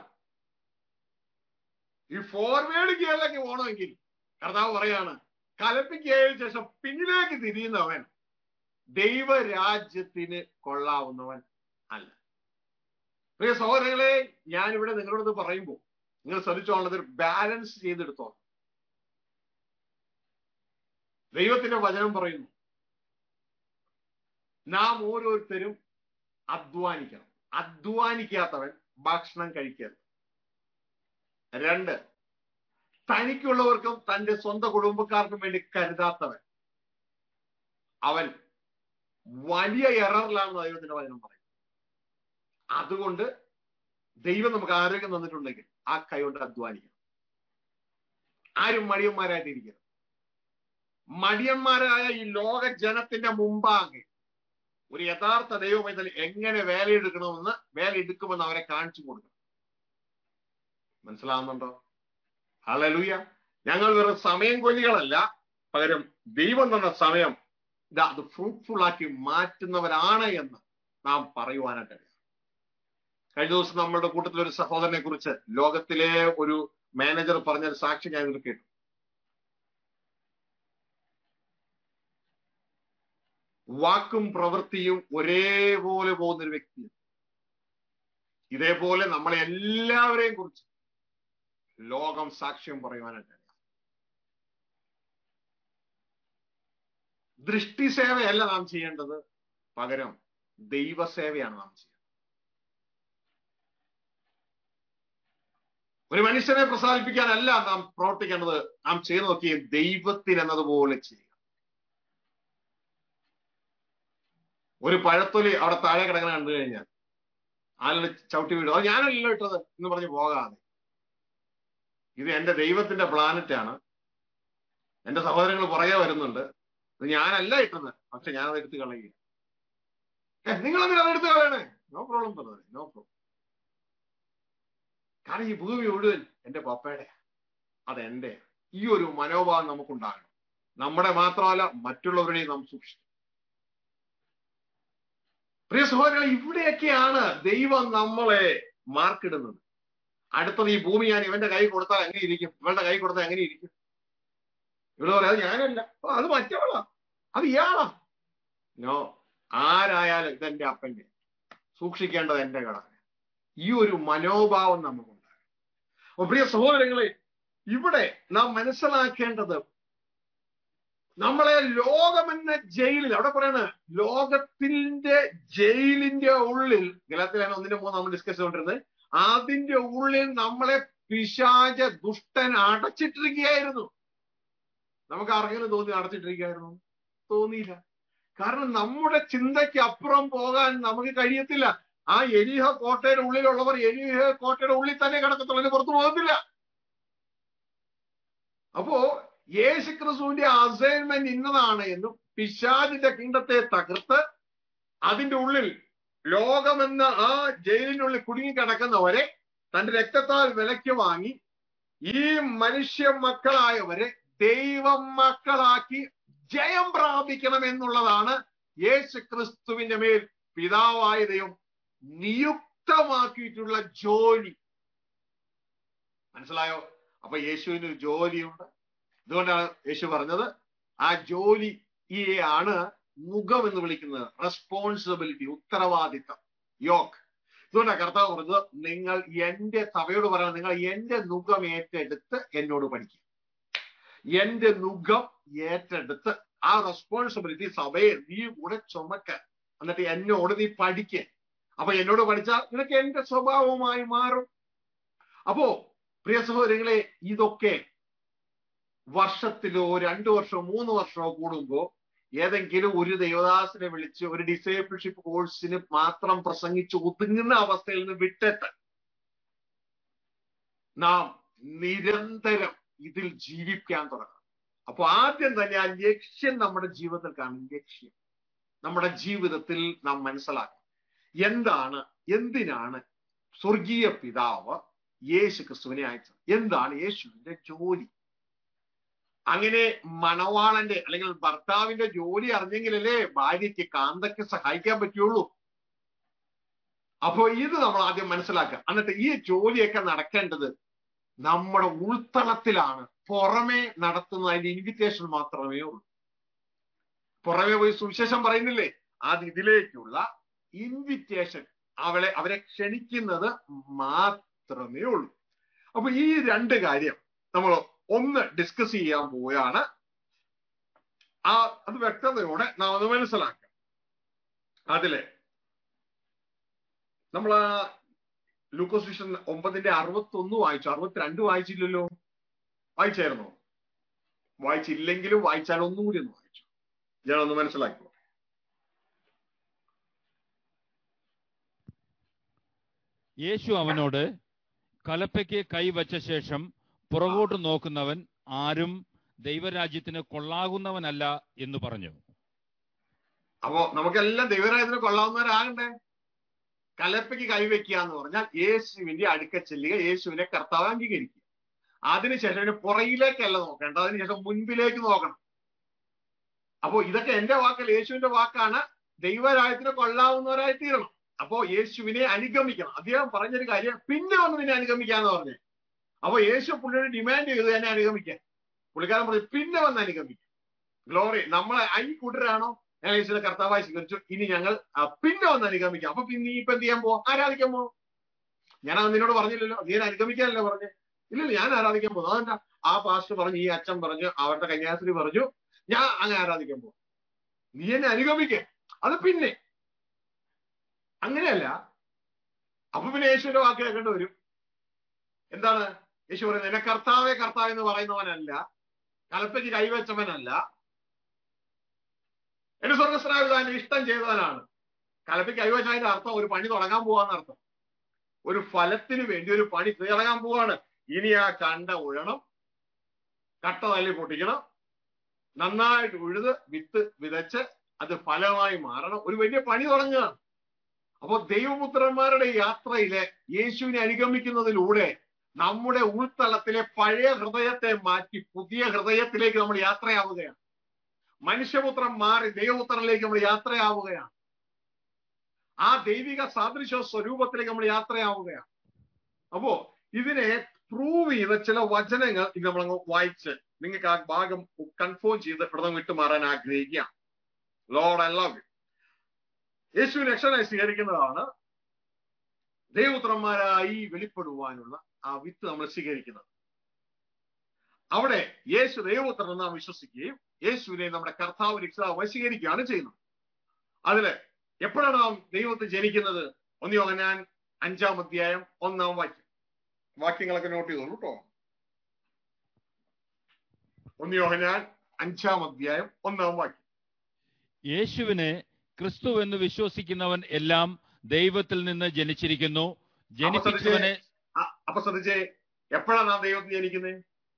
ഈ ഫോർവേഡ് ഗിയറിലേക്ക് പോകണമെങ്കിൽ കർത്താവ് പറയാണ് കലപ്പിക്കയതിനു ശേഷം പിന്നിലേക്ക് തിരിയുന്നവൻ ദൈവരാജ്യത്തിന് കൊള്ളാവുന്നവൻ അല്ല പ്രിയ സഹോദരങ്ങളെ ഞാൻ ഇവിടെ നിങ്ങളോട് പറയുമ്പോൾ നിങ്ങൾ ശ്രദ്ധിച്ചോളത് ഒരു ബാലൻസ് ചെയ്തെടുത്തോ ദൈവത്തിന്റെ വചനം പറയുന്നു നാം ഓരോരുത്തരും അധ്വാനിക്കണം അധ്വാനിക്കാത്തവൻ ഭക്ഷണം കഴിക്കരുത് രണ്ട് തനിക്കുള്ളവർക്കും തന്റെ സ്വന്തം കുടുംബക്കാർക്കും വേണ്ടി കരുതാത്തവൻ അവൻ വലിയ എററിലാണെന്ന് ദൈവത്തിന്റെ വചനം പറയും അതുകൊണ്ട് ദൈവം നമുക്ക് ആരോഗ്യം തന്നിട്ടുണ്ടെങ്കിൽ ആ കൈ കൊണ്ട് അധ്വാനിക്കണം ആരും മടിയന്മാരായിട്ടിരിക്കരുത് മടിയന്മാരായ ഈ ലോക ജനത്തിന്റെ മുമ്പാകെ ഒരു യഥാർത്ഥ ദൈവമൈതൽ എങ്ങനെ വേലയെടുക്കണമെന്ന് വേലയെടുക്കുമെന്ന് അവരെ കാണിച്ചു കൊടുക്കണം മനസ്സിലാവുന്നുണ്ടോ ഹലലുയ ഞങ്ങൾ വെറും സമയം കൊല്ലികളല്ല പകരം ദൈവം തന്ന സമയം ഇതാ അത് ഫ്രൂട്ട്ഫുൾ ആക്കി മാറ്റുന്നവരാണ് എന്ന് നാം പറയുവാനായിട്ട് കഴിഞ്ഞ ദിവസം നമ്മളുടെ കൂട്ടത്തിൽ ഒരു സഹോദരനെ കുറിച്ച് ലോകത്തിലെ ഒരു മാനേജർ പറഞ്ഞ ഒരു സാക്ഷി ഞാൻ ഇതിൽ കേട്ടു വാക്കും പ്രവൃത്തിയും ഒരേപോലെ പോകുന്ന ഒരു വ്യക്തി ഇതേപോലെ നമ്മളെ എല്ലാവരെയും കുറിച്ച് ലോകം സാക്ഷ്യം പറയുവാനായിട്ട് ദൃഷ്ടിസേവയല്ല നാം ചെയ്യേണ്ടത് പകരം ദൈവസേവയാണ് നാം ചെയ്യുന്നത് ഒരു മനുഷ്യനെ പ്രസാദിപ്പിക്കാനല്ല നാം പ്രവർത്തിക്കേണ്ടത് നാം ചെയ്തു നോക്കിയ ദൈവത്തിന് എന്നതുപോലെ ചെയ്യുക ഒരു പഴത്തൊലി അവിടെ താഴെ കിടക്കണ കണ്ടു കഴിഞ്ഞാൽ ആളുകൾ ചവിട്ടി വീടും അത് ഞാനല്ലല്ലോ ഇട്ടത് എന്ന് പറഞ്ഞ് പോകാതെ ഇത് എന്റെ ദൈവത്തിന്റെ പ്ലാനറ്റ് ആണ് എന്റെ സഹോദരങ്ങൾ പുറകെ വരുന്നുണ്ട് ഇത് ഞാനല്ല ഇട്ടത് പക്ഷെ ഞാനത് എടുത്ത് കളയുക നിങ്ങൾ എന്തിനാ അത് എടുത്ത് കളയണേ നോ പ്രോബ്ലം പറഞ്ഞത് നോ പ്രോബ്ലം കാരണം ഈ ഭൂമി മുഴുവൻ എന്റെ പപ്പയുടെ അത് എന്റെ ഈ ഒരു മനോഭാവം നമുക്കുണ്ടാകണം നമ്മുടെ മാത്രമല്ല മറ്റുള്ളവരുടെയും നാം സൂക്ഷിക്കും പ്രിയ സഹോദരങ്ങളെ ഇവിടെയൊക്കെയാണ് ദൈവം നമ്മളെ മാർക്കിടുന്നത് അടുത്തത് ഈ ഭൂമി ഞാൻ ഇവന്റെ കൈ കൊടുത്താൽ എങ്ങനെ ഇരിക്കും ഇവളുടെ കൈ കൊടുത്താൽ എങ്ങനെ ഇരിക്കും ഇവിടെ പറയാം അത് ഞാനല്ല അത് മറ്റവളാ അത് ഇയാളാ നോ ആരായാലും ഇതെന്റെ അപ്പന്റെ സൂക്ഷിക്കേണ്ടത് എന്റെ കട ഈ ഒരു മനോഭാവം നമുക്കുണ്ടാകും അപ്പൊ പ്രിയ സഹോദരങ്ങളെ ഇവിടെ നാം മനസ്സിലാക്കേണ്ടത് നമ്മളെ ലോകമെന്ന ജയിലിൽ അവിടെ പറയണ ലോകത്തിന്റെ ജയിലിന്റെ ഉള്ളിൽ ഗലത്തിലാണ് ഒന്നിന്റെ മൂന്ന് നമ്മൾ ഡിസ്കസ് ചെയ്തുകൊണ്ടിരുന്നത് അതിന്റെ ഉള്ളിൽ നമ്മളെ പിശാച ദുഷ്ടൻ അടച്ചിട്ടിരിക്കുകയായിരുന്നു നമുക്ക് ആർക്കെങ്കിലും തോന്നി അടച്ചിട്ടിരിക്കുകയായിരുന്നു തോന്നിയില്ല കാരണം നമ്മുടെ ചിന്തയ്ക്ക് അപ്പുറം പോകാൻ നമുക്ക് കഴിയത്തില്ല ആ എലിഹ കോട്ടയുടെ ഉള്ളിലുള്ളവർ എലിഹ കോട്ടയുടെ ഉള്ളിൽ തന്നെ കിടക്കത്തുള്ളൂ പുറത്തു പോകത്തില്ല അപ്പോ യേശു ക്രിസ്തുവിന്റെ അസൈൻമെന്റ് ഇന്നതാണ് എന്നും പിശാദിന്റെ കിണ്ടത്തെ തകർത്ത് അതിന്റെ ഉള്ളിൽ ലോകമെന്ന ആ ജയിലിനുള്ളിൽ കുടുങ്ങിക്കിടക്കുന്നവരെ തന്റെ രക്തത്താൽ വിലയ്ക്ക് വാങ്ങി ഈ മനുഷ്യ മക്കളായവരെ ദൈവം മക്കളാക്കി ജയം പ്രാപിക്കണം എന്നുള്ളതാണ് യേശു ക്രിസ്തുവിന്റെ മേൽ പിതാവായ ദൈവം നിയുക്തമാക്കിയിട്ടുള്ള ജോലി മനസ്സിലായോ അപ്പൊ യേശുവിന് ഒരു ജോലിയുണ്ട് അതുകൊണ്ടാണ് യേശു പറഞ്ഞത് ആ ജോലിയാണ് മുഖം എന്ന് വിളിക്കുന്നത് റെസ്പോൺസിബിലിറ്റി ഉത്തരവാദിത്തം യോക്ക് ഇതുകൊണ്ടാണ് കർത്താവ് പറഞ്ഞത് നിങ്ങൾ എന്റെ സഭയോട് പറയണം നിങ്ങൾ എന്റെ മുഖം ഏറ്റെടുത്ത് എന്നോട് പഠിക്കും എന്റെ മുഖം ഏറ്റെടുത്ത് ആ റെസ്പോൺസിബിലിറ്റി സഭയെ നീ കൂടെ ചുമക്ക എന്നിട്ട് എന്നോട് നീ പഠിക്ക അപ്പൊ എന്നോട് പഠിച്ചാൽ നിനക്ക് എന്റെ സ്വഭാവമായി മാറും അപ്പോ പ്രിയ സഹോദരങ്ങളെ ഇതൊക്കെ വർഷത്തിലോ രണ്ടു വർഷമോ മൂന്ന് വർഷമോ കൂടുമ്പോ ഏതെങ്കിലും ഒരു ദേവദാസിനെ വിളിച്ച് ഒരു ഡിസേബിൾഷിപ്പ് കോഴ്സിന് മാത്രം പ്രസംഗിച്ച് ഒതുങ്ങുന്ന അവസ്ഥയിൽ നിന്ന് വിട്ടിട്ട് നാം നിരന്തരം ഇതിൽ ജീവിക്കാൻ തുടങ്ങണം അപ്പൊ ആദ്യം തന്നെ ആ ലക്ഷ്യം നമ്മുടെ ജീവിതത്തിൽ കാണും ലക്ഷ്യം നമ്മുടെ ജീവിതത്തിൽ നാം മനസ്സിലാക്കണം എന്താണ് എന്തിനാണ് സ്വർഗീയ പിതാവ് യേശു ക്രിസ്തുവിനെ അയച്ചത് എന്താണ് യേശുവിന്റെ ജോലി അങ്ങനെ മണവാളന്റെ അല്ലെങ്കിൽ ഭർത്താവിന്റെ ജോലി അറിഞ്ഞെങ്കിലല്ലേ ഭാര്യയ്ക്ക് കാന്തയ്ക്ക് സഹായിക്കാൻ പറ്റുള്ളൂ അപ്പോ ഇത് നമ്മൾ ആദ്യം മനസ്സിലാക്കുക എന്നിട്ട് ഈ ജോലിയൊക്കെ നടക്കേണ്ടത് നമ്മുടെ ഉൾത്തളത്തിലാണ് പുറമെ നടത്തുന്ന അതിന്റെ ഇൻവിറ്റേഷൻ മാത്രമേ ഉള്ളൂ പുറമെ പോയി സുവിശേഷം പറയുന്നില്ലേ അത് ഇതിലേക്കുള്ള ഇൻവിറ്റേഷൻ അവളെ അവരെ ക്ഷണിക്കുന്നത് മാത്രമേ ഉള്ളൂ അപ്പൊ ഈ രണ്ട് കാര്യം നമ്മൾ ഒന്ന് ഡിസ്കസ് ചെയ്യാൻ പോവുകയാണ് ആ അത് വ്യക്തതയോടെ നാം അത് മനസ്സിലാക്കാം അതിലെ നമ്മൾ ആ ലൂക്കോസ് വിഷൻ ഒമ്പതിന്റെ അറുപത്തി ഒന്ന് വായിച്ചു അറുപത്തിരണ്ട് വായിച്ചില്ലല്ലോ വായിച്ചായിരുന്നോ വായിച്ചില്ലെങ്കിലും വായിച്ചാൽ ഒന്നും കൂടി ഒന്ന് വായിച്ചു ഞാനൊന്ന് മനസ്സിലാക്കുക യേശു അവനോട് കലപ്പയ്ക്ക് കൈവച്ച ശേഷം പുറകോട്ട് നോക്കുന്നവൻ ആരും ദൈവരാജ്യത്തിന് കൊള്ളാകുന്നവനല്ല എന്ന് പറഞ്ഞു അപ്പോ നമുക്കെല്ലാം ദൈവരാജ്യത്തിന് കൊള്ളാവുന്നവരാകണ്ടേ കലപ്പയ്ക്ക് കൈവയ്ക്കുക എന്ന് പറഞ്ഞാൽ യേശുവിന്റെ അടുക്ക ചെല്ലുക യേശുവിനെ കർത്താവ് അംഗീകരിക്കുക അതിനുശേഷം ഇതിന് പുറയിലേക്കല്ല നോക്കേണ്ടത് അതിനുശേഷം മുൻപിലേക്ക് നോക്കണം അപ്പോ ഇതൊക്കെ എന്റെ വാക്കല്ല യേശുവിന്റെ വാക്കാണ് ദൈവരാജ്യത്തിന് കൊള്ളാവുന്നവരായി തീരണം അപ്പോ യേശുവിനെ അനുഗമിക്കണം അദ്ദേഹം പറഞ്ഞൊരു കാര്യം പിന്നെ വന്ന് നിന്നെ അനുഗമിക്കാന്ന് പറഞ്ഞു അപ്പൊ യേശു പുള്ളിയുടെ ഡിമാൻഡ് ചെയ്തു എന്നെ അനുഗമിക്കാൻ പുള്ളിക്കാരൻ പറഞ്ഞു പിന്നെ വന്ന് അനുഗമിക്കാം ഗ്ലോറി നമ്മളെ ഈ കൂട്ടരാണോ ഞാൻ യേശുവിനെ കർത്താവായി സ്വീകരിച്ചു ഇനി ഞങ്ങൾ ആ, പിന്നെ വന്ന് അനുഗമിക്കാം അപ്പൊ പിന്നെ നീ ഇപ്പൊ എന്ത് ചെയ്യാൻ പോ ആരാധിക്കാൻ പോ ഞാൻ അത് നിന്നോട് പറഞ്ഞില്ലല്ലോ നീ എന്നെ അനുഗമിക്കാനല്ലേ പറഞ്ഞു ഇല്ലല്ലോ ഞാൻ ആരാധിക്കാൻ പോകുന്നു അതെന്താ ആ പാസ്റ്റർ പറഞ്ഞു ഈ അച്ഛൻ പറഞ്ഞു അവരുടെ കന്യാസ്ത്രീ പറഞ്ഞു ഞാൻ അങ്ങനെ ആരാധിക്കാൻ പോകും നീ എന്നെ അനുഗമിക്കേ അത് പിന്നെ അങ്ങനെയല്ല അപ്പൊ പിന്നെ യേശുവിന്റെ വാക്ക് കേൾക്കേണ്ടി വരും എന്താണ് യേശു പറയുന്നത് എന്നെ കർത്താവേ കർത്താവ് എന്ന് പറയുന്നവനല്ല കലപ്പയ്ക്ക് കൈവച്ചവനല്ല എന്റെ സ്വർഗസ്രാവിത എന്റെ ഇഷ്ടം ചെയ്തവനാണ് കലപ്പയ്ക്ക് കൈവച്ചതിന്റെ അർത്ഥം ഒരു പണി തുടങ്ങാൻ പോവാന്ന് അർത്ഥം ഒരു ഫലത്തിന് വേണ്ടി ഒരു പണി തുടങ്ങാൻ പോവാണ് ഇനി ആ കണ്ട ഉഴണം കട്ട തല്ലി പൊട്ടിക്കണം നന്നായിട്ട് ഉഴുത് വിത്ത് വിതച്ച് അത് ഫലമായി മാറണം ഒരു വലിയ പണി തുടങ്ങുകയാണ് അപ്പൊ ദൈവപുത്രന്മാരുടെ യാത്രയിലെ യേശുവിനെ അനുഗമിക്കുന്നതിലൂടെ നമ്മുടെ ഉൾത്തളത്തിലെ പഴയ ഹൃദയത്തെ മാറ്റി പുതിയ ഹൃദയത്തിലേക്ക് നമ്മൾ യാത്രയാവുകയാണ് മനുഷ്യപുത്രൻ മാറി ദൈവപുത്രനിലേക്ക് നമ്മൾ യാത്രയാവുകയാണ് ആ ദൈവിക സാദൃശ്യ സ്വരൂപത്തിലേക്ക് നമ്മൾ യാത്രയാവുകയാണ് അപ്പോ ഇതിനെ പ്രൂവ് ചെയ്ത ചില വചനങ്ങൾ ഇത് നമ്മളങ്ങ് വായിച്ച് നിങ്ങൾക്ക് ആ ഭാഗം കൺഫേം ചെയ്ത് ഇവിടെ വിട്ടുമാറാൻ ആഗ്രഹിക്കുക ലോഡ് ഐ ലവ് യു യേശു രക്ഷനായി സ്വീകരിക്കുന്നതാണ് ദൈവപുത്രന്മാരായി വെളിപ്പെടുവാനുള്ള ആ വിത്ത് നമ്മൾ സ്വീകരിക്കുന്നത് അവിടെ യേശു ദൈവപുത്രൻ നാം വിശ്വസിക്കുകയും യേശുവിനെ നമ്മുടെ കർത്താവ് രക്ഷിതാവ് സ്വീകരിക്കുകയാണ് ചെയ്യുന്നത് അതില് എപ്പോഴാണ് നാം ദൈവത്തെ ജനിക്കുന്നത് ഒന്നിയോ ഞാൻ അഞ്ചാം അധ്യായം ഒന്നാം വാക്യം വാക്യങ്ങളൊക്കെ നോട്ട് ചെയ്തോളൂ കേട്ടോ ഒന്നിയോ ഞാൻ അഞ്ചാം അധ്യായം ഒന്നാം വാക്യം യേശുവിനെ ക്രിസ്തു എന്ന് വിശ്വസിക്കുന്നവൻ എല്ലാം ദൈവത്തിൽ നിന്ന് ജനിച്ചിരിക്കുന്നു ജനിപ്പിച്ചവനെ അ- അപ്പൊ ശ്രദ്ധിച്ചേ എപ്പോഴാണ് നാം ദൈവത്തിൽ ജനിക്കുന്നത്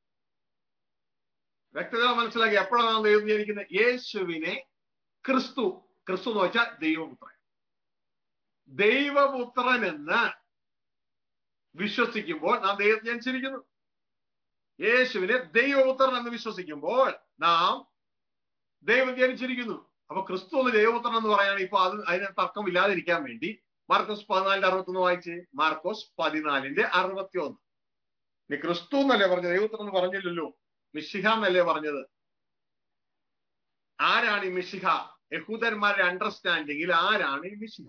വ്യക്തത മനസ്സിലാക്കി എപ്പോഴാണ് നാം ദൈവത്തിൽ ജനിക്കുന്നത് യേശുവിനെ ക്രിസ്തു ക്രിസ്തു എന്ന് വെച്ചാൽ ദൈവപുത്രൻ ദൈവപുത്രൻ എന്ന് വിശ്വസിക്കുമ്പോൾ നാം ദൈവത്തിൽ ജനിച്ചിരിക്കുന്നു യേശുവിനെ ദൈവപുത്രൻ എന്ന് വിശ്വസിക്കുമ്പോൾ നാം ദൈവം ജനിച്ചിരിക്കുന്നു അപ്പൊ ക്രിസ്തു എന്ന് ദൈവപുത്രൻ എന്ന് പറയുകയാണെങ്കിൽ ഇപ്പൊ അത് അതിന് തർക്കമില്ലാതിരിക്കാൻ വേണ്ടി മാർക്കോസ് പതിനാലിന്റെ അറുപത്തൊന്ന് വായിച്ച് മാർക്കോസ് പതിനാലിന്റെ അറുപത്തി ഒന്ന് നീ ക്രിസ്തു എന്നല്ലേ പറഞ്ഞത് ദൈവപുത്രൻ എന്ന് പറഞ്ഞില്ലല്ലോ മിശിഹ എന്നല്ലേ പറഞ്ഞത് ആരാണ് ഈ മിശിഹ യഹൂദന്മാരുടെ അണ്ടർസ്റ്റാൻഡിങ്ങിൽ ആരാണ് ഈ മിശിഹ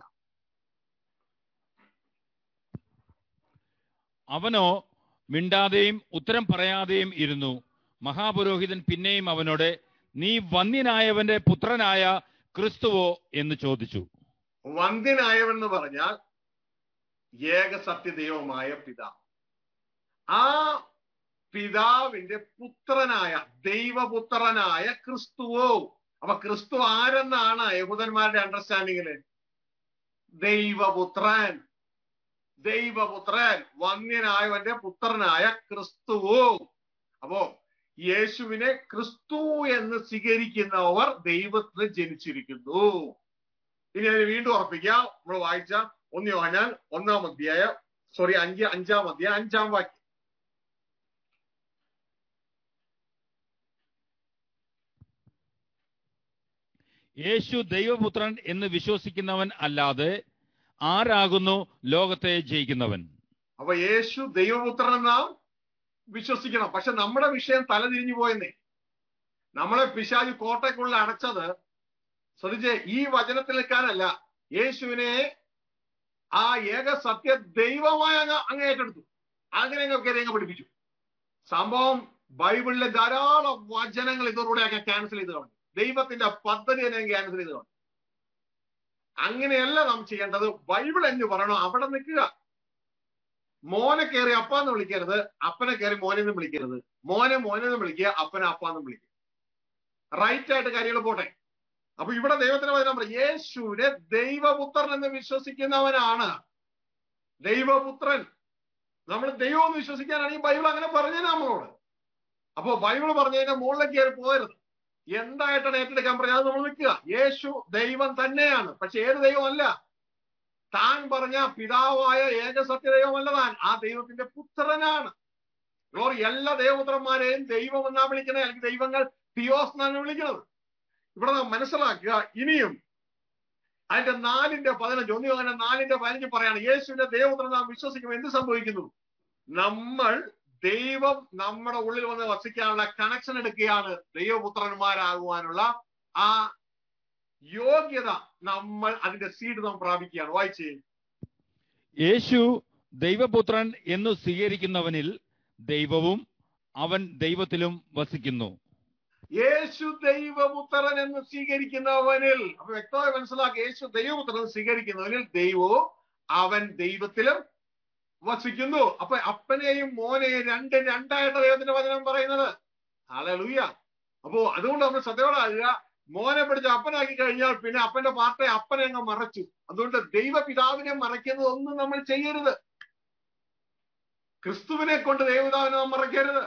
അവനോ മിണ്ടാതെയും ഉത്തരം പറയാതെയും ഇരുന്നു മഹാപുരോഹിതൻ പിന്നെയും അവനോട് നീ വന്യനായവന്റെ പുത്രനായ ക്രിസ്തുവോ എന്ന് ചോദിച്ചു വന്ധ്യനായവൻ എന്ന് പറഞ്ഞാൽ ഏകസത്യദൈവമായ പിതാവ് ആ പിതാവിന്റെ പുത്രനായ ദൈവപുത്രനായ ക്രിസ്തുവോ അപ്പൊ ക്രിസ്തു ആരെന്നാണ് യഹൂദന്മാരുടെ അണ്ടർസ്റ്റാൻഡിങ്ങില് ദൈവപുത്രൻ ദൈവപുത്രൻ വന്യനായവന്റെ പുത്രനായ ക്രിസ്തുവോ അപ്പോ യേശുവിനെ ക്രിസ്തു എന്ന് സ്വീകരിക്കുന്നവർ ദൈവത്തിന് ജനിച്ചിരിക്കുന്നു ഇനി അതിന് വീണ്ടും ഉറപ്പിക്കാം നമ്മൾ വായിച്ച ഒന്ന് യോഹന്നാൻ ഒന്നാം അധ്യായ സോറി അഞ്ച് അഞ്ചാം അധ്യായം അഞ്ചാം വാക്യം യേശു ദൈവപുത്രൻ എന്ന് വിശ്വസിക്കുന്നവൻ അല്ലാതെ ആരാകുന്നു ലോകത്തെ ജയിക്കുന്നവൻ അപ്പൊ യേശു ദൈവപുത്രൻ നാം വിശ്വസിക്കണം പക്ഷെ നമ്മുടെ വിഷയം തലതിരിഞ്ഞു പോയെന്നേ നമ്മളെ പിശാജ് കോട്ടയ്ക്കുള്ളിൽ അടച്ചത് ശ്രദ്ധിച്ചേ ഈ വചനത്തിൽ നിൽക്കാനല്ല യേശുവിനെ ആ ഏക സത്യ ദൈവമായി അങ്ങ് അങ്ങ് ഏറ്റെടുത്തു അങ്ങനെ അങ്ങ് അങ്ങ് പഠിപ്പിച്ചു സംഭവം ബൈബിളിലെ ധാരാളം വചനങ്ങൾ ഇതോടുകൂടെ അങ്ങ് ക്യാൻസൽ ചെയ്ത് കളഞ്ഞു ദൈവത്തിന്റെ പദ്ധതി തന്നെ ക്യാൻസൽ ചെയ്തു അങ്ങനെയല്ല നാം ചെയ്യേണ്ടത് ബൈബിൾ എന്ന് പറയണോ അവിടെ നിൽക്കുക മോനെ കയറി അപ്പാന്ന് വിളിക്കരുത് അപ്പനെ കയറി മോനെന്ന് വിളിക്കരുത് മോനെ മോനെന്ന് വിളിക്കുക അപ്പനെ അപ്പാന്ന് വിളിക്കുക റൈറ്റ് ആയിട്ട് കാര്യങ്ങൾ പോട്ടെ അപ്പൊ ഇവിടെ ദൈവത്തിന് വചനം പറയും യേശുവിനെ ദൈവപുത്രൻ എന്ന് വിശ്വസിക്കുന്നവനാണ് ദൈവപുത്രൻ നമ്മൾ ദൈവം എന്ന് വിശ്വസിക്കാനാണ് ഈ ബൈബിൾ അങ്ങനെ പറഞ്ഞത് നമ്മളോട് അപ്പോ ബൈബിൾ പറഞ്ഞതിന്റെ മുകളിലേക്ക് കയറി പോകരുത് എന്തായിട്ടാണ് ഏറ്റെടുക്കാൻ പറഞ്ഞത് അത് നമ്മൾ നിൽക്കുക യേശു ദൈവം തന്നെയാണ് പക്ഷെ ഏത് ദൈവമല്ല താൻ പറഞ്ഞ പിതാവായ ഏകസത്യ ദൈവമല്ല താൻ ആ ദൈവത്തിന്റെ പുത്രനാണ് ഗ്ലോറി എല്ലാ ദൈവപുത്രന്മാരെയും ദൈവം എന്നാ വിളിക്കുന്നത് അല്ലെങ്കിൽ ദൈവങ്ങൾ തിയോസ് എന്നാണ് വിളിക്കുന്നത് ഇവിടെ നാം മനസ്സിലാക്കുക ഇനിയും അതിന്റെ നാലിന്റെ പതിനഞ്ച് ഒന്ന് അങ്ങനെ നാലിന്റെ പതിനഞ്ച് പറയാണ് യേശുവിന്റെ ദൈവപുത്രൻ നാം വിശ്വസിക്കുമ്പോൾ എന്ത് സംഭവിക്കുന്നു നമ്മൾ ദൈവം നമ്മുടെ ഉള്ളിൽ വന്ന് വസിക്കാനുള്ള കണക്ഷൻ എടുക്കുകയാണ് ദൈവപുത്രന്മാരാകുവാനുള്ള ആ യോഗ്യത നമ്മൾ അതിന്റെ സീഡ് നാം പ്രാപിക്കുകയാണ് വായിച്ചേ യേശു ദൈവപുത്രൻ എന്ന് സ്വീകരിക്കുന്നവനിൽ ദൈവവും അവൻ ദൈവത്തിലും വസിക്കുന്നു യേശു ദൈവപുത്രൻ എന്ന് സ്വീകരിക്കുന്നവനിൽ അപ്പൊ വ്യക്തമായി മനസ്സിലാക്കി യേശു ദൈവപുത്രൻ സ്വീകരിക്കുന്നവനിൽ ദൈവവും അവൻ ദൈവത്തിലും വസിക്കുന്നു അപ്പൊ അപ്പനെയും മോനെയും രണ്ട് രണ്ടായിട്ട് ദൈവത്തിന്റെ വചനം പറയുന്നത് ഹല്ലേലൂയ അപ്പോ അതുകൊണ്ട് നമ്മൾ ശ്രദ്ധയോടാകുക മോനെ പിടിച്ച് അപ്പനാക്കി കഴിഞ്ഞാൽ പിന്നെ അപ്പന്റെ പാർട്ടെ അപ്പനെ അങ്ങ് മറച്ചു അതുകൊണ്ട് ദൈവപിതാവിനെ മറയ്ക്കുന്നത് ഒന്നും നമ്മൾ ചെയ്യരുത് ക്രിസ്തുവിനെ കൊണ്ട് ദൈവപിതാവിനെ നാം മറയ്ക്കരുത്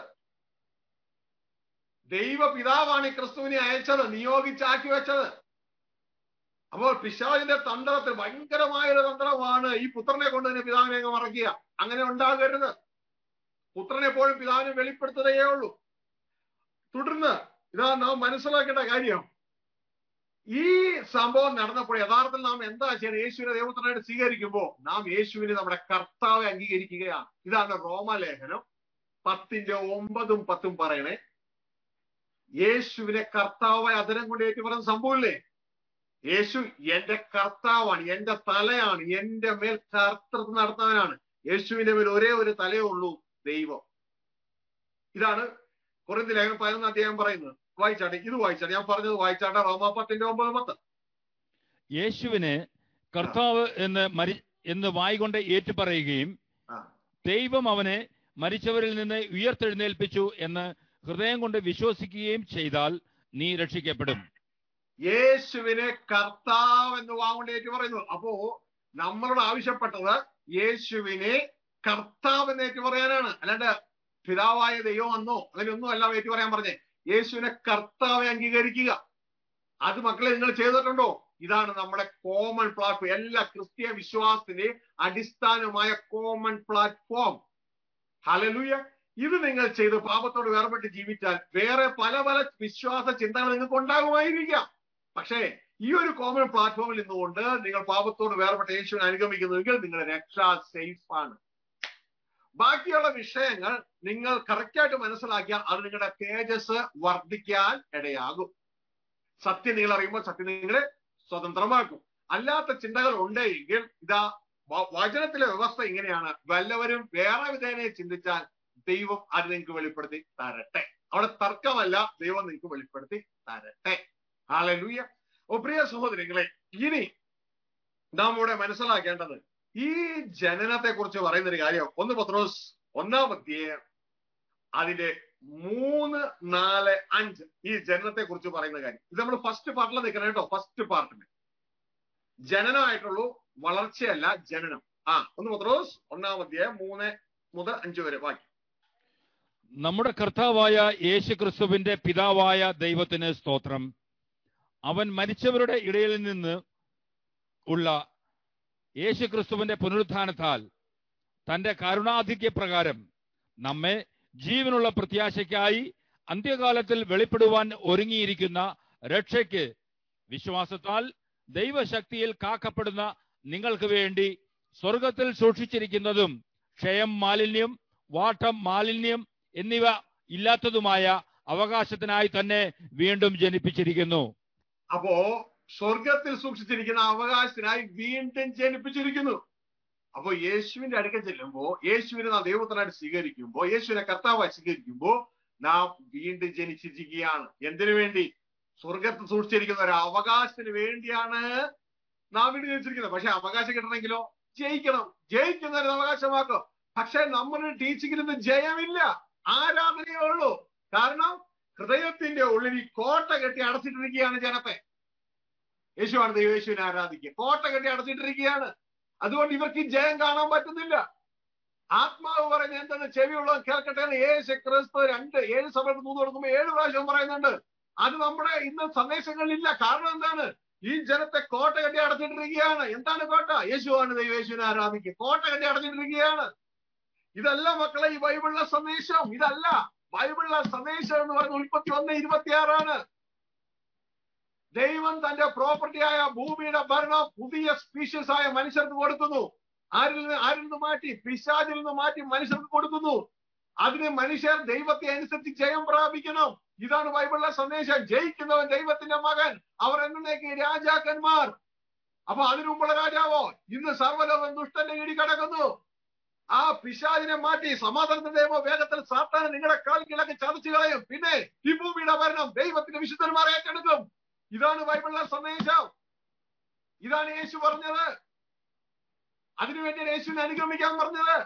ദൈവപിതാവാണ് ഈ ക്രിസ്തുവിനെ അയച്ചത് നിയോഗിച്ചാക്കി വെച്ചത് അപ്പോൾ പിശാചിന്റെ തന്ത്രത്തിൽ ഭയങ്കരമായ ഒരു തന്ത്രമാണ് ഈ പുത്രനെ കൊണ്ട് തന്നെ പിതാവിനെ അങ്ങ് മറക്കുക അങ്ങനെ ഉണ്ടാകരുത് പുത്രനെ എപ്പോഴും പിതാവിനെ വെളിപ്പെടുത്തുകയേ ഉള്ളൂ തുടർന്ന് ഇതാ നാം മനസ്സിലാക്കേണ്ട കാര്യം ഈ സംഭവം നടന്നപ്പോൾ യഥാർത്ഥത്തിൽ നാം എന്താ ചെയ്യുന്നത് യേശുവിനെ ദൈവത്തിനായിട്ട് സ്വീകരിക്കുമ്പോൾ നാം യേശുവിനെ നമ്മുടെ കർത്താവെ അംഗീകരിക്കുകയാണ് ഇതാണ് റോമലേഖനം പത്തിന്റെ ഒമ്പതും പത്തും പറയണേ യേശുവിനെ കർത്താവായി അതിരം കൊണ്ട് ഏറ്റു പറയുന്ന സംഭവമില്ലേ യേശു എന്റെ കർത്താവാണ് എന്റെ തലയാണ് എന്റെ മേൽ കർത്തൃത്വം നടത്താനാണ് യേശുവിന്റെ മേൽ ഒരേ ഒരു തലയേ ഉള്ളൂ ദൈവം ഇതാണ് കുറഞ്ഞ ലേഖനം പതിനൊന്നാം അധ്യായം പറയുന്നത് വായിച്ചാട്ടെ ഇത് വായിച്ചാട്ടെ ഞാൻ പറഞ്ഞത് വായിച്ചാട്ടെ റോമ പത്തിന്റെ ഒമ്പത് പത്ത് യേശുവിനെ കർത്താവ് എന്ന് മരി എന്ന് വായികൊണ്ട് ഏറ്റുപറയുകയും ആ. ദൈവം അവനെ മരിച്ചവരിൽ നിന്ന് ഉയർത്തെഴുന്നേൽപ്പിച്ചു എന്ന് ഹൃദയം കൊണ്ട് വിശ്വസിക്കുകയും ചെയ്താൽ നീ രക്ഷിക്കപ്പെടും യേശുവിനെ കർത്താവ് എന്ന് വാങ്ങുകൊണ്ട് ഏറ്റു പറയുന്നു അപ്പോ നമ്മളോട് ആവശ്യപ്പെട്ടത് യേശുവിനെ കർത്താവ് എന്ന് ഏറ്റു പറയാനാണ് അല്ലാണ്ട് പിതാവായ ദൈവം എന്നോ അങ്ങനെ ഒന്നും അല്ല ഏറ്റു പറയാൻ പറഞ്ഞേ യേശുവിനെ കർത്താവെ അംഗീകരിക്കുക അത് മക്കളെ നിങ്ങൾ ചെയ്തിട്ടുണ്ടോ ഇതാണ് നമ്മുടെ കോമൺ പ്ലാറ്റ്ഫോം എല്ലാ ക്രിസ്തീയ വിശ്വാസത്തിന്റെ അടിസ്ഥാനമായ കോമൺ പ്ലാറ്റ്ഫോം ഹലലൂയ ഇത് നിങ്ങൾ ചെയ്ത് പാപത്തോട് വേർപെട്ട് ജീവിച്ചാൽ വേറെ പല പല വിശ്വാസ ചിന്തകൾ നിങ്ങൾക്ക് ഉണ്ടാകുമായിരിക്കാം പക്ഷേ ഈ ഒരു കോമൺ പ്ലാറ്റ്ഫോമിൽ നിന്നുകൊണ്ട് നിങ്ങൾ പാപത്തോട് വേർപെട്ട് യേശുവിനെ അനുഗമിക്കുന്നുവെങ്കിൽ നിങ്ങളുടെ രക്ഷ സേഫ് ആണ് ബാക്കിയുള്ള വിഷയങ്ങൾ നിങ്ങൾ കറക്റ്റായിട്ട് മനസ്സിലാക്കിയാൽ അത് നിങ്ങളുടെ തേജസ് വർദ്ധിക്കാൻ ഇടയാകും സത്യം നിങ്ങൾ അറിയുമ്പോൾ സത്യം നിങ്ങളെ സ്വതന്ത്രമാക്കും അല്ലാത്ത ചിന്തകൾ ഉണ്ടെങ്കിൽ ഇതാ വ- വചനത്തിലെ വ്യവസ്ഥ ഇങ്ങനെയാണ് വല്ലവരും വേറെ വിധേനെ ചിന്തിച്ചാൽ ദൈവം അത് നിങ്ങൾക്ക് വെളിപ്പെടുത്തി തരട്ടെ അവിടെ തർക്കമല്ല ദൈവം നിങ്ങൾക്ക് വെളിപ്പെടുത്തി തരട്ടെ ഹാലലൂയ ഓ പ്രിയ സഹോദരങ്ങളെ ഇനി നാം ഇവിടെ മനസ്സിലാക്കേണ്ടത് ഈ ജനനത്തെ കുറിച്ച് പറയുന്ന ഒരു കാര്യം ഒന്ന് പത്രോസ് ഒന്നാമത്തെ അതിന്റെ മൂന്ന് നാല് അഞ്ച് ഈ ജനനത്തെ കുറിച്ച് പറയുന്ന കാര്യം ഇത് നമ്മൾ ഫസ്റ്റ് പാർട്ടിൽ നിൽക്കണം കേട്ടോ ഫസ്റ്റ് പാർട്ടിന് ജനനമായിട്ടുള്ളൂ വളർച്ചയല്ല ജനനം ആ ഒന്ന് പത്രോസ് ഒന്നാമത്തെ മൂന്ന് മുതൽ അഞ്ച് വരെ ബാക്കി നമ്മുടെ കർത്താവായ യേശു ക്രിസ്തുവിന്റെ പിതാവായ ദൈവത്തിന് സ്തോത്രം അവൻ മരിച്ചവരുടെ ഇടയിൽ നിന്ന് ഉള്ള യേശു ക്രിസ്തുവിന്റെ പുനരുത്ഥാനത്താൽ തന്റെ കരുണാധിക്യ പ്രകാരം നമ്മെ ജീവനുള്ള പ്രത്യാശയ്ക്കായി അന്ത്യകാലത്തിൽ വെളിപ്പെടുവാൻ ഒരുങ്ങിയിരിക്കുന്ന രക്ഷയ്ക്ക് വിശ്വാസത്താൽ ദൈവശക്തിയിൽ കാക്കപ്പെടുന്ന നിങ്ങൾക്ക് വേണ്ടി സ്വർഗത്തിൽ സൂക്ഷിച്ചിരിക്കുന്നതും ക്ഷയം മാലിന്യം വാട്ടം മാലിന്യം എന്നിവ ഇല്ലാത്തതുമായ അവകാശത്തിനായി തന്നെ വീണ്ടും ജനിപ്പിച്ചിരിക്കുന്നു അപ്പോ സ്വർഗത്തിൽ സൂക്ഷിച്ചിരിക്കുന്ന അവകാശത്തിനായി വീണ്ടും ജനിപ്പിച്ചിരിക്കുന്നു അപ്പോ യേശുവിന്റെ അടുക്കൽ ചെല്ലുമ്പോ യേശുവിനെ നാം ദൈവത്തിനായിട്ട് സ്വീകരിക്കുമ്പോ യേശുവിനെ കർത്താവായി സ്വീകരിക്കുമ്പോ നാം വീണ്ടും ജനിച്ചിരിക്കുകയാണ് എന്തിനു വേണ്ടി സ്വർഗത്ത് സൂക്ഷിച്ചിരിക്കുന്ന ഒരു അവകാശത്തിന് വേണ്ടിയാണ് നാം വീട് വെച്ചിരിക്കുന്നത് പക്ഷെ അവകാശം കിട്ടണമെങ്കിലോ ജയിക്കണം ജയിക്കുന്നവരെ അവകാശമാക്കും പക്ഷെ നമ്മുടെ ടീച്ചിങ്ങിൽ നിന്ന് ജയമില്ല ആരാധനയേ ഉള്ളൂ കാരണം ഹൃദയത്തിന്റെ ഉള്ളിൽ ഈ കോട്ട കെട്ടി അടച്ചിട്ടിരിക്കുകയാണ് ജനത്തെ യേശുവാണ് ദൈവം യേശുവിനെ ആരാധിക്കുക കോട്ട കെട്ടി അടച്ചിട്ടിരിക്കുകയാണ് അതുകൊണ്ട് ഇവർക്ക് ഈ ജയം കാണാൻ പറ്റുന്നില്ല ആത്മാവ് പറയുന്നത് എന്താണ് ചെവിയുള്ളത് കേൾക്കട്ടെ എന്ന് യേശു ക്രിസ്തു രണ്ട് ഏഴ് സഭകൾക്ക് മൂന്ന് കൊടുക്കുമ്പോൾ ഏഴ് പ്രാവശ്യം പറയുന്നുണ്ട് അത് നമ്മുടെ ഇന്ന് സന്ദേശങ്ങളിലില്ല കാരണം എന്താണ് ഈ ജനത്തെ കോട്ട കെട്ടി അടച്ചിട്ടിരിക്കുകയാണ് എന്താണ് കോട്ട യേശുവാണ് ദൈവം യേശുവിനെ ആരാധിക്കുക കോട്ട കെട്ടി അടച്ചിട്ടിരിക്കുകയാണ് ഇതല്ല മക്കളെ ഈ ബൈബിളിലെ സന്ദേശം ഇതല്ല ബൈബിളിലെ സന്ദേശം എന്ന് പറയുന്നത് ഉൽപ്പത്തി ഒന്ന് ഇരുപത്തിയാറാണ് ദൈവം തന്റെ പ്രോപ്പർട്ടിയായ ഭൂമിയുടെ ഭരണം പുതിയ സ്പീഷ്യസ് ആയ മനുഷ്യർക്ക് കൊടുക്കുന്നു ആരിൽ നിന്ന് ആരിൽ നിന്ന് മാറ്റി പിശാചിൽ നിന്ന് മാറ്റി മനുഷ്യർക്ക് കൊടുക്കുന്നു അതിന് മനുഷ്യർ ദൈവത്തെ അനുസരിച്ച് ജയം പ്രാപിക്കണം ഇതാണ് ബൈബിളിലെ സന്ദേശം ജയിക്കുന്നവൻ ദൈവത്തിന്റെ മകൻ അവർ എന്നേക്ക് രാജാക്കന്മാർ അപ്പൊ അതിനു മുമ്പുള്ള രാജാവോ ഇന്ന് സർവ്വലോകം ദുഷ്ടന്റെ ഇടി കിടക്കുന്നു ആ പിശാചിനെ മാറ്റി സമാധാനത്തിന്റെ ദൈവം വേഗത്തിൽ സാത്താൻ നിങ്ങളുടെ കാൽക്കിലൊക്കെ ചതച്ചു കളയും പിന്നെ ഈ ഭൂമിയുടെ ഭരണം ദൈവത്തിന്റെ വിശുദ്ധന്മാരെ ഏറ്റെടുക്കും ഇതാണ് ബൈബിളിലെ സന്ദേശം ഇതാണ് യേശു പറഞ്ഞത് അതിനുവേണ്ടി യേശുവിനെ അനുഗമിക്കാൻ പറഞ്ഞത്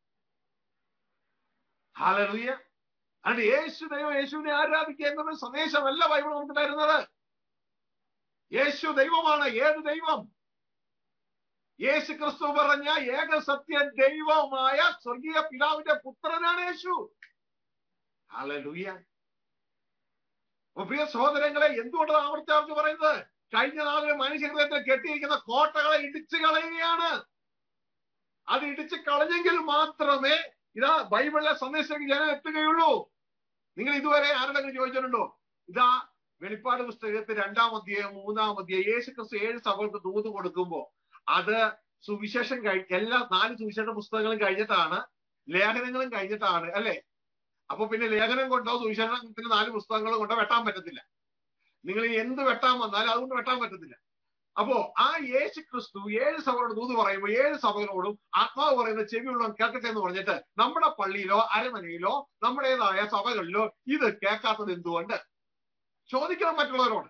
ഹാലലുയ്യ അതുകൊണ്ട് യേശു ദൈവം യേശുവിനെ ആരാധിക്കുക എന്നത് സന്ദേശമല്ല ബൈബിൾ നമുക്ക് തരുന്നത് യേശു ദൈവമാണ് ഏത് ദൈവം യേശു ക്രിസ്തു പറഞ്ഞ ഏക സത്യ ദൈവമായ സ്വർഗീയ പിതാവിന്റെ പുത്രനാണ് യേശു ഹാലലുയ്യ അപ്പൊ പ്രിയ സഹോദരങ്ങളെ എന്തുകൊണ്ടാണ് ആവർത്തിച്ച് പറയുന്നത് കഴിഞ്ഞ നാളിൽ മനുഷ്യഹൃദയത്തിൽ കെട്ടിയിരിക്കുന്ന കോട്ടകളെ ഇടിച്ചു കളയുകയാണ് അത് ഇടിച്ചു കളഞ്ഞെങ്കിൽ മാത്രമേ ഇതാ ബൈബിളിലെ സന്ദേശം ജനം എത്തുകയുള്ളൂ നിങ്ങൾ ഇതുവരെ ആരോടെങ്കിലും ചോദിച്ചിട്ടുണ്ടോ ഇതാ വെളിപ്പാട് പുസ്തകത്തിൽ രണ്ടാം അധ്യായം മൂന്നാം അധ്യായം യേശു ക്രിസ്തു ഏഴ് സഭകൾക്ക് തൂത് കൊടുക്കുമ്പോ അത് സുവിശേഷം കഴി എല്ലാ നാല് സുവിശേഷ പുസ്തകങ്ങളും കഴിഞ്ഞിട്ടാണ് ലേഖനങ്ങളും കഴിഞ്ഞിട്ടാണ് അല്ലെ അപ്പൊ പിന്നെ ലേഖനം കൊണ്ടോ സുവിശേഷത്തിന് നാല് പുസ്തകങ്ങളും കൊണ്ടോ വെട്ടാൻ പറ്റത്തില്ല നിങ്ങൾ എന്ത് വെട്ടാൻ വന്നാലും അതുകൊണ്ട് വെട്ടാൻ പറ്റത്തില്ല അപ്പോ ആ യേശു ക്രിസ്തു ഏഴ് സഭകളോട് ദൂത് പറയുമ്പോൾ ഏഴ് സഭകളോടും ആത്മാവ് പറയുന്ന ചെവിയുള്ളവൻ കേൾക്കട്ടെ എന്ന് പറഞ്ഞിട്ട് നമ്മുടെ പള്ളിയിലോ അരമനയിലോ നമ്മുടേതായ സഭകളിലോ ഇത് കേൾക്കാത്തത് എന്തുകൊണ്ട് ചോദിക്കണം മറ്റുള്ളവരോട്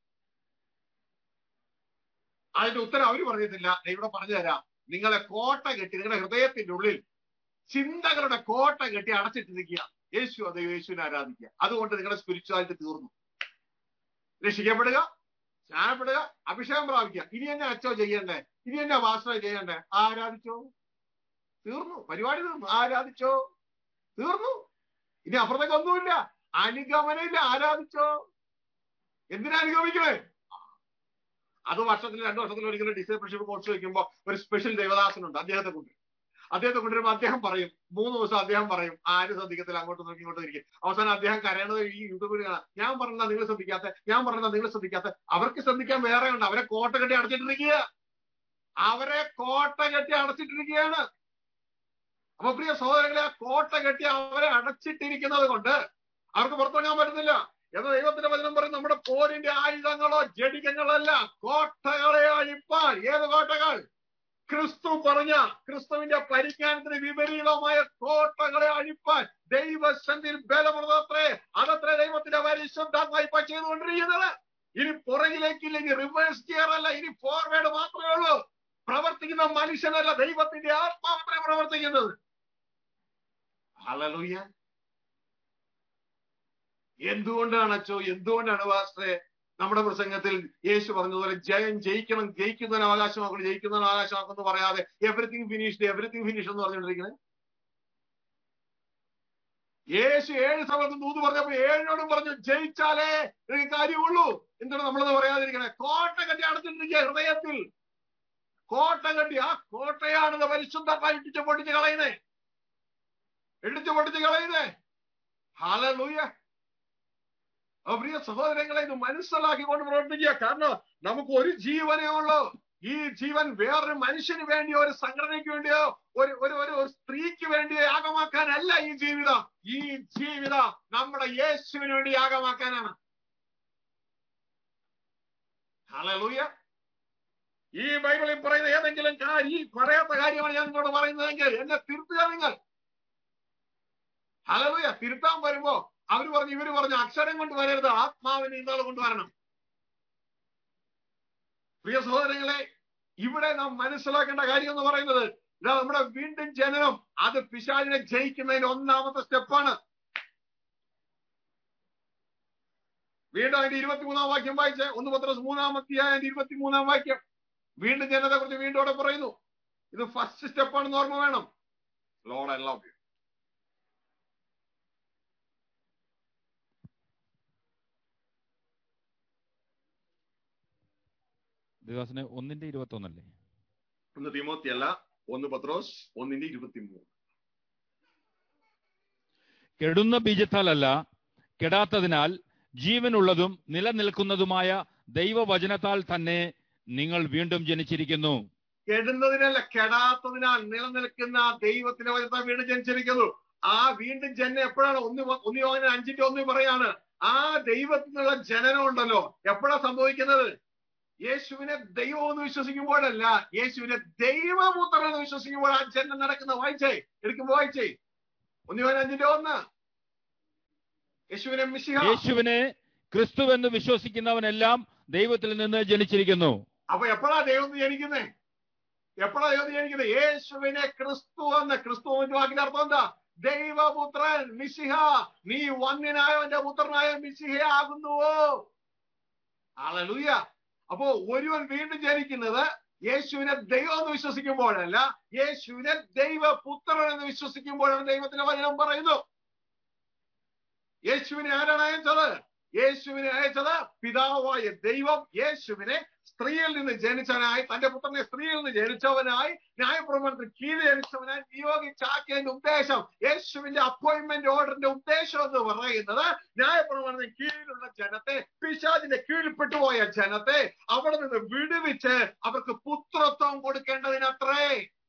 അതിന്റെ ഉത്തരം അവര് പറഞ്ഞിട്ടില്ല ഇവിടെ പറഞ്ഞു തരാം നിങ്ങളെ കോട്ട കെട്ടി നിങ്ങളുടെ ഹൃദയത്തിന്റെ ഉള്ളിൽ ചിന്തകളുടെ കോട്ട കെട്ടി അടച്ചിട്ടിരിക്കുക യേശു അത് യേശുവിനെ ആരാധിക്കുക അതുകൊണ്ട് നിങ്ങളുടെ സ്പിരിച്വാലിറ്റി തീർന്നു രക്ഷിക്കപ്പെടുക സ്നാനപ്പെടുക അഭിഷേകം പ്രാപിക്കുക ഇനി എന്നെ അച്ചോ ചെയ്യണ്ടേ ഇനി എന്നെ വാസന ചെയ്യണ്ടേ ആരാധിച്ചോ തീർന്നു പരിപാടി തീർന്നു ആരാധിച്ചോ തീർന്നു ഇനി അപ്പുറത്തേക്ക് ഒന്നുമില്ല അനുഗമനമില്ല ആരാധിച്ചോ എന്തിനാ അനുഗമിക്കണേ അത് വർഷത്തിൽ രണ്ടു വർഷത്തിൽ ഒരിക്കലും ഡിസൈപ്ലിഷിപ്പ് കോഴ്സ് വയ്ക്കുമ്പോൾ ഒരു സ്പെഷ്യൽ ദേവദാസനുണ്ട് അദ്ദേഹത്തെ കൊണ്ട് അദ്ദേഹത്തെ കൊണ്ടുവരുമ്പോൾ അദ്ദേഹം പറയും മൂന്ന് ദിവസം അദ്ദേഹം പറയും ആരും ശ്രദ്ധിക്കത്തില്ല അങ്ങോട്ട് നോക്കി ഇങ്ങോട്ട് ഇരിക്കും അവസാനം അദ്ദേഹം കരയണത് ഈ യൂട്യൂബിൽ കാണാം ഞാൻ പറഞ്ഞാ നിങ്ങൾ ശ്രദ്ധിക്കാത്ത ഞാൻ പറഞ്ഞാ നിങ്ങൾ ശ്രദ്ധിക്കാത്ത അവർക്ക് ശ്രദ്ധിക്കാൻ വേറെ ഉണ്ട് അവരെ കോട്ട കെട്ടി അടച്ചിട്ടിരിക്കുക അവരെ കോട്ട കെട്ടി അടച്ചിട്ടിരിക്കുകയാണ് അപ്പൊ പ്രിയ സഹോദരങ്ങളെ ആ കോട്ട കെട്ടി അവരെ അടച്ചിട്ടിരിക്കുന്നത് കൊണ്ട് അവർക്ക് പുറത്തിറങ്ങാൻ പറ്റുന്നില്ല എന്ന ദൈവത്തിന്റെ വചനം പറയും നമ്മുടെ പോരിന്റെ ആയുധങ്ങളോ ജഡികങ്ങളല്ല കോട്ടകളെ അഴിപ്പാൻ ഏത് കോട്ടകൾ ക്രിസ്തു പറഞ്ഞ ക്രിസ്തുവിന്റെ പരിജ്ഞാനത്തിന് വിപരീതമായ കോട്ടകളെ അഴിപ്പാൻ ദൈവസന്ധിയിൽ ബലമുള്ളതത്രേ അതത്രേ ദൈവത്തിന്റെ പരിശുദ്ധാത്മായി ഇപ്പൊ ചെയ്തുകൊണ്ടിരിക്കുന്നത് ഇനി പുറകിലേക്കില്ല ഇനി റിവേഴ്സ് ഗിയർ അല്ല ഇനി ഫോർവേഡ് മാത്രമേ ഉള്ളൂ പ്രവർത്തിക്കുന്ന മനുഷ്യനല്ല ദൈവത്തിന്റെ ആത്മാവത്രേ പ്രവർത്തിക്കുന്നത് ഹലലൂയ എന്തുകൊണ്ടാണ് അച്ചോ എന്തുകൊണ്ടാണ് വാസ്ത്രേ നമ്മുടെ പ്രസംഗത്തിൽ യേശു പറഞ്ഞതുപോലെ ജയം ജയിക്കണം ജയിക്കുന്നതിന് അവകാശമാക്കണം ജയിക്കുന്നതിന് അവകാശമാക്കണം എന്ന് പറയാതെ എവറിത്തിങ് ഫിനിഷ്ഡ് എവറിത്തിങ് ഫിനിഷ് എന്ന് പറഞ്ഞുകൊണ്ടിരിക്കുന്നത് യേശു ഏഴ് സമയത്ത് നൂത് പറഞ്ഞപ്പോ ഏഴിനോടും പറഞ്ഞു ജയിച്ചാലേ എനിക്ക് കാര്യമുള്ളൂ എന്താണ് നമ്മളത് പറയാതിരിക്കണേ കോട്ട കെട്ടി അടച്ചിട്ടിരിക്കുക ഹൃദയത്തിൽ കോട്ട കെട്ടി ആ കോട്ടയാണ് പരിശുദ്ധമായി ഇടിച്ചു പൊട്ടിച്ച് കളയുന്നേ ഇടിച്ചു പൊട്ടിച്ച് കളയുന്നേ ഹാലൂയ പ്രിയ സഹോദരങ്ങളെ ഇത് മനസ്സിലാക്കിക്കൊണ്ട് പ്രവർത്തിക്കുക കാരണം നമുക്ക് ഒരു ജീവനേ ഉള്ളൂ ഈ ജീവൻ വേറൊരു മനുഷ്യന് വേണ്ടിയോ ഒരു സംഘടനയ്ക്ക് വേണ്ടിയോ ഒരു ഒരു ഒരു സ്ത്രീക്ക് വേണ്ടിയോ യാഗമാക്കാനല്ല ഈ ജീവിതം ഈ ജീവിതം നമ്മുടെ യേശുവിന് വേണ്ടി യാഗമാക്കാനാണ് ഹലൂയ ഈ ബൈബിളിൽ പറയുന്ന ഏതെങ്കിലും കാര്യം ഈ പറയാത്ത കാര്യമാണ് ഞാൻ നിങ്ങളോട് പറയുന്നതെങ്കിൽ എന്നെ തിരുത്തുക നിങ്ങൾ ഹലൂയ തിരുത്താൻ വരുമ്പോ അവര് പറഞ്ഞു ഇവര് പറഞ്ഞു അക്ഷരം കൊണ്ട് വരരുത് ആത്മാവിനെ ഇന്നാൾ കൊണ്ടുവരണം പ്രിയ സഹോദരങ്ങളെ ഇവിടെ നാം മനസ്സിലാക്കേണ്ട കാര്യം എന്ന് പറയുന്നത് ഇതാ നമ്മുടെ വീണ്ടും ജനനം അത് പിശാചിനെ ജയിക്കുന്നതിന് ഒന്നാമത്തെ സ്റ്റെപ്പാണ് വീണ്ടും അതിന്റെ ഇരുപത്തിമൂന്നാം വാക്യം വായിച്ച് ഒന്ന് പത്രസ് മൂന്നാമത്തെ അതിന്റെ ഇരുപത്തിമൂന്നാം വാക്യം വീണ്ടും ജനത്തെ കുറിച്ച് വീണ്ടും അവിടെ പറയുന്നു ഇത് ഫസ്റ്റ് സ്റ്റെപ്പാണെന്ന് ഓർമ്മ വേണം ലോഡ് ഐ ലവ് യു ദേവദാസനെ ഒന്നിന്റെ ഇരുപത്തി ഒന്നല്ലേ ഒന്ന് തിമോത്തി അല്ല ഒന്ന് പത്രോസ് ഒന്നിന്റെ ഇരുപത്തിമൂന്ന് കെടുന്ന ബീജത്താലല്ല കെടാത്തതിനാൽ ജീവനുള്ളതും നിലനിൽക്കുന്നതുമായ ദൈവവചനത്താൽ തന്നെ നിങ്ങൾ വീണ്ടും ജനിച്ചിരിക്കുന്നു കെടുന്നതിനല്ല കെടാത്തതിനാൽ നിലനിൽക്കുന്ന ദൈവത്തിന്റെ വചനത്താൽ വീണ്ടും ജനിച്ചിരിക്കുന്നു ആ വീണ്ടും ജനനം എപ്പോഴാണ് ഒന്ന് വ- ഒന്ന് യോഹന്നാൻ അഞ്ചിന്റെ ഒന്ന് പറയാണ് ആ ദൈവത്തിനുള്ള ജനനം ഉണ്ടല്ലോ എപ്പോഴാ സംഭവിക്കുന്നത് യേശുവിനെ ദൈവം എന്ന് വിശ്വസിക്കുമ്പോഴല്ല യേശുവിനെ ദൈവപുത്രൻ എന്ന് വിശ്വസിക്കുമ്പോൾ ആ ജനനം നടക്കുന്ന വായിച്ചേ എടുക്കുമ്പോ വായിച്ചേ ഒന്ന് യോഹന്നാൻ അഞ്ചിന്റെ ഒന്ന് യേശുവിനെ മിശിഹ യേശുവിനെ ക്രിസ്തു എന്ന് വിശ്വസിക്കുന്നവനെല്ലാം ദൈവത്തിൽ നിന്ന് ജനിച്ചിരിക്കുന്നു അപ്പൊ എപ്പോഴാ ദൈവം ജനിക്കുന്നേ എപ്പോഴാ ദൈവം ജനിക്കുന്നത് യേശുവിനെ ക്രിസ്തു എന്ന ക്രിസ്തുവിന്റെ വാക്കിന്റെ അർത്ഥം എന്താ ദൈവപുത്രൻ മിശിഹ നീ വന്യനായവന്റെ പുത്രനായ മിശിഹയാകുന്നുവോ ആളലൂയ അപ്പോ ഒരുവൻ വീണ്ടും ജനിക്കുന്നത് യേശുവിനെ ദൈവം എന്ന് വിശ്വസിക്കുമ്പോഴല്ല യേശുവിനെ ദൈവപുത്രൻ എന്ന് വിശ്വസിക്കുമ്പോഴാണ് ദൈവത്തിന്റെ വചനം പറയുന്നു യേശുവിനെ ആരാണ് അയച്ചത് യേശുവിനെ അയച്ചത് പിതാവായ ദൈവം യേശുവിനെ സ്ത്രീയിൽ നിന്ന് ജനിച്ചവനായി തന്റെ പുത്രനെ സ്ത്രീയിൽ നിന്ന് ജനിച്ചവനായി ന്യായപ്രമാണത്തിന് കീഴിൽ ജനിച്ചവനായി നിയോഗിച്ചാക്കിയതിന്റെ ഉദ്ദേശം യേശുവിന്റെ അപ്പോയിന്റ്മെന്റ് ഓർഡറിന്റെ ഉദ്ദേശം എന്ന് പറയുന്നത് ന്യായപ്രമാണത്തിന് കീഴിലുള്ള ജനത്തെ പിശാചിന്റെ കീഴിൽപ്പെട്ടു പോയ ജനത്തെ അവിടെ നിന്ന് വിടുവിച്ച് അവർക്ക് പുത്രത്വം കൊടുക്കേണ്ടതിനത്രേ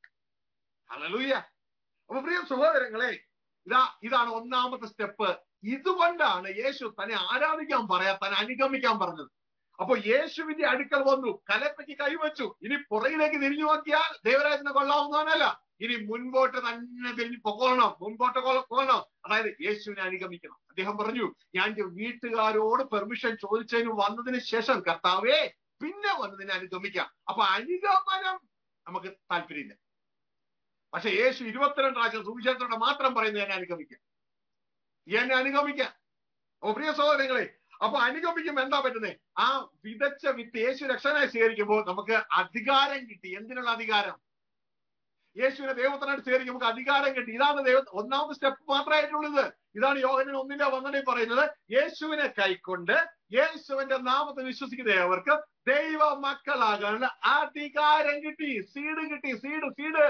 ഹല്ലേലൂയ അപ്പൊ പ്രിയ സഹോദരങ്ങളെ ഇതാ ഇതാണ് ഒന്നാമത്തെ സ്റ്റെപ്പ് ഇതുകൊണ്ടാണ് യേശു തന്നെ ആരാധിക്കാൻ പറയാ തന്നെ അനുഗമിക്കാൻ പറഞ്ഞത് അപ്പൊ യേശുവിന്റെ അടുക്കൽ വന്നു കലപ്പയ്ക്ക് കൈവച്ചു ഇനി പുറകിലേക്ക് തിരിഞ്ഞു നോക്കിയാൽ ദേവരാജനെ കൊള്ളാവുന്നവനല്ല ഇനി മുൻപോട്ട് തന്നെ തിരിഞ്ഞു പോകണം മുൻപോട്ട് കൊ- പോകണം അതായത് യേശുവിനെ അനുഗമിക്കണം അദ്ദേഹം പറഞ്ഞു ഞാൻ എന്റെ വീട്ടുകാരോട് പെർമിഷൻ ചോദിച്ചതിന് വന്നതിന് ശേഷം കർത്താവേ പിന്നെ വന്നതിനെ അനുഗമിക്കാം അപ്പൊ അനുഗമനം നമുക്ക് താല്പര്യമില്ല പക്ഷെ യേശു ഇരുപത്തിരണ്ട് പ്രാവശ്യം സുവിശേഷത്തോടെ മാത്രം പറയുന്നത് എന്നെ അനുഗമിക്കാം എന്നെ അനുഗമിക്കാം അപ്പൊ പ്രിയ സഹോദരങ്ങളെ അപ്പൊ അനുഗമിക്കുമ്പോ എന്താ പറ്റുന്നത് ആ വിതച്ച വിത്ത് യേശു രക്ഷനായി സ്വീകരിക്കുമ്പോൾ നമുക്ക് അധികാരം കിട്ടി എന്തിനുള്ള അധികാരം യേശുവിനെ ദൈവത്തിനായിട്ട് സ്വീകരിക്കുമ്പോൾ നമുക്ക് അധികാരം കിട്ടി ഇതാണ് ദൈവ ഒന്നാമത്തെ സ്റ്റെപ്പ് മാത്രമായിട്ടുള്ളത് ഇതാണ് യോഹനൻ ഒന്നിന്റെ വന്നിട്ട് പറയുന്നത് യേശുവിനെ കൈക്കൊണ്ട് യേശുവിന്റെ നാമത്തിൽ വിശ്വസിക്കുന്ന ഏവർക്ക് ദൈവ മക്കളാകാനുള്ള അധികാരം കിട്ടി സീഡ് കിട്ടി സീഡ് സീഡ്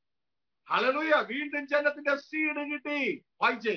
ഹലലൂയ വീണ്ടും ജനത്തിന്റെ സീഡ് കിട്ടി വായിച്ചേ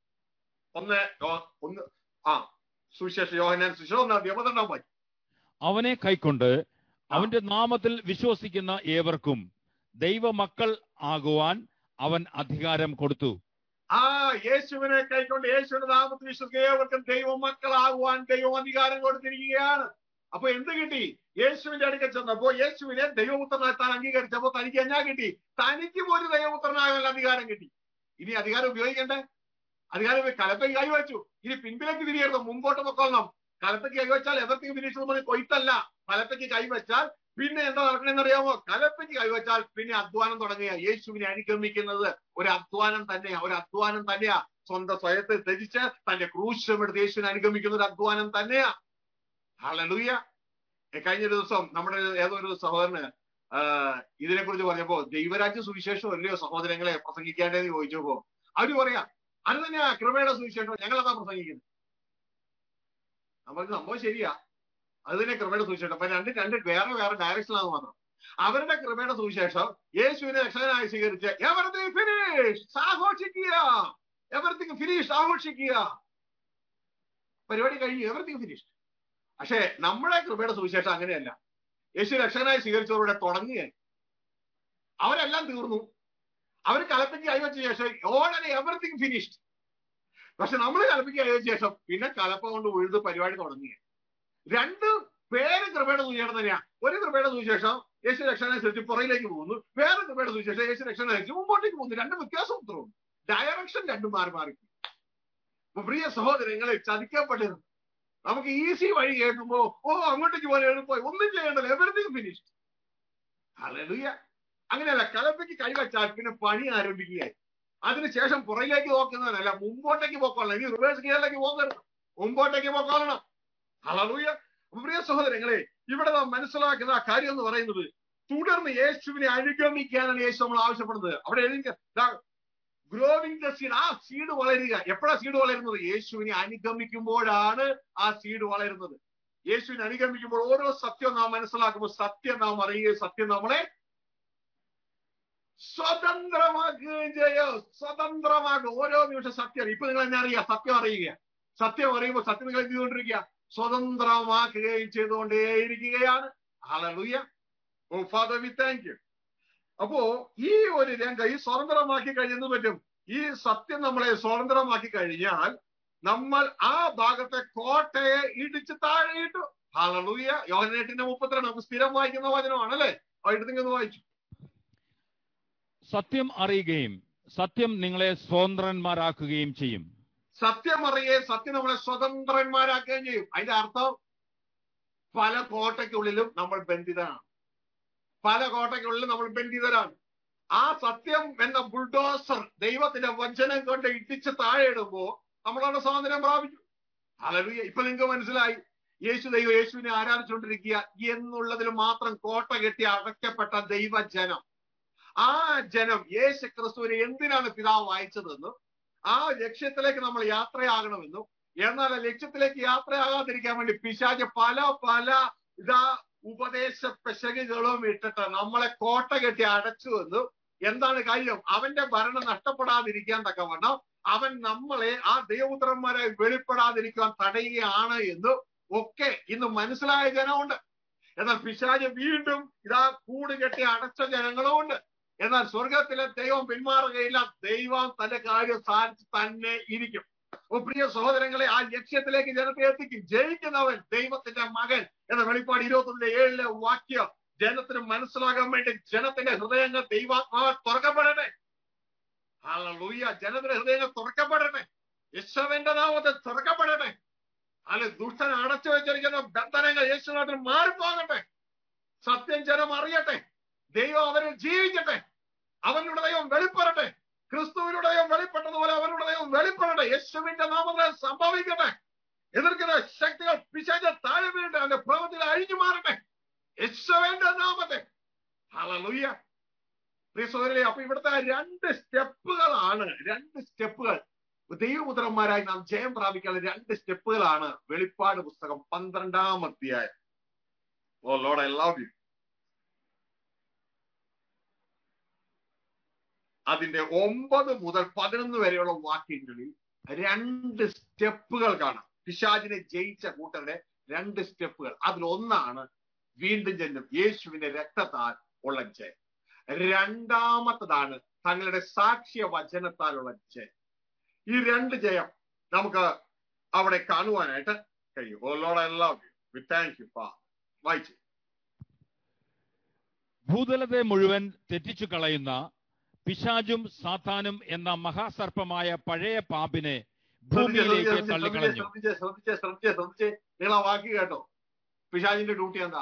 ഒന്ന് യോ- ഒന്ന് ആ സുവിശേഷ യോഹനാൻ സുശേഷം ഒന്നാം തീയതി പന്ത്രണ്ടാം വാക്യം അവനെ കൈക്കൊണ്ട് അവന്റെ നാമത്തിൽ വിശ്വസിക്കുന്ന ഏവർക്കും ദൈവമക്കൾ ആകുവാൻ അവൻ അധികാരം കൊടുത്തു ആ യേശുവിനെ കൈക്കൊണ്ട് യേശുവിന്റെ നാമത്തിൽ വിശ്വസിക്കുന്ന ഏവർക്കും ദൈവ മക്കളാകുവാൻ ദൈവം അധികാരം കൊടുത്തിരിക്കുകയാണ് അപ്പൊ എന്ത് കിട്ടി യേശുവിന്റെ അടുക്കൽ ചെന്നപ്പോ യേശുവിനെ ദൈവപുത്രനായി താൻ അംഗീകരിച്ചപ്പോ തനിക്ക് എന്നാ കിട്ടി തനിക്കും ഒരു ദൈവപുത്രനാകാനുള്ള അധികാരം കിട്ടി ഇനി അധികാരം ഉപയോഗിക്കണ്ടേ അധികാരം ഉപയോഗി- കലപ്പയ്ക്ക് കൈവച്ചു ഇനി പിൻപിലേക്ക് തിരിയരുത് മുമ്പോട്ട് പൊക്കോളണം കലപ്പയ്ക്ക് കൈവച്ചാൽ എതിർത്തേക്ക് തിരിച്ചത് മതി കൊയ്ത്തല്ല കലപ്പയ്ക്ക് കൈവച്ചാൽ പിന്നെ എന്താ നടക്കണമെന്ന് അറിയാമോ കലപ്പയ്ക്ക് കൈവച്ചാൽ പിന്നെ അധ്വാനം തുടങ്ങുക യേശുവിനെ അനുഗമിക്കുന്നത് ഒരു അധ്വാനം തന്നെയാ ഒരു അധ്വാനം തന്നെയാ സ്വന്തം സ്വയത്തെ ത്യജിച്ച് തന്റെ ക്രൂശം എടുത്ത് യേശുവിനെ അനുഗമിക്കുന്ന ഒരു അധ്വാനം തന്നെയാ ഹല്ലേലൂയ ഏ, കഴിഞ്ഞ ദിവസം നമ്മുടെ ഏതോ ഒരു സഹോദരന് ആ, ഇതിനെക്കുറിച്ച് പറഞ്ഞപ്പോ ദൈവരാജ്യ സുവിശേഷം അല്ലയോ സഹോദരങ്ങളെ പ്രസംഗിക്കേണ്ടതെന്ന് ചോദിച്ചപ്പോ അവര് പറയാ അത് തന്നെയാ കൃപയുടെ സുവിശേഷം ഞങ്ങളതാ പ്രസംഗിക്കുന്നത് നമുക്ക് സംഭവം ശരിയാ അത് തന്നെ കൃപയുടെ സുവിശേഷം അപ്പൊ രണ്ട് രണ്ട് വേറെ വേറെ ഡയറക്ഷനാണ് മാത്രം അവരുടെ കൃപയുടെ സുവിശേഷം യേശുവിനെ രക്ഷകനായി സ്വീകരിച്ച് എവറിങ് ഫിനിഷ് ആഘോഷിക്കുക എവറിങ് ഫിനിഷ് ആഘോഷിക്കുക പരിപാടി കഴിഞ്ഞു എവറിങ് ഫിനിഷ് പക്ഷേ നമ്മുടെ കൃപയുടെ സുവിശേഷം അങ്ങനെയല്ല യേശു രക്ഷകനായി സ്വീകരിച്ചവരുടെ തുടങ്ങുകയായി അവരെല്ലാം തീർന്നു അവർ കലപ്പിക്ക് കൈവച്ച ശേഷം ഓൾറെഡി എവറിങ് ഫിനിഷ്ഡ് പക്ഷെ നമ്മൾ കലപ്പിക്ക് കൈവച്ച ശേഷം പിന്നെ കലപ്പ കൊണ്ട് ഉഴുത് പരിപാടി തുടങ്ങുക രണ്ട് പേര് കൃപയുടെ സുവിശേഷം തന്നെയാ ഒരു കൃപയുടെ സുവിശേഷം യേശു രക്ഷകനുസരിച്ച് പുറകിലേക്ക് പോകുന്നു വേറെ കൃപയുടെ സുവിശേഷം യേശു രക്ഷകനുസരിച്ച് മുമ്പോട്ടേക്ക് പോകുന്നു രണ്ടും വ്യത്യാസം ഉത്തരവും ഡയറക്ഷൻ രണ്ടും മാറി മാറി അപ്പൊ പ്രിയ സഹോദരങ്ങളെ ചതിക്കപ്പെടരുത് നമുക്ക് ഈസി വഴി കേൾക്കുമ്പോ ഓ അങ്ങോട്ടേക്ക് പോലെ എളുപ്പമായി ഒന്നും ചെയ്യണ്ടല്ലോ എവറിഥിങ് ഫിനിഷ് ഹല്ലേലൂയ അങ്ങനെയല്ല കലപ്പയ്ക്ക് കൈവച്ചാൽ പിന്നെ പണി ആരംഭിക്കുകയായി അതിനുശേഷം പുറകിലേക്ക് നോക്കുന്നതല്ല മുമ്പോട്ടേക്ക് പോക്കോളണം ഇനി റിവേഴ്സ് ഗിയറിലേക്ക് പോകരുത് മുമ്പോട്ടേക്ക് പോക്കോളണം ഹല്ലേലൂയ അപ്പൊ പ്രിയ സഹോദരങ്ങളെ ഇവിടെ നാം മനസ്സിലാക്കുന്ന ആ കാര്യം എന്ന് പറയുന്നത് തുടർന്ന് യേശുവിനെ അനുഗമിക്കാനാണ് യേശു നമ്മൾ ആവശ്യപ്പെടുന്നത് അവിടെ എഴുതി ഗ്രോവിംഗ് ദ സീഡ് ആ സീഡ് വളരുക എപ്പോഴാ സീഡ് വളരുന്നത് യേശുവിനെ അനുഗമിക്കുമ്പോഴാണ് ആ സീഡ് വളരുന്നത് യേശുവിനെ അനുഗമിക്കുമ്പോൾ ഓരോ സത്യം നാം മനസ്സിലാക്കുമ്പോൾ സത്യം നാം അറിയുകയും സത്യം നമ്മളെ സ്വതന്ത്രമാക്കുകയും ചെയ്യോ സ്വതന്ത്രമാക്കുക ഓരോ നിമിഷം സത്യം അറിയും. ഇപ്പൊ നിങ്ങൾ എന്നെ അറിയുക സത്യം അറിയുക സത്യം അറിയുമ്പോൾ സത്യം നിങ്ങൾ എന്ത് ചെയ്തുകൊണ്ടിരിക്കുക സ്വതന്ത്രമാക്കുകയും ചെയ്തുകൊണ്ടേയിരിക്കുകയാണ് hallelujah oh Father we thank you അപ്പോ ഈ ഒരു രംഗം ഈ സ്വതന്ത്രമാക്കി കഴിഞ്ഞെന്ന് പറ്റും ഈ സത്യം നമ്മളെ സ്വതന്ത്രമാക്കി കഴിഞ്ഞാൽ നമ്മൾ ആ ഭാഗത്തെ കോട്ടയെ ഇടിച്ച് താഴെ ഇട്ടു ഹല്ലേലൂയ യോഹനേട്ടിന്റെ മുപ്പത്തിരണ്ട് നമുക്ക് സ്ഥിരം വായിക്കുന്ന വചനമാണ് അല്ലേ ആ എടുത്തിങ്ങനെ വായിച്ചു സത്യം അറിയുകയും സത്യം നിങ്ങളെ സ്വതന്ത്രന്മാരാക്കുകയും ചെയ്യും സത്യം അറിയുകയും സത്യം നമ്മളെ സ്വതന്ത്രന്മാരാക്കുകയും ചെയ്യും അതിന്റെ അർത്ഥം പല കോട്ടയ്ക്കുള്ളിലും നമ്മൾ ബന്ധിതരാണ് പല കോട്ടയ്ക്കുള്ളിലും നമ്മൾ ബന്ധിതരാണ് ആ സത്യം എന്ന ബുൾഡോസർ ദൈവത്തിന്റെ വചനം കൊണ്ട് ഇടിച്ച് താഴെ ഇടുമ്പോ നമ്മളവിടെ സ്വാതന്ത്ര്യം പ്രാപിച്ചു ഹല്ലേലൂയ ഇപ്പൊ നിങ്ങൾക്ക് മനസ്സിലായി യേശു ദൈവം യേശുവിനെ ആരാധിച്ചുകൊണ്ടിരിക്കുക എന്നുള്ളതിൽ മാത്രം കോട്ട കെട്ടി അടയ്ക്കപ്പെട്ട ദൈവജനം ആ ജനം യേശു ക്രിസ്തുവിനെ എന്തിനാണ് പിതാവ് വായിച്ചതെന്നും ആ ലക്ഷ്യത്തിലേക്ക് നമ്മൾ യാത്രയാകണമെന്നും എന്നാൽ ആ ലക്ഷ്യത്തിലേക്ക് യാത്രയാകാതിരിക്കാൻ വേണ്ടി പിശാച് പല പല ഇതാ ഉപദേശ പെശകുകളും ഇട്ടിട്ട് നമ്മളെ കോട്ട കെട്ടി അടച്ചു എന്നും എന്താണ് കാര്യം അവന്റെ ഭരണം നഷ്ടപ്പെടാതിരിക്കാൻ തക്കവണ്ണം അവൻ നമ്മളെ ആ ദൈവപുത്രന്മാരെ വെളിപ്പെടാതിരിക്കാൻ തടയുകയാണ് എന്നും ഒക്കെ ഇന്ന് മനസ്സിലായ ജനമുണ്ട് എന്നാൽ പിശാച് വീണ്ടും ഇതാ കൂട് കെട്ടി അടച്ച ജനങ്ങളും ഉണ്ട് എന്നാൽ സ്വർഗത്തിലെ ദൈവം പിന്മാറുകയില്ല ദൈവം തന്റെ കാര്യം സാധിച്ച് തന്നെ ഇരിക്കും ഓ പ്രിയ സഹോദരങ്ങളെ ആ ലക്ഷ്യത്തിലേക്ക് ജനത്തെ എത്തിക്കും ജയിക്കുന്നവൻ ദൈവത്തിന്റെ മകൻ എന്ന വെളിപ്പാട് ഇരുപത്തൊന്നിന്റെ ഏഴിലെ വാക്യം ജനത്തിന് മനസ്സിലാകാൻ വേണ്ടി ജനത്തിന്റെ ഹൃദയങ്ങൾ ദൈവാത്മാവ് തുറക്കപ്പെടട്ടെ ഹല്ലേലൂയ ജനത്തിന്റെ ഹൃദയങ്ങൾ തുറക്കപ്പെടട്ടെ യേശുവിന്റെ നാമത്തിൽ തുറക്കപ്പെടട്ടെ അല്ലെ ദുഷ്ടൻ അടച്ചു വെച്ചിരിക്കുന്ന ബന്ധനങ്ങൾ യേശുനാഥിൽ മാറിപ്പോകട്ടെ സത്യം ജനം അറിയട്ടെ ദൈവം അവരിൽ ജീവിക്കട്ടെ അവനുടെ ദൈവം വെളിപ്പെടട്ടെ ക്രിസ്തുവിനുടെ ദൈവം വെളിപ്പെട്ടതുപോലെ അവനുടെ ദൈവം വെളിപ്പെടട്ടെ യേശുവിന്റെ നാമത്തിൽ സംഭവിക്കട്ടെ എതിർക്കുന്ന ശക്തികൾ പിശാച താഴെ വീഴട്ടെ അവന്റെ പ്രവൃത്തിയിൽ അഴിഞ്ഞു മാറട്ടെ യേശുവിന്റെ നാമത്തെ ഹല്ലേലൂയ പ്രിയ സഹോദരരെ അപ്പൊ ഇവിടുത്തെ ആ രണ്ട് സ്റ്റെപ്പുകളാണ് രണ്ട് സ്റ്റെപ്പുകൾ ദൈവപുത്രന്മാരായി നാം ജയം പ്രാപിക്കാനുള്ള രണ്ട് സ്റ്റെപ്പുകളാണ് വെളിപ്പാട് പുസ്തകം പന്ത്രണ്ടാം അധ്യായം oh Lord I love you അതിന്റെ ഒമ്പത് മുതൽ പതിനൊന്ന് വരെയുള്ള വാക്യങ്ങളിൽ രണ്ട് സ്റ്റെപ്പുകൾ കാണാം പിശാചിനെ ജയിച്ച കൂട്ടരുടെ രണ്ട് സ്റ്റെപ്പുകൾ അതിലൊന്നാണ് വീണ്ടും ജന്മം യേശുവിന്റെ രക്തത്താൽ ഉള്ള ജയം രണ്ടാമത്തതാണ് തങ്ങളുടെ സാക്ഷ്യ വചനത്താലുള്ള ജയം ഈ രണ്ട് ജയം നമുക്ക് അവിടെ കാണുവാനായിട്ട് കഴിയും oh Lord I love you we thank you പാ വായിച്ചു ഭൂതലത്തെ മുഴുവൻ തെറ്റിച്ചു കളയുന്ന പിശാചും സാത്താനും എന്ന മഹാസർപ്പമായ പഴയ പാമ്പിനെ ഭൂമിയിലേക്ക് തള്ളിക്കളഞ്ഞു ശ്രദ്ധിച്ചേ ശ്രദ്ധിച്ചേ ശ്രദ്ധിച്ചേ ശ്രദ്ധിച്ചേ നിങ്ങൾ ആ വാക്ക് കേട്ടോ പിശാജിന്റെ ഡ്യൂട്ടി എന്താ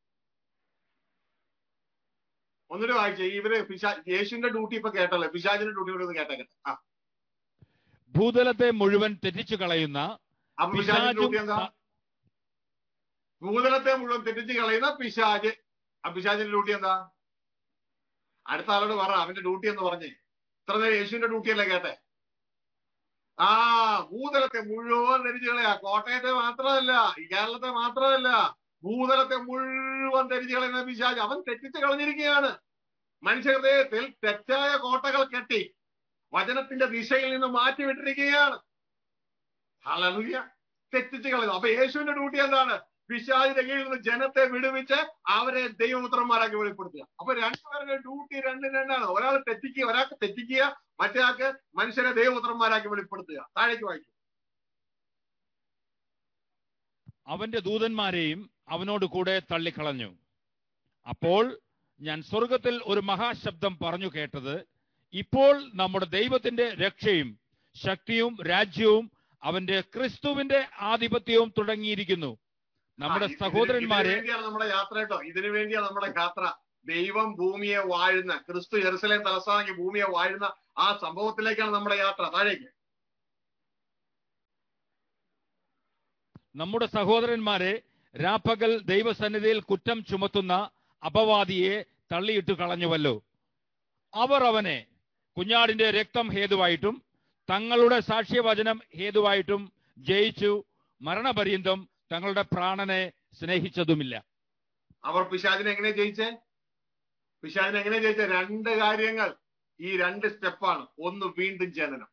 ഒന്നിട്ട് വായിച്ചേ ഇവര് പിശാ യേശുവിന്റെ ഡ്യൂട്ടി ഇപ്പൊ കേട്ടല്ലേ പിശാജിന്റെ ഡ്യൂട്ടി കൂടെ ഒന്ന് കേട്ടേക്കട്ടെ ആ ഭൂതലത്തെ മുഴുവൻ തെറ്റിച്ചു കളയുന്ന അപ്പൊ പിശാജിന്റെ പിശാചും ഡ്യൂട്ടി എന്താ സാ- ഭൂതലത്തെ മുഴുവൻ തെറ്റിച്ച് കളയുന്ന പിശാജ് ആ പിശാജിന്റെ ഡ്യൂട്ടി എന്താ അടുത്ത ആളോട് പറ അവന്റെ ഡ്യൂട്ടി എന്ന് പറഞ്ഞേ ഇത്ര നേരം യേശുവിന്റെ ഡ്യൂട്ടി അല്ലേ കേട്ടെ ആ ഭൂതലത്തെ മുഴുവൻ ധരിച്ചു കളയാ കോട്ടയത്തെ മാത്രമല്ല ഈ കേരളത്തെ മാത്രമല്ല ഭൂതലത്തെ മുഴുവൻ ധരിച്ചു കളയുന്ന പിശാജ് അവൻ തെറ്റിച്ച് കളഞ്ഞിരിക്കുകയാണ് മനുഷ്യ ഹൃദയത്തിൽ തെറ്റായ കോട്ടകൾ കെട്ടി വചനത്തിന്റെ ദിശയിൽ നിന്ന് മാറ്റിവിട്ടിരിക്കുകയാണ് ഹല്ലേലൂയ തെറ്റിച്ച് കളയുന്നു അപ്പൊ യേശുവിന്റെ ഡ്യൂട്ടി എന്താണ് പിശാചിന്റെ കീഴിൽ നിന്ന് ജനത്തെ വിടുവിച്ച് അവരെ ദൈവപുത്രന്മാരാക്കി വെളിപ്പെടുത്തുക അപ്പൊ രണ്ടുപേരുടെ ഡ്യൂട്ടി രണ്ടും രണ്ടാണ് ഒരാൾ തെറ്റിക്കുക ഒരാൾക്ക് തെറ്റിക്കുക മറ്റേ ആൾക്ക് മനുഷ്യരെ ദൈവപുത്രന്മാരാക്കി വെളിപ്പെടുത്തുക താഴേക്ക് വായിക്കും അവന്റെ ദൂതന്മാരെയും അവനോട് കൂടെ തള്ളിക്കളഞ്ഞു അപ്പോൾ ഞാൻ സ്വർഗത്തിൽ ഒരു മഹാശബ്ദം പറഞ്ഞു കേട്ടത് ഇപ്പോൾ നമ്മുടെ ദൈവത്തിന്റെ രക്ഷയും ശക്തിയും രാജ്യവും അവന്റെ ക്രിസ്തുവിന്റെ ആധിപത്യവും തുടങ്ങിയിരിക്കുന്നു നമ്മുടെ ആ, ഇതിന് സഹോദരന്മാരെ ഇതിനു വേണ്ടിയാണ് നമ്മുടെ യാത്ര കേട്ടോ ഇതിനു വേണ്ടിയാണ് നമ്മുടെ യാത്ര ദൈവം ഭൂമിയെ വാഴുന്ന ക്രിസ്തു ജെറുസലേം തലസ്ഥാനക്ക് ഭൂമിയെ വാഴുന്ന ആ സംഭവത്തിലേക്കാണ് നമ്മുടെ യാത്ര താഴേക്ക് നമ്മുടെ സഹോദരന്മാരെ രാപ്പകൽ ദൈവസന്നിധിയിൽ കുറ്റം ചുമത്തുന്ന അപവാദിയെ തള്ളിയിട്ട് കളഞ്ഞുവല്ലോ അവർ അവനെ കുഞ്ഞാടിന്റെ രക്തം ഹേതുവായിട്ടും തങ്ങളുടെ സാക്ഷ്യവചനം ഹേതുവായിട്ടും ജയിച്ചു മരണപര്യന്തം തങ്ങളുടെ പ്രാണനെ സ്നേഹിച്ചതുമില്ല അവർ പിശാചിനെ എങ്ങനെ ജയിച്ചേ പിശാചിനെ എങ്ങനെ ജയിച്ചേ രണ്ട് കാര്യങ്ങൾ ഈ രണ്ട് സ്റ്റെപ്പാണ് ഒന്ന് വീണ്ടും ജനനം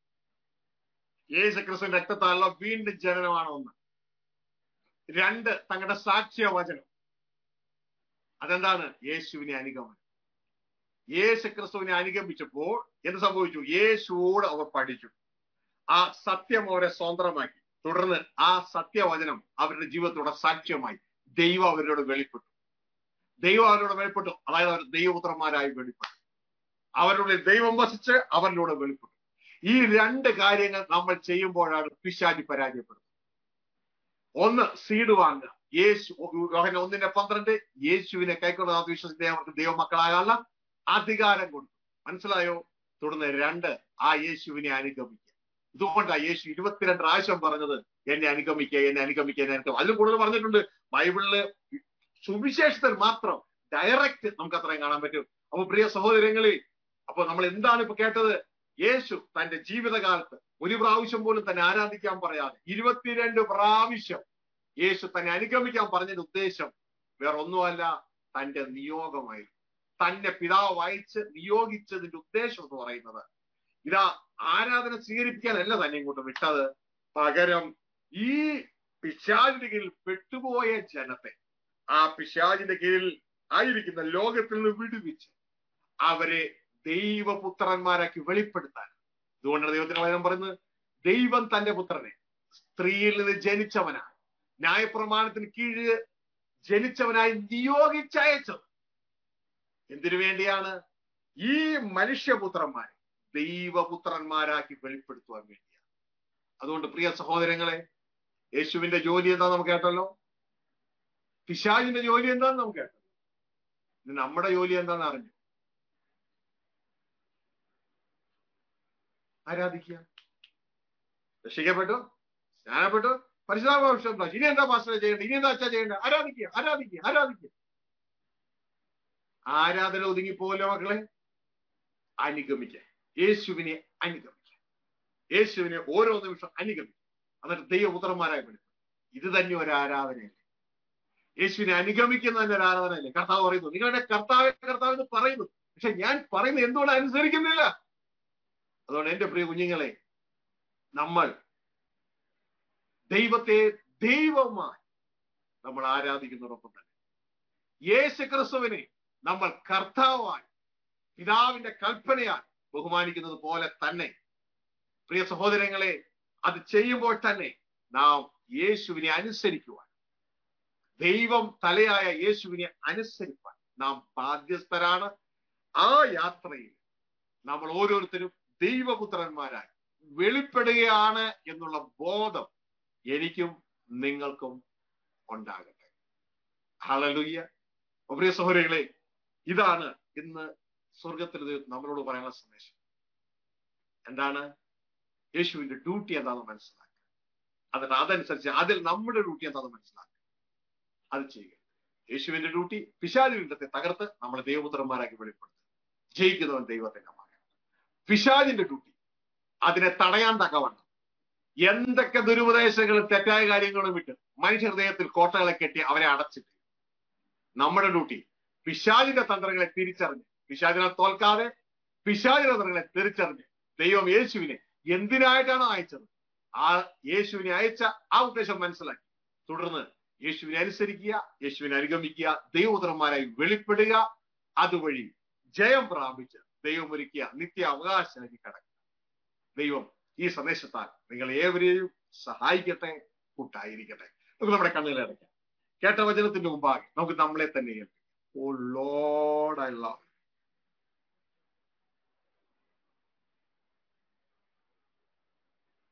യേശു ക്രിസ്തു രക്തത്താലുള്ള വീണ്ടും ജനനമാണ് ഒന്ന് രണ്ട് തങ്ങളുടെ സാക്ഷ്യ വചനം അതെന്താണ് യേശുവിനെ അനുഗമനം യേശു ക്രിസ്തുവിനെ അനുഗമിച്ചപ്പോൾ എന്ത് സംഭവിച്ചു യേശുവോട് അവർ പഠിച്ചു ആ സത്യം അവരെ സ്വതന്ത്രമാക്കി തുടർന്ന് ആ സത്യവചനം അവരുടെ ജീവിതത്തോടെ സാക്ഷ്യമായി ദൈവം അവരോട് വെളിപ്പെട്ടു ദൈവം അവരോട് വെളിപ്പെട്ടു അതായത് അവർ ദൈവപുത്രന്മാരായി വെളിപ്പെട്ടു അവരുടെ ദൈവം വസിച്ച് അവരിലൂടെ വെളിപ്പെട്ടു ഈ രണ്ട് കാര്യങ്ങൾ നമ്മൾ ചെയ്യുമ്പോഴാണ് പിശാചി പരാജയപ്പെടുന്നത് ഒന്ന് സീഡ് വാങ്ങുക യേശു യോഹന്നാൻ ഒന്നിന്റെ പന്ത്രണ്ട് യേശുവിനെ കൈക്കൊള്ളുന്ന വിശ്വസിക്കുന്ന അവർക്ക് ദൈവമക്കളാകാനുള്ള അധികാരം കൊടുത്തു മനസ്സിലായോ തുടർന്ന് രണ്ട് ആ യേശുവിനെ അനുഗമിക്കുക ഇതുകൊണ്ടാണ് യേശു ഇരുപത്തിരണ്ട് പ്രാവശ്യം പറഞ്ഞത് എന്നെ അനുഗമിക്കുക എന്നെ അനുഗമിക്കുക എന്നെ അനുഗമിക്കുക അതിൽ കൂടുതൽ പറഞ്ഞിട്ടുണ്ട് ബൈബിളില് സുവിശേഷത്തിൽ മാത്രം ഡയറക്റ്റ് നമുക്ക് അത്രയും കാണാൻ പറ്റും അപ്പൊ പ്രിയ സഹോദരങ്ങളെ അപ്പൊ നമ്മൾ എന്താണ് ഇപ്പൊ കേട്ടത് യേശു തന്റെ ജീവിതകാലത്ത് ഒരു പ്രാവശ്യം പോലും തന്നെ ആരാധിക്കാൻ പറയാതെ ഇരുപത്തിരണ്ട് പ്രാവശ്യം യേശു തന്നെ അനുഗമിക്കാൻ പറഞ്ഞതിന്റെ ഉദ്ദേശം വേറെ ഒന്നുമല്ല തന്റെ നിയോഗമായിരുന്നു തന്നെ പിതാവ് വായിച്ച് നിയോഗിച്ചതിന്റെ ഉദ്ദേശം എന്ന് പറയുന്നത് ഇതാ ആരാധന സ്വീകരിപ്പിക്കാനല്ല തന്നെ ഇങ്ങോട്ട് വിട്ടത് പകരം ഈ പിശാചിന്റെ കീഴിൽ പെട്ടുപോയ ജനത്തെ ആ പിശാചിന്റെ കീഴിൽ ആയിരിക്കുന്ന ലോകത്തിൽ നിന്ന് വിടുവിച്ച് അവരെ ദൈവപുത്രന്മാരാക്കി വെളിപ്പെടുത്താൻ അതുകൊണ്ടാണ് ദൈവത്തിന് വചനം പറയുന്നത് ദൈവം തന്റെ പുത്രനെ സ്ത്രീയിൽ നിന്ന് ജനിച്ചവനാണ് ന്യായപ്രമാണത്തിന് കീഴിൽ ജനിച്ചവനായി നിയോഗിച്ചയച്ചത് എന്തിനു വേണ്ടിയാണ് ഈ മനുഷ്യപുത്രന്മാരെ ദൈവപുത്രന്മാരാക്കി വെളിപ്പെടുത്തുവാൻ വേണ്ടിയാണ് അതുകൊണ്ട് പ്രിയ സഹോദരങ്ങളെ യേശുവിന്റെ ജോലി എന്താ നമുക്ക് കേട്ടല്ലോ പിശാജിന്റെ ജോലി എന്താന്ന് നമുക്ക് കേട്ടല്ലോ ഇത് നമ്മുടെ ജോലി എന്താന്ന് അറിഞ്ഞു ആരാധിക്കുക രക്ഷിക്കപ്പെട്ടു സ്നാനപ്പെട്ടു പരിശുദ്ധാഭാഷം ഇനി എന്താ പാസ്റ്റർ ചെയ്യേണ്ടത് ഇനി എന്താ അച്ഛാ ചെയ്യേണ്ടത് ആരാധിക്കുക ആരാധിക്കുക ആരാധിക്കുക ആരാധന ഒതുങ്ങിപ്പോലോ മക്കളെ അനുഗമിക്കുക യേശുവിനെ അനുഗമിക്കുക യേശുവിനെ ഓരോ നിമിഷം അനുഗമിക്കുക എന്നിട്ട് ദൈവപുത്രന്മാരായി വിളിക്കും ഇത് തന്നെ ഒരു ആരാധനയല്ലേ യേശുവിനെ അനുഗമിക്കുന്ന തന്നെ ഒരു ആരാധനയല്ലേ കർത്താവ് പറയുന്നു നിങ്ങളുടെ കർത്താവ് കർത്താവ് എന്ന് പറയുന്നു പക്ഷെ ഞാൻ പറയുന്നത് എന്തുകൊണ്ട് അനുസരിക്കുന്നില്ല അതുകൊണ്ട് എന്റെ പ്രിയ കുഞ്ഞുങ്ങളെ നമ്മൾ ദൈവത്തെ ദൈവമായി നമ്മൾ ആരാധിക്കുന്നതോടൊപ്പം തന്നെ യേശു ക്രിസ്തുവിനെ നമ്മൾ കർത്താവായി പിതാവിന്റെ കൽപ്പനയാൽ ബഹുമാനിക്കുന്നത് പോലെ തന്നെ പ്രിയ സഹോദരങ്ങളെ അത് ചെയ്യുമ്പോൾ തന്നെ നാം യേശുവിനെ അനുസരിക്കുവാൻ ദൈവം തലയായ യേശുവിനെ അനുസരിപ്പാൻ നാം ബാധ്യസ്ഥരാണ് ആ യാത്രയിൽ നമ്മൾ ഓരോരുത്തരും ദൈവപുത്രന്മാരായി വെളിപ്പെടുകയാണ് എന്നുള്ള ബോധം എനിക്കും നിങ്ങൾക്കും ഉണ്ടാകട്ടെ ഹളലുയ്യ പ്രിയ സഹോദരികളെ ഇതാണ് ഇന്ന് സ്വർഗത്തിൽ നമ്മളോട് പറയാനുള്ള സന്ദേശം എന്താണ് യേശുവിന്റെ ഡ്യൂട്ടി എന്താണെന്ന് മനസ്സിലാക്കുക അതിന് അതനുസരിച്ച് അതിൽ നമ്മുടെ ഡ്യൂട്ടി എന്താണെന്ന് മനസ്സിലാക്കുക അത് ചെയ്യുക യേശുവിന്റെ ഡ്യൂട്ടി പിശാചിന്റെ തകർത്ത് നമ്മളെ ദൈവപുത്രന്മാരാക്കി വെളിപ്പെടുത്തുക ജയിക്കുന്നവൻ ദൈവത്തിന്റെ മകൻ പിശാചിന്റെ ഡ്യൂട്ടി അതിനെ തടയാൻ തക്കവണ്ണം എന്തൊക്കെ ദുരുപദേശങ്ങളും തെറ്റായ കാര്യങ്ങളും വിട്ട് മനുഷ്യ ഹൃദയത്തിൽ കോട്ടകളെ കെട്ടി അവരെ അടച്ചിട്ട് നമ്മുടെ ഡ്യൂട്ടി പിശാചിന്റെ തന്ത്രങ്ങളെ തിരിച്ചറിഞ്ഞ് പിശാചിനെ തോൽക്കാതെ പിശാചിന്റെ തന്ത്രങ്ങളെ തിരിച്ചറിഞ്ഞ് ദൈവം യേശുവിനെ എന്തിനായിട്ടാണ് അയച്ചത് ആ യേശുവിനെ അയച്ച ആ ഉദ്ദേശം മനസ്സിലാക്കി തുടർന്ന് യേശുവിനെ അനുസരിക്കുക യേശുവിനെ അനുഗമിക്കുക ദൈവപുത്രന്മാരായി വെളിപ്പെടുക അതുവഴി ജയം പ്രാപിച്ച് ദൈവം ഒരുക്കിയ നിത്യ അവകാശമാക്കി കടക്കുക ദൈവം ഈ സന്ദേശത്താൽ നിങ്ങൾ ഏവരെയും സഹായിക്കട്ടെ കൂട്ടായിരിക്കട്ടെ നമുക്ക് നമ്മുടെ കണ്ണുകളെ അടയ്ക്കാം കേട്ട വചനത്തിന്റെ മുമ്പാകെ നമുക്ക് നമ്മളെ തന്നെ കേൾക്കാം ഓ ലോഡ് ഐ ലവ്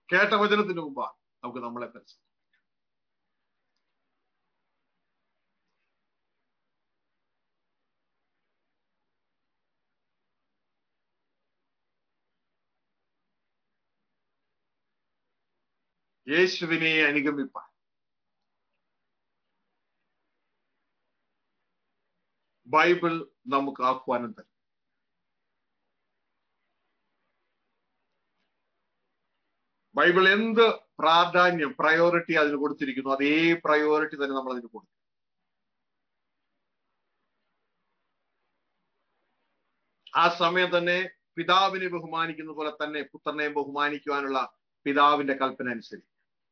കേട്ട വചനത്തിന് മുമ്പാണ് നമുക്ക് നമ്മളെ പരിചയം യേശുവിനെ അനുഗമിപ്പാൻ ബൈബിൾ നമുക്ക് ആഹ്വാനം തരും ബൈബിൾ എന്ത് പ്രാധാന്യം പ്രയോറിറ്റി അതിന് കൊടുത്തിരിക്കുന്നു അതേ പ്രയോറിറ്റി തന്നെ നമ്മൾ അതിന് കൊടുക്കും ആ സമയം തന്നെ പിതാവിനെ ബഹുമാനിക്കുന്ന പോലെ തന്നെ പുത്രനെ ബഹുമാനിക്കുവാനുള്ള പിതാവിന്റെ കൽപ്പന അനുസരിച്ച്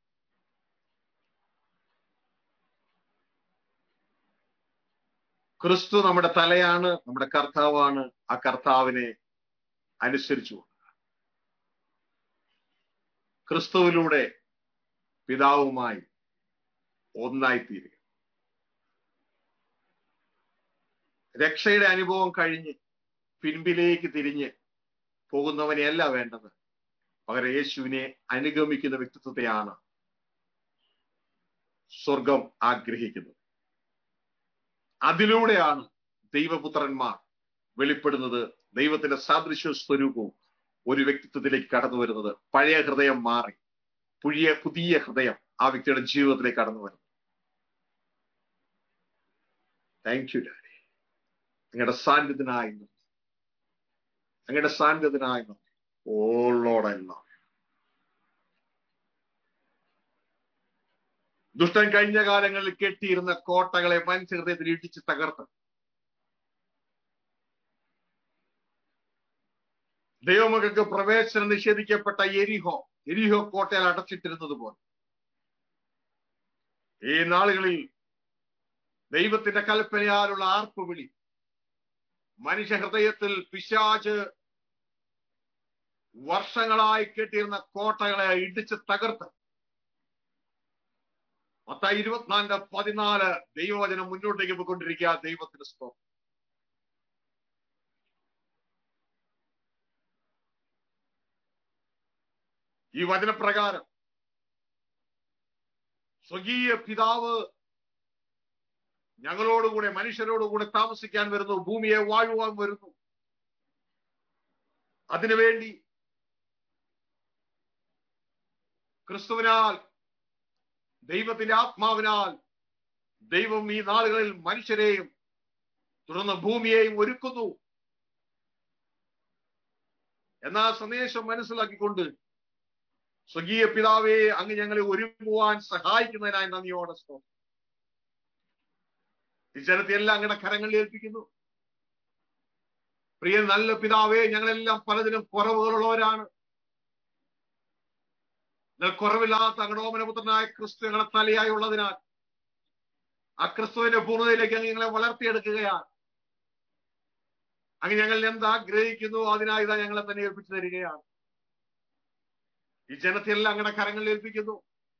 ക്രിസ്തു നമ്മുടെ തലയാണ് നമ്മുടെ കർത്താവാണ് ആ കർത്താവിനെ അനുസരിച്ചു ക്രിസ്തുവിലൂടെ പിതാവുമായി ഒന്നായിത്തീരുക രക്ഷയുടെ അനുഭവം കഴിഞ്ഞ് പിൻപിലേക്ക് തിരിഞ്ഞ് പോകുന്നവനെയല്ല വേണ്ടത് പകരം യേശുവിനെ അനുഗമിക്കുന്ന വ്യക്തിത്വത്തെയാണ് സ്വർഗം ആഗ്രഹിക്കുന്നത് അതിലൂടെയാണ് ദൈവപുത്രന്മാർ വെളിപ്പെടുന്നത് ദൈവത്തിന്റെ സാദൃശ്യ സ്വരൂപവും ഒരു വ്യക്തിത്വത്തിലേക്ക് കടന്നു വരുന്നത് പഴയ ഹൃദയം മാറി പുതിയ പുതിയ ഹൃദയം ആ വ്യക്തിയുടെ ജീവിതത്തിലേക്ക് കടന്നു വരുന്നു താങ്ക് യു ഡാഡി നിങ്ങളുടെ സാന്നിധ്യത്തിനായി നിങ്ങളുടെ സാന്നിധ്യത്തിനായി ഓളോടല്ല ദുഷ്ടൻ കഴിഞ്ഞ കാലങ്ങളിൽ കെട്ടിയിരുന്ന കോട്ടകളെ മനുഷ്യ ഹൃദയത്തിൽ ഇടിച്ച് തകർത്ത് ദൈവമകൾക്ക് പ്രവേശനം നിഷേധിക്കപ്പെട്ട എരിഹോ എരിഹോ കോട്ടയിൽ അടച്ചിട്ടിരുന്നത് പോലെ ഈ നാളുകളിൽ ദൈവത്തിന്റെ കൽപ്പനയാലുള്ള ആർപ്പുവിളി മനുഷ്യ ഹൃദയത്തിൽ പിശാച് വർഷങ്ങളായി കെട്ടിയിരുന്ന കോട്ടകളെ ഇടിച്ച് തകർത്ത് മത്തായി ഇരുപത്തിനാലിന്റെ പതിനാല് ദൈവവചനം മുന്നോട്ടേക്ക് പോയിക്കൊണ്ടിരിക്കുക ദൈവത്തിന്റെ സ്തോത്രം ഈ വചനപ്രകാരം സ്വകീയ പിതാവ് ഞങ്ങളോടുകൂടെ മനുഷ്യരോടുകൂടെ താമസിക്കാൻ വരുന്നു ഭൂമിയെ വാഴുവാൻ വരുന്നു അതിനുവേണ്ടി ക്രിസ്തുവിനാൽ ദൈവത്തിന്റെ ആത്മാവിനാൽ ദൈവം ഈ നാളുകളിൽ മനുഷ്യരെയും തുടർന്ന് ഭൂമിയെയും ഒരുക്കുന്നു എന്നാ സന്ദേശം മനസ്സിലാക്കിക്കൊണ്ട് സ്വകീയ പിതാവെ അങ്ങ് ഞങ്ങളെ ഒരുങ്ങുവാൻ സഹായിക്കുന്നതിനായി നന്ദിയോടെ സ്തോത്രം ഈ ജനത്തെ എല്ലാം അങ്ങയുടെ കരങ്ങളിൽ ഏൽപ്പിക്കുന്നു പ്രിയ നല്ല പിതാവേ ഞങ്ങളെല്ലാം പലതിനും കുറവുകളുള്ളവരാണ് നിങ്ങൾ കുറവില്ലാത്ത അങ്ങയുടെ ഓമനപുത്രനായ ക്രിസ്തു ഞങ്ങളുടെ തലയായി ഉള്ളതിനാൽ ആ ക്രിസ്തുവിന്റെ പൂർണ്ണതയിലേക്ക് അങ്ങ് ഞങ്ങളെ വളർത്തിയെടുക്കുകയാണ് അങ്ങ് ഞങ്ങൾ എന്ത് ആഗ്രഹിക്കുന്നു അതിനായി ഇതാ ഞങ്ങളെ തന്നെ ഏൽപ്പിച്ചു തരികയാണ് ഈ ജനത്തെല്ലാം അങ്ങയുടെ കരങ്ങളിൽ ഏൽപ്പിക്കുന്നു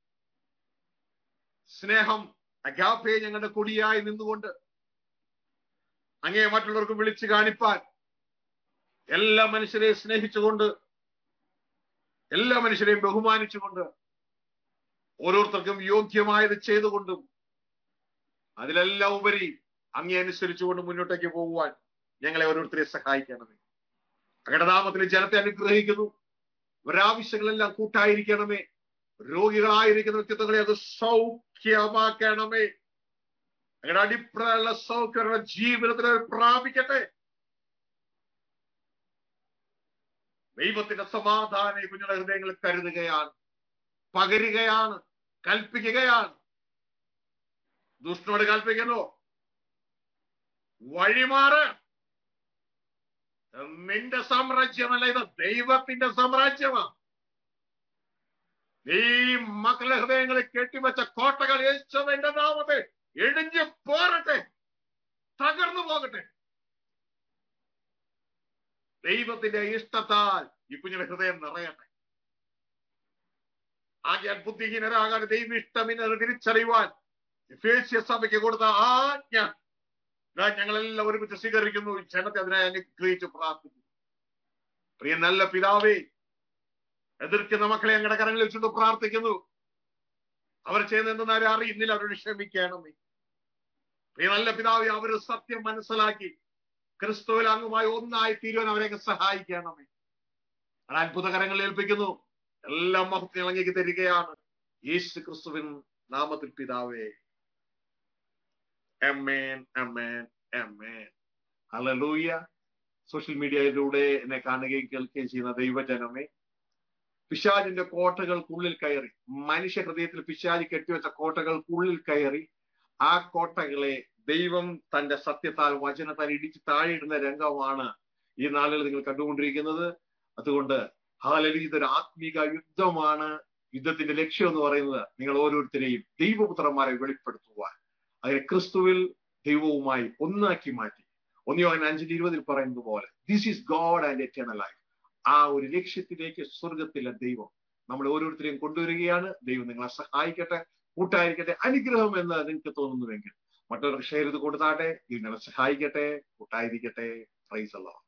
സ്നേഹം അഗാപ്പയെ ഞങ്ങളുടെ കൊടിയായി നിന്നുകൊണ്ട് അങ്ങേ മറ്റുള്ളവർക്ക് വിളിച്ചു കാണിപ്പാൻ എല്ലാ മനുഷ്യരെയും സ്നേഹിച്ചുകൊണ്ട് എല്ലാ മനുഷ്യരെയും ബഹുമാനിച്ചുകൊണ്ട് ഓരോരുത്തർക്കും യോഗ്യമായത് ചെയ്തുകൊണ്ടും അതിലെല്ലാം ഉപരി അങ്ങേ അനുസരിച്ചുകൊണ്ട് മുന്നോട്ടേക്ക് പോകുവാൻ ഞങ്ങളെ ഓരോരുത്തരെ സഹായിക്കണമേ അങ്ങയുടെ നാമത്തിൽ ജനത്തെ അനുഗ്രഹിക്കുന്നു ഒരാവശ്യങ്ങളെല്ലാം കൂട്ടായിരിക്കണമേ രോഗികളായിരിക്കുന്ന വ്യക്തിത്വങ്ങളെ അത് സൗഖ്യമാക്കണമേ അങ്ങയുടെ അടിപ്രായുള്ള സൗഖ്യങ്ങളുടെ ജീവിതത്തിൽ പ്രാപിക്കട്ടെ ദൈവത്തിന്റെ സമാധാനം ഈ കുഞ്ഞുങ്ങളുടെ ഹൃദയങ്ങളിൽ കരുതുകയാണ് പകരുകയാണ് കൽപ്പിക്കുകയാണ് ദുഷ്ടനോട് കൽപ്പിക്കുന്നു വഴിമാറ് നിന്റെ സാമ്രാജ്യമല്ല ഇത് ദൈവത്തിന്റെ സാമ്രാജ്യമാണ് ഈ മക്കളുടെ ഹൃദയങ്ങളിൽ കെട്ടിവെച്ച കോട്ടകൾ യേശുവിന്റെ നാമത്തെ ഇടിഞ്ഞു പോരട്ടെ തകർന്നു പോകട്ടെ ദൈവത്തിന്റെ ഇഷ്ടത്താൽ ഈ കുഞ്ഞിന്റെ ഹൃദയം നിറയട്ടെ ആകെ ബുദ്ധിഹീനരാകാൻ ദൈവ ഇഷ്ടമിന്നത് തിരിച്ചറിയുവാൻ ഫേസ്യ സഭയ്ക്ക് കൊടുത്ത ആജ്ഞ ഇതാ ഞങ്ങളെല്ലാം ഒരുമിച്ച് സ്വീകരിക്കുന്നു ജനത്തെ അതിനായി അനുഗ്രഹിച്ച് പ്രാർത്ഥിക്കുന്നു പ്രിയ നല്ല പിതാവേ എതിർക്കുന്ന മക്കളെ ഞങ്ങളുടെ കരങ്ങളിൽ വെച്ചുകൊണ്ട് പ്രാർത്ഥിക്കുന്നു അവർ ചെയ്യുന്ന എന്തെന്നാലും അറിയുന്നില്ല അവരോട് ക്ഷമിക്കണമേ പ്രിയ നല്ല പിതാവെ അവർ സത്യം മനസ്സിലാക്കി ക്രിസ്തുവിൽ അങ്ങുമായി ഒന്നായി തീരുവാൻ അവരെയൊക്കെ സഹായിക്കണമേ അത് അത്ഭുതകരങ്ങളിൽ ഏൽപ്പിക്കുന്നു എല്ലാം മഹത്വം അങ്ങേക്ക് തരികയാണ് യേശു ക്രിസ്തുവിൻ നാമത്തിൽ പിതാവേ എമ്മേൻ എമ്മേൻ എമ്മേൻ ഹല്ലേലൂയ സോഷ്യൽ മീഡിയയിലൂടെ എന്നെ കാണുകയും കേൾക്കുകയും ചെയ്യുന്ന ദൈവജനമേ പിശാജിന്റെ കോട്ടകൾക്കുള്ളിൽ കയറി മനുഷ്യ ഹൃദയത്തിൽ പിശാജി കെട്ടിവെച്ച കോട്ടകൾക്കുള്ളിൽ കയറി ആ കോട്ടകളെ ദൈവം തന്റെ സത്യത്താൽ വചനത്താൽ ഇടിച്ച് താഴെയിടുന്ന രംഗമാണ് ഈ നാളുകൾ നിങ്ങൾ കണ്ടുകൊണ്ടിരിക്കുന്നത് അതുകൊണ്ട് ഹാലലി ഇതൊരു ആത്മീക യുദ്ധമാണ് യുദ്ധത്തിന്റെ ലക്ഷ്യം എന്ന് പറയുന്നത് നിങ്ങൾ ഓരോരുത്തരെയും ദൈവപുത്രന്മാരെ വെളിപ്പെടുത്തുവാൻ അങ്ങനെ ക്രിസ്തുവിൽ ദൈവവുമായി ഒന്നാക്കി മാറ്റി ഒന്നിയോ അങ്ങനെ അഞ്ചിന്റെ ഇരുപതിൽ പറയുന്നത് പോലെ this is God and eternal life ആ ഒരു ലക്ഷ്യത്തിലേക്ക് സ്വർഗത്തിലെ ദൈവം നമ്മൾ ഓരോരുത്തരെയും കൊണ്ടുവരികയാണ് ദൈവം നിങ്ങളെ സഹായിക്കട്ടെ കൂട്ടായിരിക്കട്ടെ അനുഗ്രഹം എന്ന് നിങ്ങൾക്ക് തോന്നുന്നുവെങ്കിൽ മറ്റവർക്ക് ഷെയർ ചെയ്ത് കൊടുത്താട്ടെ ഇത് നിങ്ങളെ സഹായിക്കട്ടെ കൂട്ടായിരിക്കട്ടെ പ്രൈസ് അല്ലോ